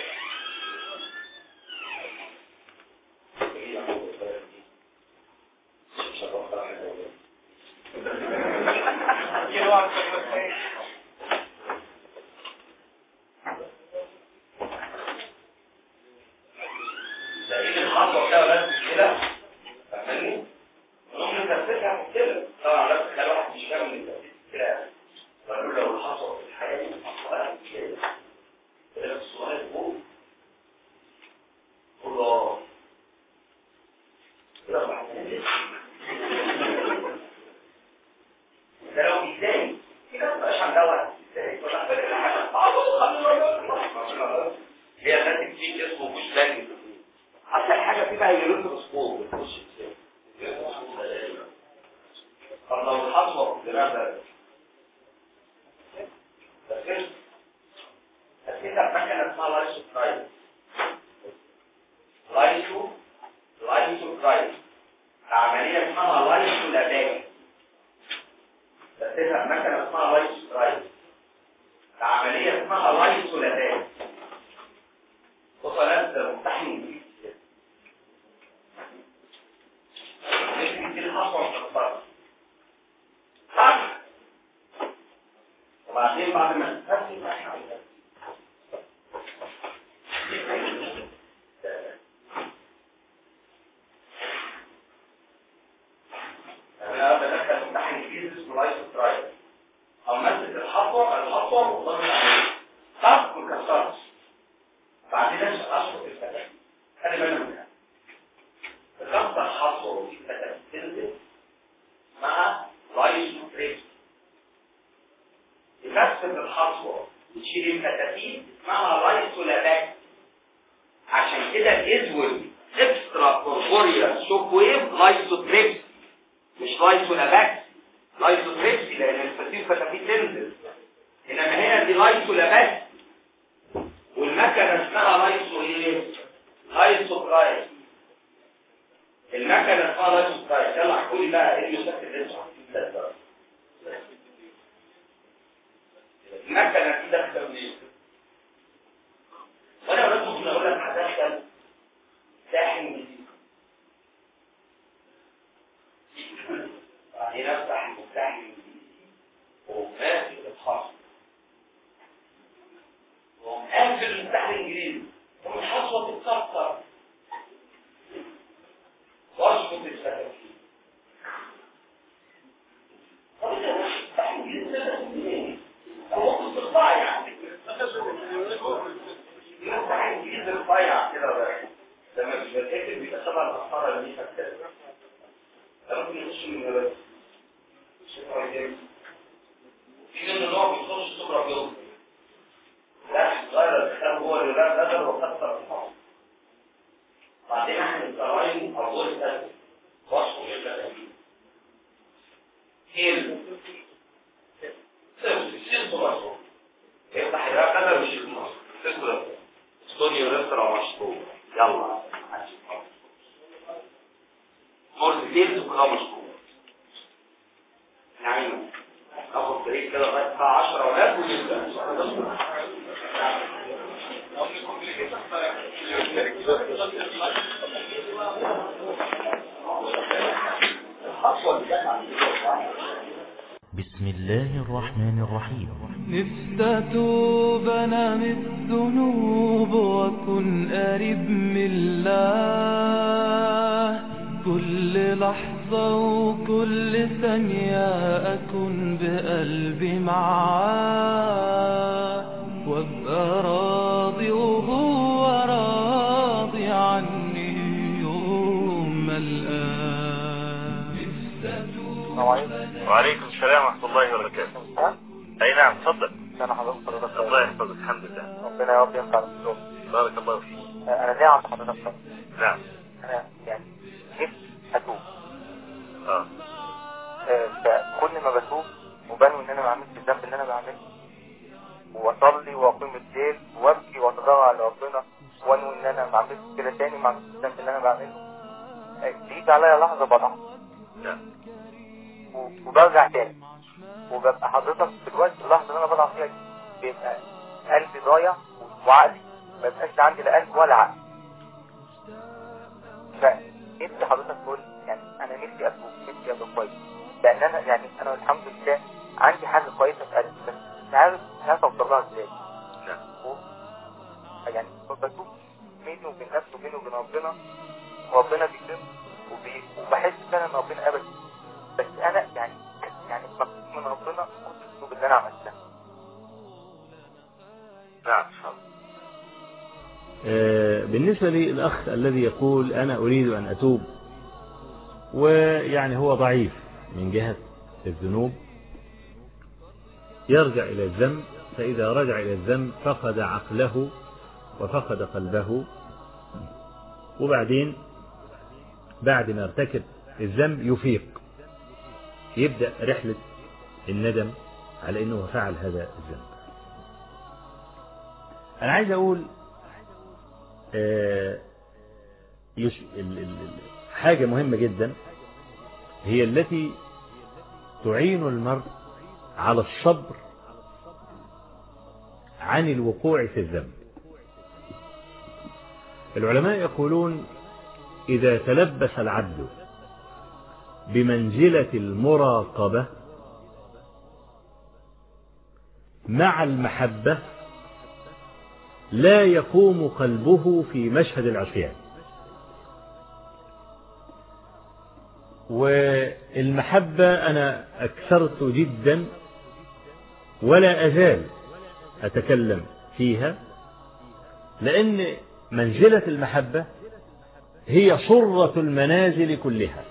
لكن الخطوة كده ولاد كده فاهمني؟ ونقوم نكتبها كده طبعا لا تخلي واحد مش فاهم من التفكير كده وقالوا لو الحصوة في الحياة السؤال كده كده السؤال فوق الله كده واحد ده لو ازاي كده مبقاش عندها وقت ازاي ولا فاكر حاجه هي لازم تيجي اسمه مش لازم اصل حاجه فيها هيجيله له اسبوع بتخش ازاي طب لو الحصوه في الدماغ ده بس كده مكنه اسمها لايسو ترايل لايسو لايسو ترايل العمليه اسمها لايسو لاباج بس كده مكنه اسمها لايسو ترايل العمليه اسمها لايسو لاباج وصلت مستحيل دي الحصوه بتختار صح وبعدين بعد ما تفهم احنا عايزين انا بدخل امتحان جديد اسمه لايف ترايل او ماسك الحصوه الحصوه وضغط عليه صح ما كسرش بعدين اشفط الفتاه خلي بالك منها تكسر الحصوه ودي الفتاه تنزل مع لايف تريبس تكسر الحصوه وتشيل الفتاتين اسمها لايف سولاباك عشان كده الازول اكسترا كوربوريال شوك ويف لايسوتريبس مش لايسولاباكس لايسوتريبسي لان الفتيل فتافيت تنزل انما هنا دي لايسولاباكس والمكنه اسمها لايسو ايه؟ لايسوترايل المكنه اسمها لايسوترايل يلا احكوا لي بقى ايه اللي شكل الاسم المكنه دي داخله منين؟ وانا بس ممكن اقول لك هدخل ساحن جديد بعدين افتح المفتاح الانجليزي وماسك الحصر ومقفل المفتاح الانجليزي والحصوه تتكسر واشفط السكاكين طب انت المفتاح الانجليزي ده منين؟ هو ممكن تقطع يعني المفتاح الانجليزي رفيع كده بقى لما مش بتكتب بيبقى شبه القسطره اللي دي فكره ده ممكن يخش من هنا بس في منه نوع بيخش سوبر بيوم لا صغير الكتاب هو اللي لا نزل وكسر الحصن بعدين احنا الزرايم او وسط وصفه يبقى هيل سيل مصر يفتح الباب كذا مش مصر سيل استوديو ريستورا مشروع يلا مور ديتيلز وخمس مشروع نعم اخد بريك كده لغايه الساعه 10 وناكل ونبدا بسم الله الرحمن الرحيم نفسي توب انا من الذنوب واكون قريب من الله كل لحظة وكل ثانية اكون بقلبي معاه وابقى راضي وهو راضي عني يوم ما الآن نفسي اتوب وعليكم السلام ورحمة الله وبركاته أي نعم تفضل انا حضرتك حضرتك الله يحفظك الحمد لله ربنا يا رب ينفع بالشغل بارك الله فيك انا ليه عند حضرتك طب نعم انا يعني نفسي اتوب اه آه، فكل ما بتوب وبنوي ان انا ما اعملش الذنب اللي انا بعمله واصلي واقيم الليل وابكي واتضرع على ربنا وانوي ان انا ما اعملش كده تاني ما اعملش الذنب اللي انا بعمله آه، بيجي عليا لحظه بضعف نعم و- وبرجع تاني وببقى حضرتك في الوقت اللحظه اللي انا بضعف فيها دي بيبقى قلبي ضايع وعقلي ما يبقاش عندي لا قلب ولا عقل فنفسي حضرتك تقول يعني انا نفسي اتوب نفسي ابقى كويس لان انا يعني انا الحمد لله عندي حاجه كويسه في قلبي بس مش عارف مش عارف اوصل لها ازاي نعم و- يعني بتوب بيني وبين نفسي وبيني وبين ربنا وربنا بيكرم وبي... وبحس فعلا ان ربنا قبل بس انا يعني يعني مكتوب من ربنا كنت الذنوب اللي انا عملتها نعم إن شاء الله آه، بالنسبة للأخ الذي يقول أنا أريد أن أتوب ويعني هو ضعيف من جهة الذنوب يرجع إلى الذنب فإذا رجع إلى الذنب فقد عقله وفقد قلبه وبعدين بعد ما ارتكب الذنب يفيق يبدأ رحلة الندم على أنه فعل هذا الذنب أنا عايز أقول آه، يش... ال... ال... ال- حاجة مهمة جدا هي التي تعين المرء على الصبر عن الوقوع في الذنب العلماء يقولون إذا تلبس العبد بمنزلة المراقبة مع المحبة لا يقوم قلبه في مشهد العصيان والمحبة أنا أكثرت جدا ولا أزال أتكلم فيها لأن منزلة المحبة هي صرة المنازل كلها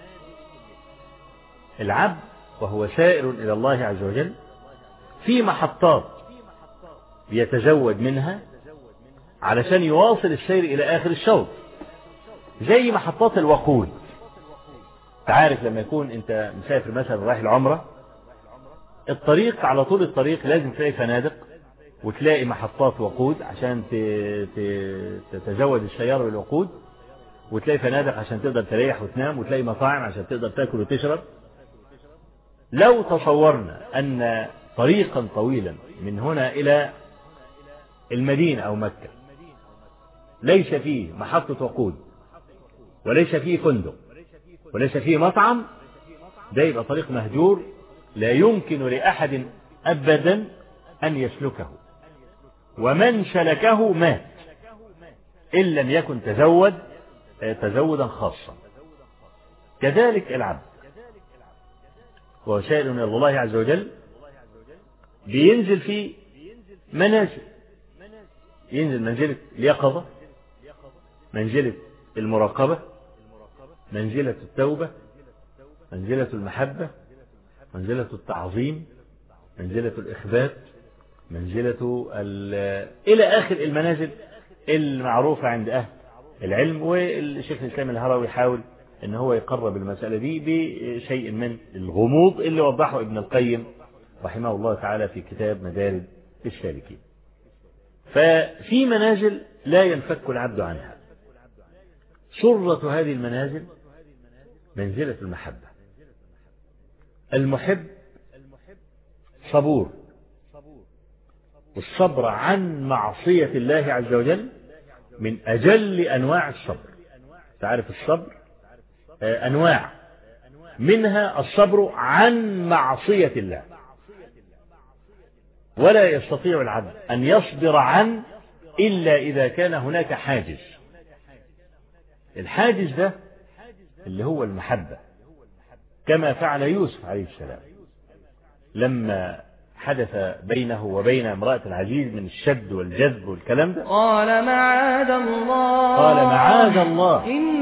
العبد وهو سائر إلى الله عز وجل في محطات يتزود منها علشان يواصل السير إلى آخر الشوط زي محطات الوقود تعرف لما يكون انت مسافر مثلا رايح العمرة الطريق على طول الطريق لازم تلاقي فنادق وتلاقي محطات وقود عشان ت- ت- تتزود السيارة بالوقود وتلاقي فنادق عشان تقدر تريح وتنام وتلاقي مطاعم عشان تقدر تاكل وتشرب لو تصورنا أن طريقا طويلا من هنا إلى المدينة أو مكة ليس فيه محطة وقود وليس فيه فندق وليس فيه مطعم ده يبقى طريق مهجور لا يمكن لأحد أبدا أن يسلكه ومن سلكه مات إن لم يكن تزود آه، تزودا خاصا كذلك العبد وهو سائل إلى الله عز وجل بينزل في منازل ينزل منزلة اليقظة منزلة المراقبة منزلة التوبة منزلة المحبة منزلة التعظيم منزلة الإخبات منزلة ال- إلى آخر المنازل المعروفة عند أهل العلم والشيخ الإسلام الهروي يحاول ان هو يقرب المسألة دي بشيء من الغموض اللي وضحه ابن القيم رحمه الله تعالى في كتاب مدارج السالكين ففي منازل لا ينفك العبد عنها سرة هذه المنازل منزلة المحبة المحب صبور والصبر عن معصية الله عز وجل من أجل أنواع الصبر تعرف الصبر آه، أنواع منها الصبر عن معصية الله ولا يستطيع العبد أن يصبر عن إلا إذا كان هناك حاجز الحاجز ده اللي هو المحبة كما فعل يوسف عليه السلام لما حدث بينه وبين امرأة العزيز من الشد والجذب والكلام ده قال معاذ الله قال معاذ الله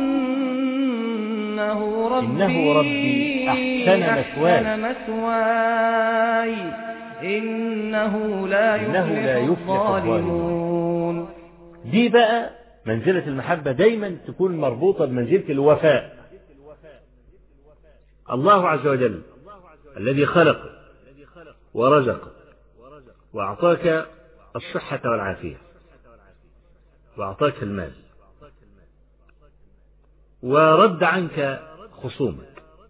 إنه ربي إنه ربي أحسن مثواي. أحسن مثواي إنه لا إنه يفلح لا يفلح الظالمون دي بقى منزلة المحبة دايما تكون مربوطة بمنزلة الوفاء الله عز وجل الذي خلقك ورزقك وأعطاك الصحة والعافية وأعطاك المال ورد عنك خصومك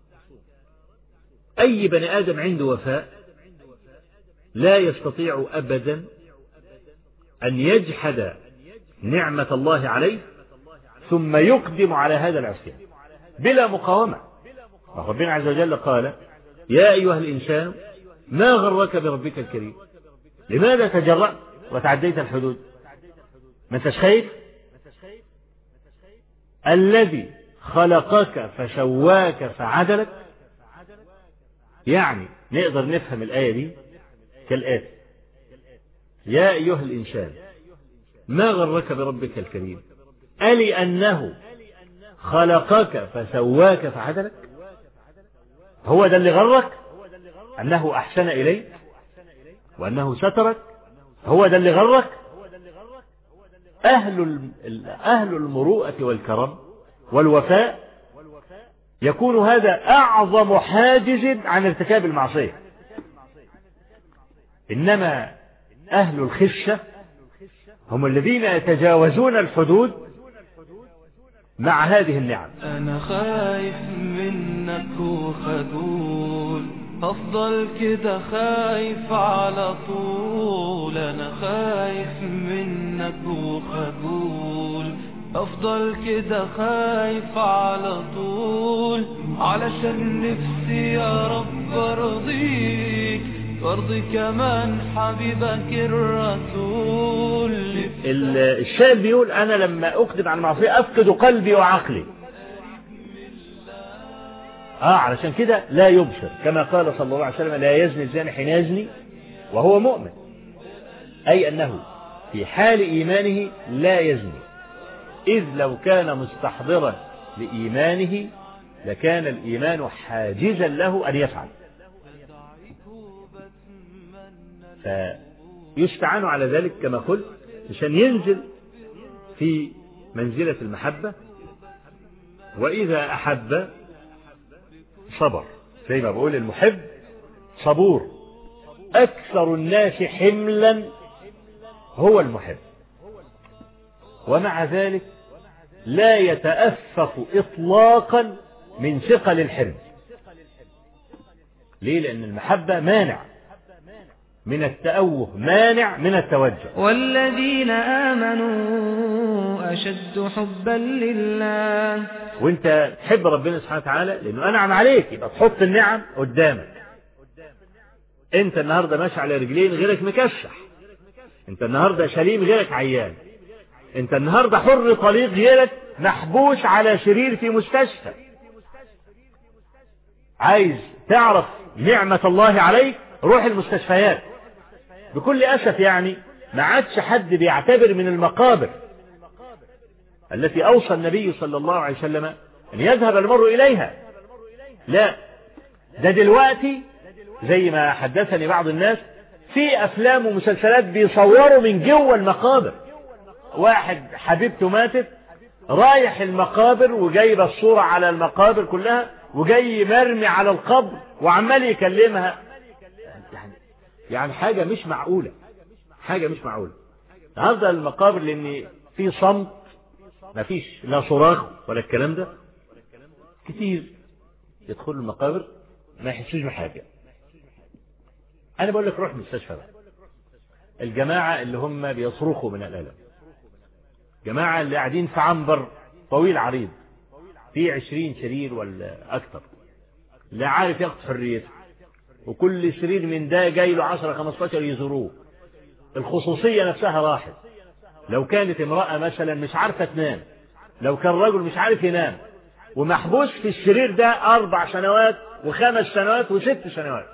أي بني آدم عنده وفاء لا يستطيع أبدا أن يجحد نعمة الله عليه ثم يقدم على هذا العصيان بلا مقاومة ربنا عز وجل قال يا أيها الإنسان ما غرك بربك الكريم لماذا تجرأت وتعديت الحدود ما انتش خايف الذي خلقك فسواك فعدلك يعني نقدر نفهم الآية دي كالآتي يا أيها الإنسان ما غرك بربك الكريم ألي أنه خلقك فسواك فعدلك هو ده اللي غرك أنه أحسن إليك وأنه سترك هو ده اللي غرك أهل ال- أهل المروءة والكرم والوفاء يكون هذا أعظم حاجز عن ارتكاب المعصية إنما أهل الخشة هم الذين يتجاوزون الحدود مع هذه النعم أنا خايف منك وخجول أفضل كده خايف على طول أنا خايف منك وخجول أفضل كده خايف على طول علشان نفسي يا رب أرضيك وارضي كمان حبيبك الرسول ال- الشاعر بيقول أنا لما أقدم على المعصية أفقد قلبي وعقلي آه علشان كده لا يبصر كما قال صلى الله عليه وسلم لا يزني الزاني حين يزني وهو مؤمن أي أنه في حال إيمانه لا يزني إذ لو كان مستحضرا لإيمانه لكان الإيمان حاجزا له أن يفعل فيستعان على ذلك كما قلت عشان ينزل في منزلة المحبة وإذا أحب صبر زي ما بقول المحب صبور أكثر الناس حملا هو المحب ومع ذلك لا يتأفف إطلاقا من ثقل الحب ليه لأن المحبة مانع من التأوه مانع من التوجه والذين آمنوا أشد حبا لله وانت تحب ربنا سبحانه وتعالى لانه انعم عليك يبقى تحط النعم قدامك انت النهارده ماشي على رجلين غيرك مكشح انت النهارده سليم غيرك عيان انت النهارده حر طليق غيرك محبوس على سرير في مستشفى عايز تعرف نعمة الله عليك روح المستشفيات بكل أسف يعني ما عادش حد بيعتبر من المقابر التي أوصى النبي صلى الله عليه وسلم أن يذهب المرء إليها لا ده دلوقتي زي ما حدثني بعض الناس في افلام ومسلسلات بيصوروا من جوه المقابر واحد حبيبته ماتت رايح المقابر وجايب الصورة على المقابر كلها وجاي مرمي على القبر وعمال يكلمها يعني, يعني حاجة مش معقولة حاجة مش معقولة هفضل المقابر لان في صمت مفيش لا صراخ ولا الكلام ده كتير يدخلوا المقابر ما يحسوش بحاجة انا بقول لك روح مستشفى بقى الجماعة اللي هم بيصرخوا من الألم جماعة اللي قاعدين في عنبر طويل عريض في عشرين سرير ولا أكتر لا عارف ياخد حريته وكل سرير من ده جاي له 10 15 يزوروه الخصوصية نفسها راحت لو كانت امرأة مثلا مش عارفة تنام لو كان رجل مش عارف ينام ومحبوس في السرير ده أربع سنوات وخمس سنوات وست سنوات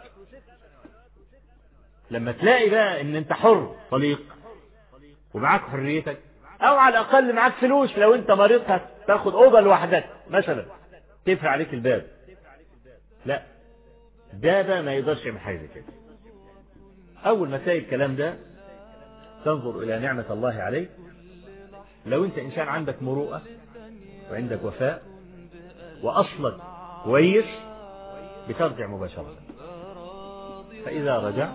لما تلاقي بقى ان انت حر طليق ومعاك حريتك او على الاقل معاك فلوس لو انت مريض هتاخد اوضه لوحدك مثلا تقفل عليك الباب لا ده بقى ما يقدرش يعمل حاجه كده اول ما تلاقي الكلام ده تنظر الى نعمه الله عليك لو انت انسان عندك مروءه وعندك وفاء واصلك كويس بترجع مباشره فاذا رجعت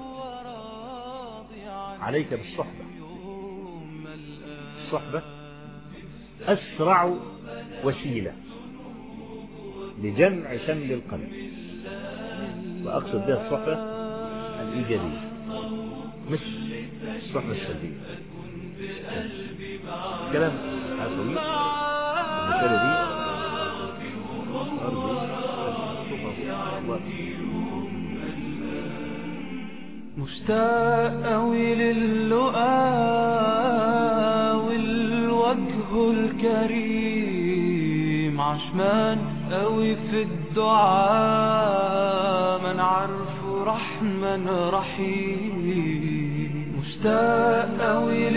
عليك بالصحبة الصحبة أسرع وسيلة لجمع شمل القلب وأقصد بها الصحبة الإيجابية مش الصحبة السلبية كلام هذا طويل المسألة دي أرجو أن مشتاق أوي للقاء والوجه الكريم عشمان أوي في الدعاء من عارفه رحمن رحيم مشتاق أوي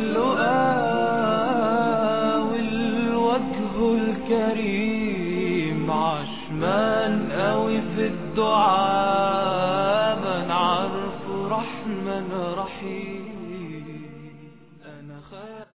للقاء والوجه الكريم عشمان أوي في الدعاء من عارفه رحمن رحيم